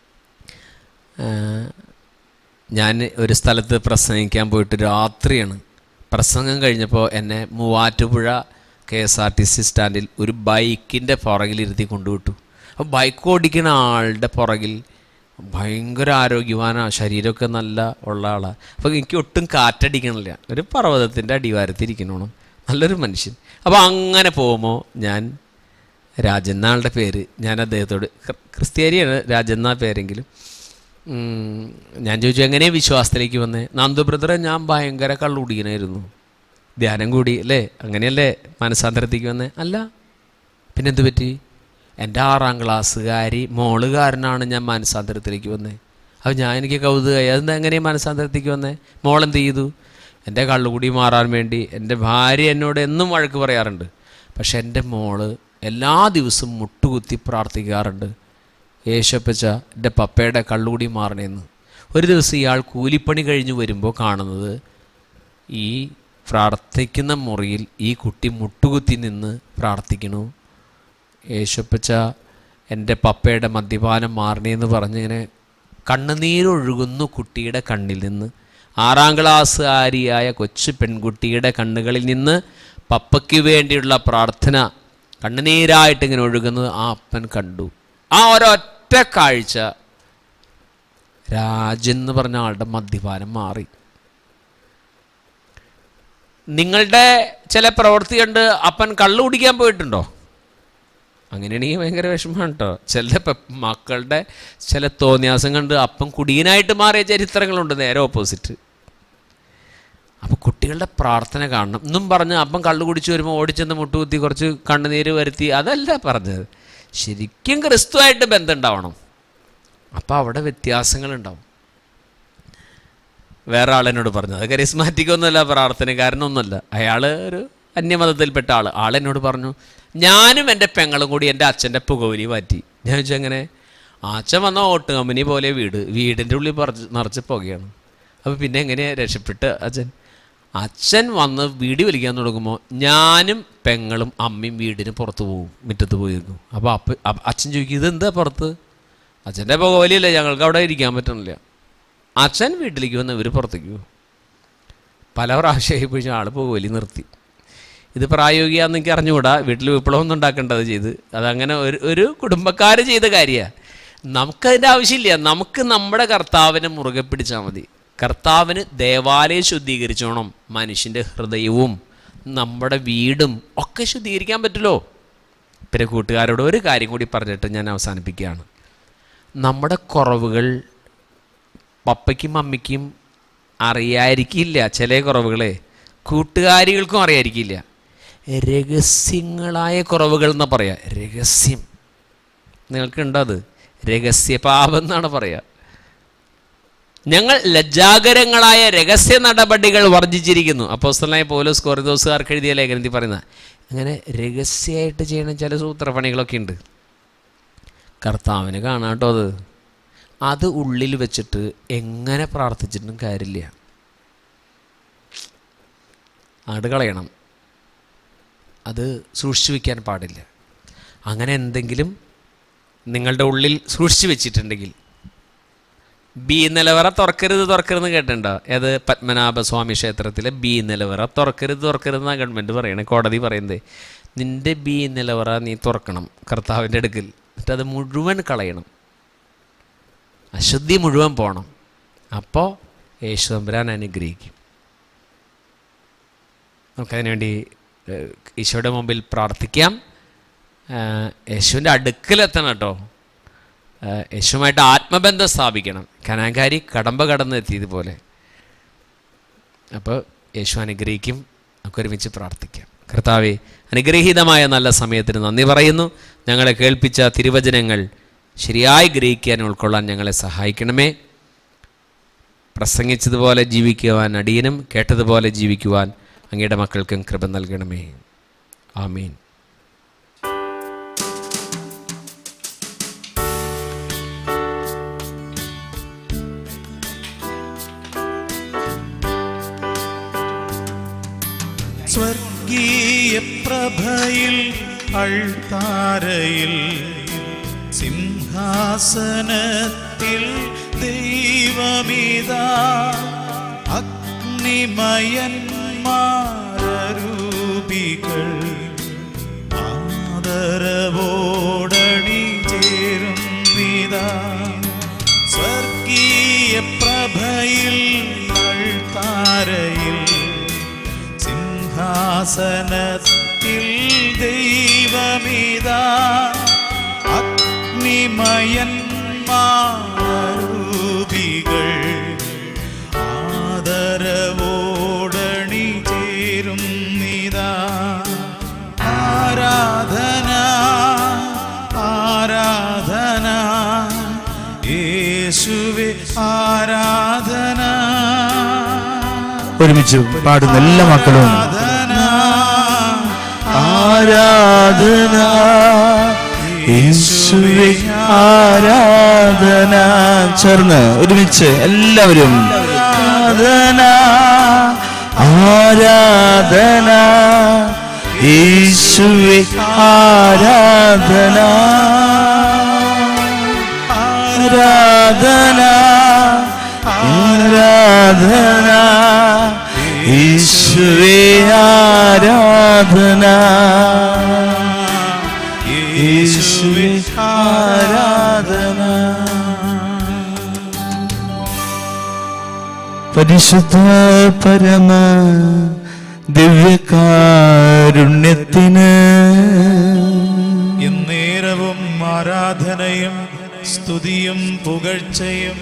B: ഏഹ് ഞാൻ ഒരു സ്ഥലത്ത് പ്രസംഗിക്കാൻ പോയിട്ട് രാത്രിയാണ് പ്രസംഗം കഴിഞ്ഞപ്പോൾ എന്നെ Muvattupuzha K S R T C സ്റ്റാൻഡിൽ ഒരു ബൈക്കിൻ്റെ പുറകിലിരുത്തി കൊണ്ടുവിട്ടു അപ്പോൾ ബൈക്ക് ഓടിക്കുന്ന ആളുടെ പുറകിൽ ഭയങ്കര ആരോഗ്യവാനാണ് ശരീരമൊക്കെ നല്ല ഉള്ള ആളാണ് അപ്പോൾ എനിക്ക് ഒട്ടും കാറ്റടിക്കണില്ല ഒരു പർവ്വതത്തിൻ്റെ അടിവാരത്തിരിക്കണം നല്ലൊരു മനുഷ്യൻ അപ്പോൾ അങ്ങനെ പോകുമ്പോൾ ഞാൻ രാജൻ എന്നാളുടെ പേര് ഞാൻ അദ്ദേഹത്തോട് ക്രി- ക്രിസ്ത്യാനിയാണ് രാജൻ എന്നാ പേരെങ്കിലും ഉം, ഞാൻ ചോദിച്ചു എങ്ങനെ വിശ്വാസത്തിലേക്ക് വന്നേ നന്ദു ബ്രദറെ ഞാൻ ഭയങ്കര കള്ളുടിക്കനായിരുന്നു ധ്യാനം കൂടി അല്ലേ അങ്ങനെയല്ലേ മനസാന്തരത്തേക്ക് വന്നേ അല്ല പിന്നെന്ത് പറ്റി എൻ്റെ ആറാം ക്ലാസ്സുകാരി മോള് കാരനാണ് ഞാൻ മനസാന്തരത്തിലേക്ക് വന്നേ അപ്പോൾ ഞാൻ എനിക്ക് കൗതുകമായി അതെന്താ എങ്ങനെയാണ് മനസാന്തരത്തേക്ക് വന്നേ മോൾ എന്ത് ചെയ്തു എൻ്റെ കള്ളുകൂടി മാറാൻ വേണ്ടി എൻ്റെ ഭാര്യ എന്നോട് എന്നും വഴക്ക് പറയാറുണ്ട് പക്ഷെ എൻ്റെ മോള് എല്ലാ ദിവസവും മുട്ടുകുത്തി പ്രാർത്ഥിക്കാറുണ്ട് യേശപ്പച്ച എൻ്റെ പപ്പയുടെ കള്ളുകൂടി മാറണേന്ന് ഒരു ദിവസം ഇയാൾ കൂലിപ്പണി കഴിഞ്ഞ് വരുമ്പോൾ കാണുന്നത് ഈ പ്രാർത്ഥിക്കുന്ന മുറിയിൽ ഈ കുട്ടി മുട്ടുകുത്തി നിന്ന് പ്രാർത്ഥിക്കണു യേശപ്പച്ച എൻ്റെ പപ്പയുടെ മദ്യപാനം മാറണേന്ന് പറഞ്ഞിങ്ങനെ കണ്ണുനീരൊഴുകുന്നു കുട്ടിയുടെ കണ്ണിൽ നിന്ന് ആറാം ക്ലാസ്സുകാരിയായ കൊച്ചു പെൺകുട്ടിയുടെ കണ്ണുകളിൽ നിന്ന് പപ്പയ്ക്ക് വേണ്ടിയുള്ള പ്രാർത്ഥന കണ്ണുനീരായിട്ട് ഇങ്ങനെ ഒഴുകുന്നത് ആ അപ്പൻ കണ്ടു ആ ഒരൊറ്റ കാഴ്ച രാജൻ എന്ന് പറഞ്ഞ ആളുടെ മദ്യപാനം മാറി നിങ്ങളുടെ ചില പ്രവൃത്തി കണ്ട് അപ്പൻ കള്ളു കുടിക്കാൻ പോയിട്ടുണ്ടോ അങ്ങനെയാണെങ്കിൽ ഭയങ്കര വിഷമമാണ് കേട്ടോ ചില പ- മക്കളുടെ ചില തോന്നിയാസം കണ്ട് അപ്പം കുടിയനായിട്ട് മാറിയ ചരിത്രങ്ങളുണ്ട് നേരെ ഓപ്പോസിറ്റ് അപ്പോൾ കുട്ടികളുടെ പ്രാർത്ഥന കാണണം എന്നും പറഞ്ഞ് അപ്പം കള്ളു കുടിച്ച് വരുമ്പോൾ ഓടിച്ചെന്ന് മുട്ടുകുത്തി കുറച്ച് കണ്ണുനീര് വരുത്തി അതല്ല പറഞ്ഞത് ശരിക്കും ക്രിസ്തുവായിട്ട് ബന്ധം ഉണ്ടാവണം അപ്പോൾ അവിടെ വ്യത്യാസങ്ങളുണ്ടാവും വേറെ ആളെന്നോട് പറഞ്ഞു അത് കരിസ്മാറ്റിക് ഒന്നുമല്ല പ്രാർത്ഥനക്കാരനൊന്നുമല്ല അയാൾ ഒരു അന്യമതത്തിൽപ്പെട്ട ആൾ ആളെന്നോട് പറഞ്ഞു ഞാനും എൻ്റെ പെങ്ങളും കൂടി എൻ്റെ അച്ഛൻ്റെ പുകവലി മാറ്റി ഞാൻ ചോദിച്ചു അങ്ങനെ അച്ഛൻ വന്ന ഓട്ട് കമ്പനി പോലെ വീട് വീടിൻ്റെ ഉള്ളിൽ പറച്ച് നിറച്ച് പുകയാണ് അപ്പോൾ പിന്നെ എങ്ങനെയാണ് രക്ഷപ്പെട്ട് അച്ഛൻ അച്ഛൻ വന്ന് വീടി വലിക്കാൻ തുടങ്ങുമ്പോൾ ഞാനും പെങ്ങളും അമ്മയും വീടിന് പുറത്ത് പോകും മുറ്റത്ത് പോയിരിക്കും അപ്പോൾ അപ്പ അപ്പ- അച്ഛൻ ചോദിക്കും ഇതെന്താ പുറത്ത് അച്ഛൻ്റെ പുകവലിയല്ലേ ഞങ്ങൾക്ക് അവിടെ ഇരിക്കാൻ പറ്റണില്ല അച്ഛൻ വീട്ടിലേക്ക് വന്ന് ഇവർ പുറത്തേക്ക് പോകും പല പ്രാവശ്യമായി പോയി ആൾ പുകവലി നിർത്തി ഇത് പ്രായോഗികമാണെന്ന് എനിക്ക് അറിഞ്ഞുകൂടാ വീട്ടിൽ വിപ്ലവമൊന്നും ഉണ്ടാക്കേണ്ടത് ചെയ്ത് അതങ്ങനെ ഒരു ഒരു കുടുംബക്കാർ ചെയ്ത കാര്യമാണ് നമുക്കതിൻ്റെ ആവശ്യമില്ല നമുക്ക് നമ്മുടെ കർത്താവിനെ മുറുകെ പിടിച്ചാൽ മതി കർത്താവിന് ദേവാലയം ശുദ്ധീകരിച്ചോണം മനുഷ്യൻ്റെ ഹൃദയവും നമ്മുടെ വീടും ഒക്കെ ശുദ്ധീകരിക്കാൻ പറ്റുമല്ലോ പിന്നെ കൂട്ടുകാരോട് ഒരു കാര്യം കൂടി പറഞ്ഞിട്ട് ഞാൻ അവസാനിപ്പിക്കുകയാണ് നമ്മുടെ കുറവുകൾ പപ്പയ്ക്കും മമ്മിക്കും അറിയായിരിക്കില്ല ചില കുറവുകളെ കൂട്ടുകാരികൾക്കും അറിയായിരിക്കില്ല രഹസ്യങ്ങളായ കുറവുകൾ എന്ന് പറയാ രഹസ്യം നിങ്ങൾക്കുണ്ടോ അത് രഹസ്യപാപം എന്നാണ് പറയുക ഞങ്ങൾ ലജ്ജാകരങ്ങളായ രഹസ്യ നടപടികൾ വർജിച്ചിരിക്കുന്നു അപ്പോസ്തലനായ പോലീസ് കോറിദോസുകാർക്ക് എഴുതിയ ലേഖനത്തിൽ പറയുന്ന അങ്ങനെ രഹസ്യമായിട്ട് ചെയ്യണ ചില സൂത്രപ്പണികളൊക്കെ ഉണ്ട് കർത്താവിന് കാണാട്ടോ അത് അത് ഉള്ളിൽ വെച്ചിട്ട് എങ്ങനെ പ്രാർത്ഥിച്ചിട്ടും കാര്യമില്ല ആട് കളയണം അത് സൂക്ഷിച്ചു വയ്ക്കാൻ പാടില്ല അങ്ങനെ എന്തെങ്കിലും നിങ്ങളുടെ ഉള്ളിൽ സൂക്ഷിച്ചു വെച്ചിട്ടുണ്ടെങ്കിൽ ബി നിലവറ തുറക്കരുത് തുറക്കരുത് കേട്ടിട്ടുണ്ടോ ഏത് പത്മനാഭസ്വാമി ക്ഷേത്രത്തിലെ ബി നിലവറ തുറക്കരുത് തുറക്കരുത് എന്നാണ് ഗവൺമെൻറ് പറയണേ കോടതി പറയുന്നത് നിന്റെ ബി നിലവറ നീ തുറക്കണം കർത്താവിൻ്റെ അടുക്കൽ എന്നിട്ട് അത് മുഴുവൻ കളയണം അശുദ്ധി മുഴുവൻ പോകണം അപ്പോൾ യേശു തമ്പുരാൻ അനുഗ്രഹിക്കും നമുക്കതിന് വേണ്ടി ഏഹ്, ഈശോയുടെ മുമ്പിൽ പ്രാർത്ഥിക്കാം ഏഹ്, യേശുവിൻ്റെ അടുക്കലെത്തണം കേട്ടോ ഏഹ്, യേശുവുമായിട്ട് ആത്മബന്ധം സ്ഥാപിക്കണം കനാകാരി കടമ്പ കടന്ന് എത്തിയതുപോലെ അപ്പോൾ യേശു അനുഗ്രഹിക്കും നമുക്ക് ഒരുമിച്ച് പ്രാർത്ഥിക്കാം കർത്താവെ അനുഗ്രഹീതമായ നല്ല സമയത്തിന് നന്ദി പറയുന്നു ഞങ്ങളെ കേൾപ്പിച്ച തിരുവചനങ്ങൾ ശരിയായി ഗ്രഹിക്കാൻ ഉൾക്കൊള്ളാൻ ഞങ്ങളെ സഹായിക്കണമേ പ്രസംഗിച്ചതുപോലെ ജീവിക്കുവാൻ അടിയനും കേട്ടതുപോലെ ജീവിക്കുവാൻ അങ്ങയുടെ മക്കൾക്കും കൃപ നൽകണമേ ആമീൻ
A: സ്വർഗീയ പ്രഭയിൽ അൾത്താരയിൽ സിംഹാസനത്തിൽ ദൈവമിതാ അഗ്നിമയന്മാരൂപികൾ ആദരവോടണി ചേരും വിതാ സ്വർഗീയ പ്രഭയിൽ അൾത്താരയിൽ സിംഹാസനത്തിൽ ദൈവമിതാ അഗ്നിമയന്മാരൂപികൾ ആദരവോടണി ചേരും നിതാ ആരാധന ആരാധന യേശുവെ ആരാധന
C: ഒരുമിച്ച് പാടുന്ന എല്ലാ മക്കളും ആരാധന യേശുവേ ആരാധന ചേർന്ന് ഒരുമിച്ച് എല്ലാവരും ആരാധന ആരാധന യേശുവേ ആരാധന ആരാധന ആരാധന യേശുവേ ആരാധന ആരാധന
A: യേശുവേ
C: ആരാധന പരിശുദ്ധ പരമ ദിവ്യകാരുണ്യത്തിന്
A: എന്നേരവും ആരാധനയും സ്തുതിയും പുകഴ്ചയും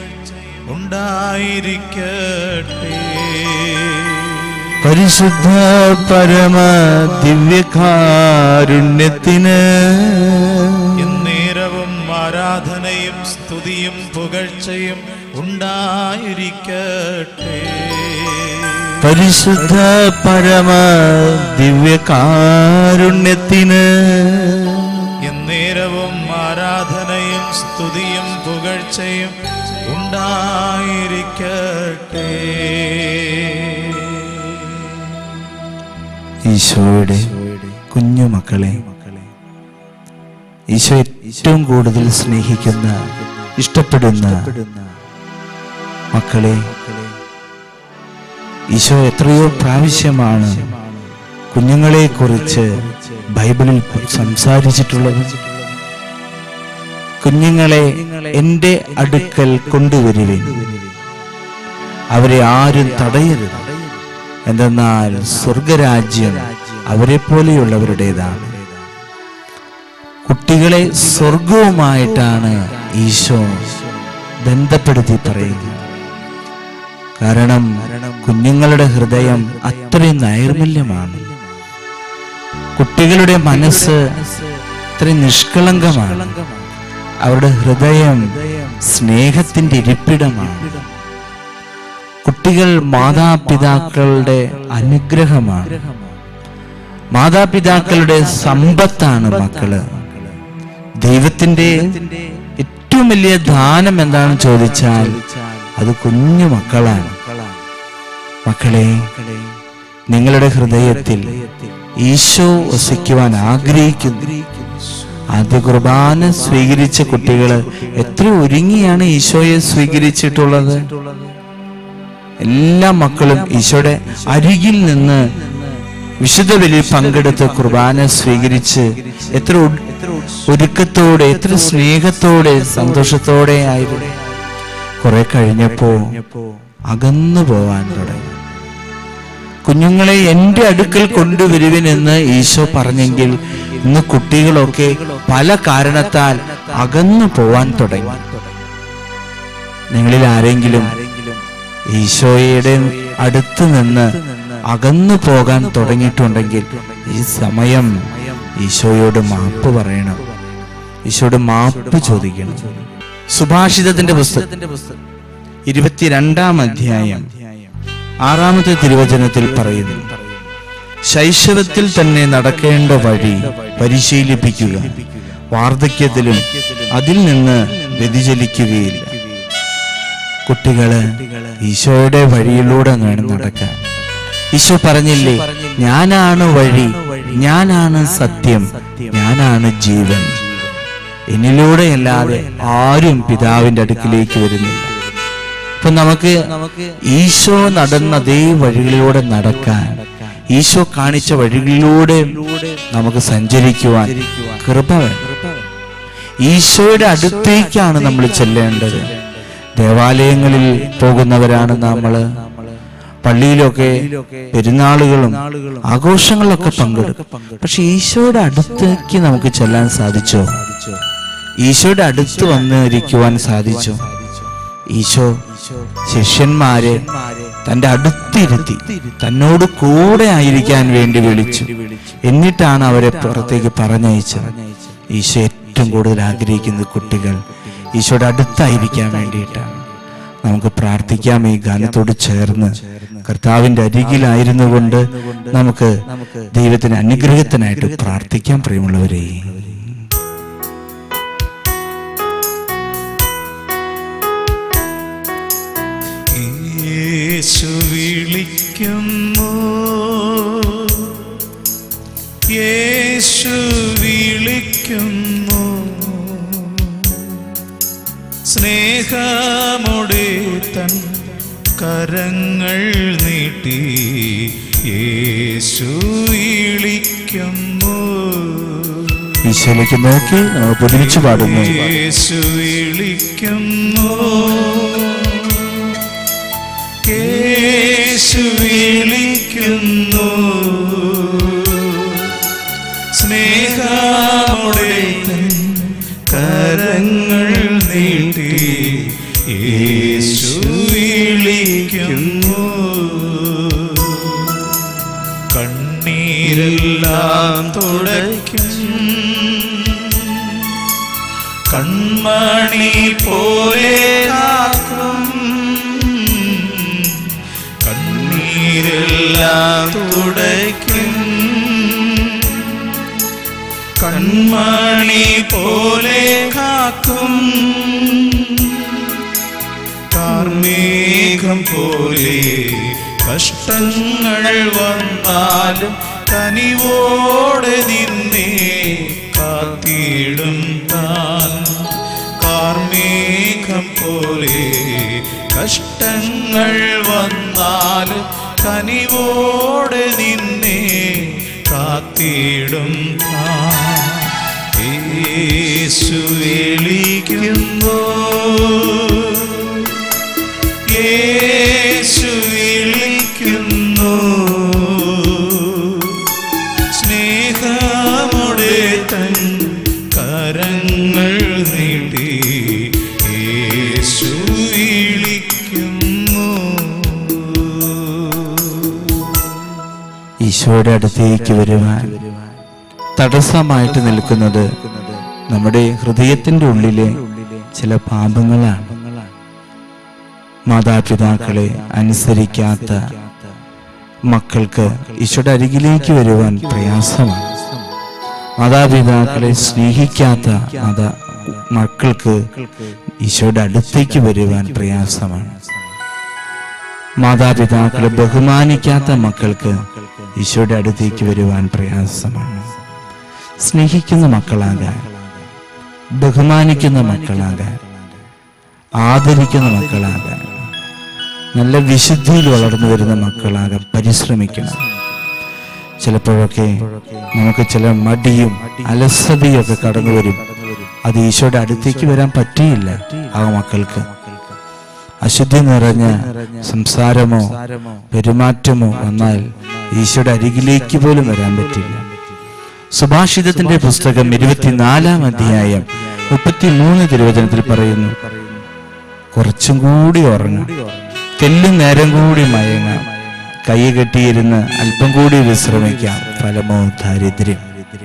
A: ഉണ്ടായിരിക്കട്ടെ
C: പരിശുദ്ധ പരമ ദിവ്യകാരുണ്യത്തിന്
A: എന്നേരവും ആരാധനയും സ്തുതിയും പുകഴ്ചയും ഉണ്ടായിരിക്കട്ടെ
C: പരിശുദ്ധ പരമ ദിവ്യകാരുണ്യത്തിന്
A: എന്നേരവും ആരാധനയും സ്തുതിയും പുകഴ്ചയും ഉണ്ടായിരിക്കട്ടെ
C: ഈശോയുടെ കുഞ്ഞു മക്കളെ ഈശോ ഏറ്റവും കൂടുതൽ സ്നേഹിക്കുന്ന ഇഷ്ടപ്പെടുന്ന മക്കളെ ഈശോ എത്രയോ പ്രാവശ്യമാണ് കുഞ്ഞുങ്ങളെ കുറിച്ച് ബൈബിളിൽ സംസാരിച്ചിട്ടുള്ളത് കുഞ്ഞുങ്ങളെ എൻ്റെ അടുക്കൽ കൊണ്ടുവരുവിൻ അവരെ ആരും തടയരുത് എന്തെന്നാൽ സ്വർഗരാജ്യം അവരെ പോലെയുള്ളവരുടേതാണ് കുട്ടികളെ സ്വർഗവുമായിട്ടാണ് ഈശോ ബന്ധപ്പെടുത്തി പറയുന്നത് കാരണം കുഞ്ഞുങ്ങളുടെ ഹൃദയം അത്രയും നൈർമല്യമാണ് കുട്ടികളുടെ മനസ്സ് അത്രയും നിഷ്കളങ്കമാണ് അവരുടെ ഹൃദയം സ്നേഹത്തിന്റെ ഇരിപ്പിടമാണ് കുട്ടികൾ മാതാപിതാക്കളുടെ അനുഗ്രഹമാണ് മാതാപിതാക്കളുടെ സമ്പത്താണ് മക്കള് ദൈവത്തിന്റെ ഏറ്റവും വലിയ ദാനം എന്താണെന്ന് ചോദിച്ചാൽ അത് കുഞ്ഞു മക്കളാണ് മക്കളെ നിങ്ങളുടെ ഹൃദയത്തിൽ ഈശോ വസിക്കുവാൻ ആഗ്രഹിക്കുന്നു ആദ്യ കുർബാന സ്വീകരിച്ച കുട്ടികൾ എത്ര ഒരുങ്ങിയാണ് ഈശോയെ സ്വീകരിച്ചിട്ടുള്ളത് എല്ലാ മക്കളും ഈശോയുടെ അരികിൽ നിന്ന് വിശുദ്ധ ബലിയിൽ പങ്കെടുത്ത് കുർബാന സ്വീകരിച്ച് എത്ര ഉ- ഒരുക്കത്തോടെ എത്ര സ്നേഹത്തോടെ സന്തോഷത്തോടെ ആയിരുന്നു കുറെ കഴിഞ്ഞപ്പോ അകന്നു പോവാൻ തുടങ്ങി കുഞ്ഞുങ്ങളെ എൻ്റെ അടുക്കൽ കൊണ്ടുവരുവിനെന്ന് ഈശോ പറഞ്ഞെങ്കിൽ ഇന്ന് കുട്ടികളൊക്കെ പല കാരണത്താൽ അകന്നു പോവാൻ തുടങ്ങി നിങ്ങളിൽ ആരെങ്കിലും ഈശോയുടെ അടുത്ത് നിന്ന് അകന്നു പോകാൻ തുടങ്ങിയിട്ടുണ്ടെങ്കിൽ ഈ സമയം ഈശോയോട് മാപ്പ് പറയണം ഈശോയോട് മാപ്പ് ചോദിക്കണം സുഭാഷിതത്തിന്റെ പുസ്തകം ഇരുപത്തിരണ്ടാം അധ്യായം ആറാമത്തെ തിരുവചനത്തിൽ പറയുന്നു ശൈശവത്തിൽ തന്നെ നടക്കേണ്ട വഴി പരിശീലിപ്പിക്കുക വാർദ്ധക്യത്തിലും അതിൽ നിന്ന് വ്യതിചലിക്കുകയില്ല കുട്ടികള് ഈശോയുടെ വഴിയിലൂടെ വേണം നടക്കാൻ ഈശോ പറഞ്ഞില്ലേ ഞാനാണ് വഴി ഞാനാണ് സത്യം ഞാനാണ് ജീവൻ എന്നിലൂടെയല്ലാതെ ആരും പിതാവിന്റെ അടുക്കിലേക്ക് വരുന്നില്ല അപ്പൊ നമുക്ക് ഈശോ നടന്ന അതേ വഴികളിലൂടെ നടക്കാൻ ഈശോ കാണിച്ച വഴികളിലൂടെ നമുക്ക് സഞ്ചരിക്കുവാൻ കൃപ വേണം ഈശോയുടെ അടുത്തേക്കാണ് നമ്മൾ ചെല്ലേണ്ടത് ദേവാലയങ്ങളിൽ പോകുന്നവരാണ് നമ്മള് പള്ളിയിലൊക്കെ പെരുന്നാളുകളും ആഘോഷങ്ങളിലൊക്കെ പങ്കെടുക്കും പക്ഷെ ഈശോയുടെ അടുത്തേക്ക് നമുക്ക് ചെല്ലാൻ സാധിച്ചോ ഈശോയുടെ അടുത്ത് വന്ന് ഇരിക്കുവാൻ സാധിച്ചോ ഈശോ ശിഷ്യന്മാരെ തന്റെ അടുത്തിരുത്തി തന്നോട് കൂടെ ആയിരിക്കാൻ വേണ്ടി വിളിച്ചു എന്നിട്ടാണ് അവരെ പുറത്തേക്ക് പറഞ്ഞയച്ചത് ഈശോ ഏറ്റവും കൂടുതൽ ആഗ്രഹിക്കുന്ന കുട്ടികൾ ഈശോയുടെ അടുത്തായിരിക്കാൻ വേണ്ടിയിട്ടാണ് നമുക്ക് പ്രാർത്ഥിക്കാം ഈ ഗാനത്തോട് ചേർന്ന് കർത്താവിന്റെ അരികിലായിരുന്നു കൊണ്ട് നമുക്ക് ദൈവത്തിന് അനുഗ്രഹത്തിനായിട്ട് പ്രാർത്ഥിക്കാൻ പ്രിയമുള്ളവരെ
A: യേശു വിളിക്കുന്നു യേശു വിളിക്കുന്നു സ്നേഹമോടെ തൻ കരങ്ങൾ നീട്ടി യേശു വിളിക്കുന്നു വിളിക്കുന്നു
C: ഈശോയിലേക്ക് നോക്കി നമുക്ക് ഒരുമിച്ച് പാടുന്നു
A: യേശു വിളിക്കുന്നു യേശു വിളിക്കുന്നു സ്നേഹമുടെ തൻ കരങ്ങൾ നീട്ടി യേശു വിളിക്കുന്നു കണ്ണീരെല്ലാം തുടയ്ക്കും കൺമണി പോലെ കാക്കും കണ്ണീരെല്ലാം തുടയ്ക്കും കൺമണി പോലെ കാക്കും കാർമേഘം പോലെ കഷ്ടങ്ങൾ വന്നാലും കനിവോടെ നിന്നെ കാത്തിടും താൻ കാർമേഘം പോലെ കഷ്ടങ്ങൾ വന്നാലും കനിവോടെ നിന്നെ കാത്തിടും താൻ യേശു വിളിക്കുന്നു യേശു വിളിക്കുന്നു സ്നേഹമുടെ തൻ കരങ്ങൾ നീട്ടി യേശു വിളിക്കുന്നു
C: ഈശോയുടെ അടുത്തേക്ക് വരുവാൻ തടസ്സമായിട്ട് നിൽക്കുന്നത് നമ്മുടെ ഹൃദയത്തിന്റെ ഉള്ളിലെ ചില പാപങ്ങളാണ് മാതാപിതാക്കളെ അനുസരിക്കാത്ത മക്കൾക്ക് ഈശോയുടെ അരികിലേക്ക് വരുവാൻ പ്രയാസമാണ് മാതാപിതാക്കളെ സ്നേഹിക്കാത്ത മാതാ മക്കൾക്ക് ഈശോയുടെ അടുത്തേക്ക് വരുവാൻ പ്രയാസമാണ് മാതാപിതാക്കളെ ബഹുമാനിക്കാത്ത മക്കൾക്ക് ഈശോയുടെ അടുത്തേക്ക് വരുവാൻ പ്രയാസമാണ് സ്നേഹിക്കുന്ന മക്കളാകാൻ ബഹുമാനിക്കുന്ന മക്കളാകാൻ ആദരിക്കുന്ന മക്കളാകാൻ നല്ല വിശുദ്ധിയിൽ വളർന്നു വരുന്ന മക്കളാകാൻ പരിശ്രമിക്കണം ചിലപ്പോഴൊക്കെ നമുക്ക് ചില മടിയും അലസതയും ഒക്കെ കടന്നു വരും അത് ഈശോയുടെ അടുത്തേക്ക് വരാൻ പറ്റിയില്ല ആ മക്കൾക്ക് അശുദ്ധി നിറഞ്ഞ സംസാരമോ പെരുമാറ്റമോ വന്നാൽ ഈശോയുടെ അരികിലേക്ക് പോലും വരാൻ പറ്റില്ല സുഭാഷിതത്തിന്റെ പുസ്തകം ഇരുപത്തിനാലാം അധ്യായം മുപ്പത്തിമൂന്ന് തിരുവചനത്തിൽ പറയുന്നു കുറച്ചും കൂടി ഉറങ്ങാം തെല്ലും നേരം കൂടി മയങ്ങാം കൈ കെട്ടിയിരുന്ന് അല്പം കൂടി വിശ്രമിക്കാം ഫലമോ ദാരിദ്ര്യം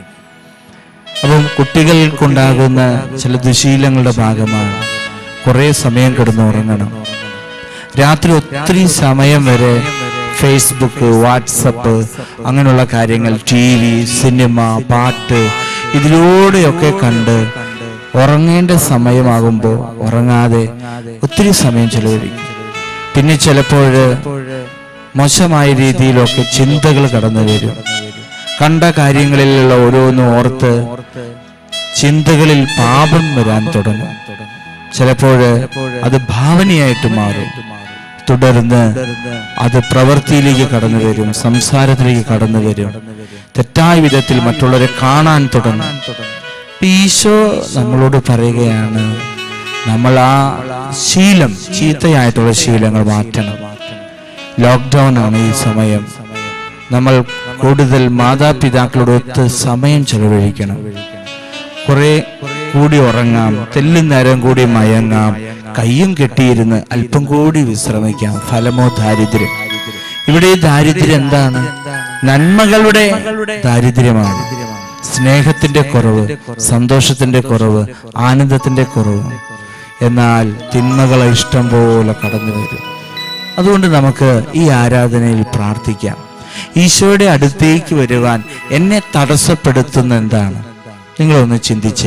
C: അപ്പം കുട്ടികൾക്കുണ്ടാകുന്ന ചില ദുശീലങ്ങളുടെ ഭാഗമാണ് കുറെ സമയം കിടന്ന് ഉറങ്ങണം രാത്രി ഒത്തിരി സമയം വരെ ഫേസ്ബുക്ക് വാട്സപ്പ് അങ്ങനെയുള്ള കാര്യങ്ങൾ ടി വി സിനിമ പാട്ട് ഇതിലൂടെയൊക്കെ കണ്ട് ഉറങ്ങേണ്ട സമയമാകുമ്പോൾ ഉറങ്ങാതെ ഒത്തിരി സമയം ചെലവഴിക്കും പിന്നെ ചിലപ്പോൾ മോശമായ രീതിയിലൊക്കെ ചിന്തകൾ കടന്നു വരും കണ്ട കാര്യങ്ങളിലുള്ള ഓരോന്നും ഓർത്ത് ചിന്തകളിൽ പാപം വരാൻ തുടങ്ങും ചിലപ്പോൾ അത് ഭാവനയായിട്ട് മാറും തുടർന്ന് അത് പ്രവൃത്തിയിലേക്ക് കടന്നു വരും സംസാരത്തിലേക്ക് കടന്നു വരും തെറ്റായ വിധത്തിൽ മറ്റുള്ളവരെ കാണാൻ തുടങ്ങും അപ്പൊ ഈശോ നമ്മളോട് പറയുകയാണ് നമ്മൾ ആ ശീലം ചീത്തയായിട്ടുള്ള ശീലങ്ങൾ മാറ്റണം ലോക്ക്ഡൗൺ ആണ് ഈ സമയം നമ്മൾ കൂടുതൽ മാതാപിതാക്കളോടൊത്ത് സമയം ചെലവഴിക്കണം കുറെ കൂടി ഉറങ്ങാം തെല്ലും നേരം കൂടി മയങ്ങാം കയ്യും കെട്ടിയിരുന്ന് അല്പം കൂടി വിശ്രമിക്കാം ഫലമോ ദാരിദ്ര്യം ഇവിടെ ഈ ദാരിദ്ര്യം എന്താണ് നന്മകളുടെ ദാരിദ്ര്യമാണ് സ്നേഹത്തിന്റെ കുറവ് സന്തോഷത്തിന്റെ കുറവ് ആനന്ദത്തിന്റെ കുറവ് എന്നാൽ തിന്മകളെ ഇഷ്ടം പോലെ കടന്നു വരും അതുകൊണ്ട് നമുക്ക് ഈ ആരാധനയിൽ പ്രാർത്ഥിക്കാം ഈശോയുടെ അടുത്തേക്ക് വരുവാൻ എന്നെ തടസ്സപ്പെടുത്തുന്ന എന്താണ് നിങ്ങളൊന്ന് ചിന്തിച്ചേ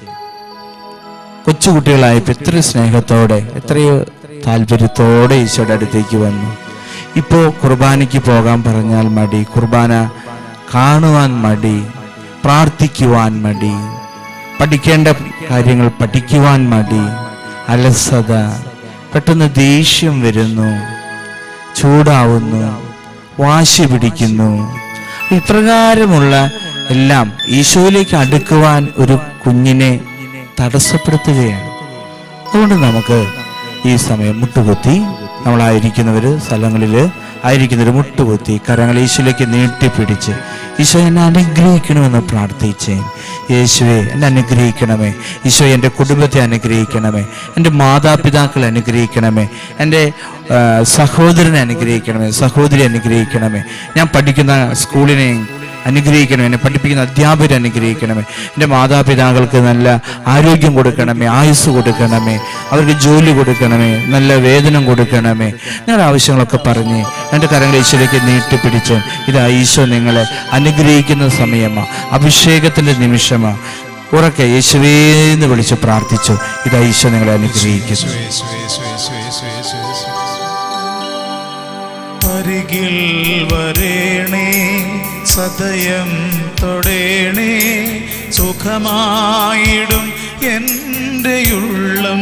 C: കൊച്ചുകുട്ടികളായപ്പോൾ എത്ര സ്നേഹത്തോടെ എത്രയോ താല്പര്യത്തോടെ ഈശോയുടെ അടുത്തേക്ക് വന്നു ഇപ്പോൾ കുർബാനയ്ക്ക് പോകാൻ പറഞ്ഞാൽ മടി കുർബാന കാണുവാൻ മടി പ്രാർത്ഥിക്കുവാൻ മടി പഠിക്കേണ്ട കാര്യങ്ങൾ പഠിക്കുവാൻ മടി അലസത പെട്ടെന്ന് ദേഷ്യം വരുന്നു ചൂടാവുന്നു വാശി പിടിക്കുന്നു ഇപ്രകാരമുള്ള എല്ലാം ഈശോയിലേക്ക് അടുക്കുവാൻ ഒരു കുഞ്ഞിനെ തടസ്സപ്പെടുത്തുകയാണ് അതുകൊണ്ട് നമുക്ക് ഈ സമയം മുട്ടുകുത്തി നമ്മളായിരിക്കുന്നവര് സ്ഥലങ്ങളിൽ ആയിരിക്കുന്നവർ മുട്ടുകുത്തി കരങ്ങൾ ഈശോയിലേക്ക് നീട്ടിപ്പിടിച്ച് ഈശോ എന്നെ അനുഗ്രഹിക്കണമെന്ന് പ്രാർത്ഥിച്ചേ യേശുവെ എന്നെ അനുഗ്രഹിക്കണമേ ഈശോ എൻ്റെ കുടുംബത്തെ അനുഗ്രഹിക്കണമേ എൻ്റെ മാതാപിതാക്കളെ അനുഗ്രഹിക്കണമേ എൻ്റെ ആ, സഹോദരനെ അനുഗ്രഹിക്കണമേ സഹോദരി അനുഗ്രഹിക്കണമേ ഞാൻ പഠിക്കുന്ന സ്കൂളിനെ അനുഗ്രഹിക്കണമേ എന്നെ പഠിപ്പിക്കുന്ന അധ്യാപകരെ അനുഗ്രഹിക്കണമേ എൻ്റെ മാതാപിതാക്കൾക്ക് നല്ല ആരോഗ്യം കൊടുക്കണമേ ആയുസ് കൊടുക്കണമേ അവർക്ക് ജോലി കൊടുക്കണമേ നല്ല വേതനം കൊടുക്കണമേ നിങ്ങളുടെ ആവശ്യങ്ങളൊക്കെ പറഞ്ഞ് എൻ്റെ കരങ്ങൾ ഈശോയിലേക്ക് നീട്ടിപ്പിടിച്ച് ഇതാ ഈശോ നിങ്ങളെ അനുഗ്രഹിക്കുന്ന സമയമാ അഭിഷേകത്തിൻ്റെ നിമിഷമാ ഉറക്കെ യേശുവേന്ന് വിളിച്ച് പ്രാർത്ഥിച്ചു ഇതാ ഈശോ നിങ്ങളെ അനുഗ്രഹിക്കുന്നു
A: അരികിൽ വരേണേ സദയം തൊടേണേ സുഖമായിടും എൻ്റെ ഉള്ളം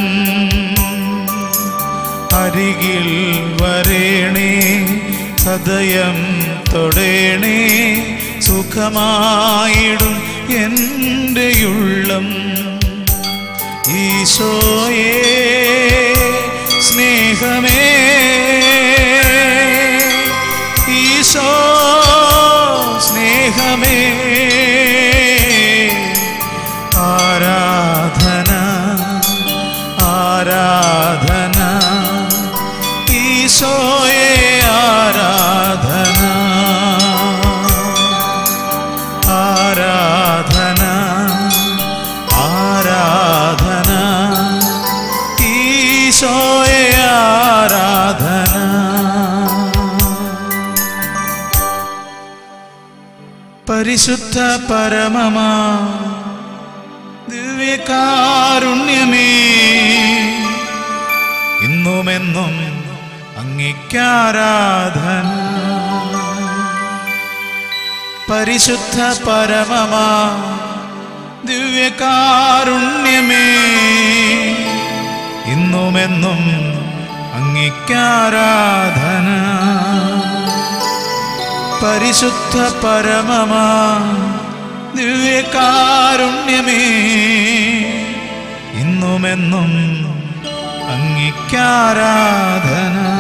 A: അരികിൽ വരേണേ സദയം തൊടേണേ സുഖമായിടും എൻ്റെ ഉള്ളം ഈശോയേ സ്നേഹമേ ഈശോ സ്നേഹമേ ആരാധന ആരാധന ഈശോയെ ആരാധന ആരാധന ആരാധന ഈശോയെ ആരാധന പരിശുദ്ധ പരമമാ ദിവ്യകാരുണ്യമേ ഇന്നുമെന്നും അങ്ങിക്കാരാധന പരിശുദ്ധ പരമമാ ദിവ്യകാരുണ്യമേ ഇന്നുമെന്നും അങ്ങിക്കാരാധന പരിശുദ്ധ പരമമാ ദിവ്യകാരുണ്യമേ ഇന്നുമെന്നും അങ്ങിക്കാരാധന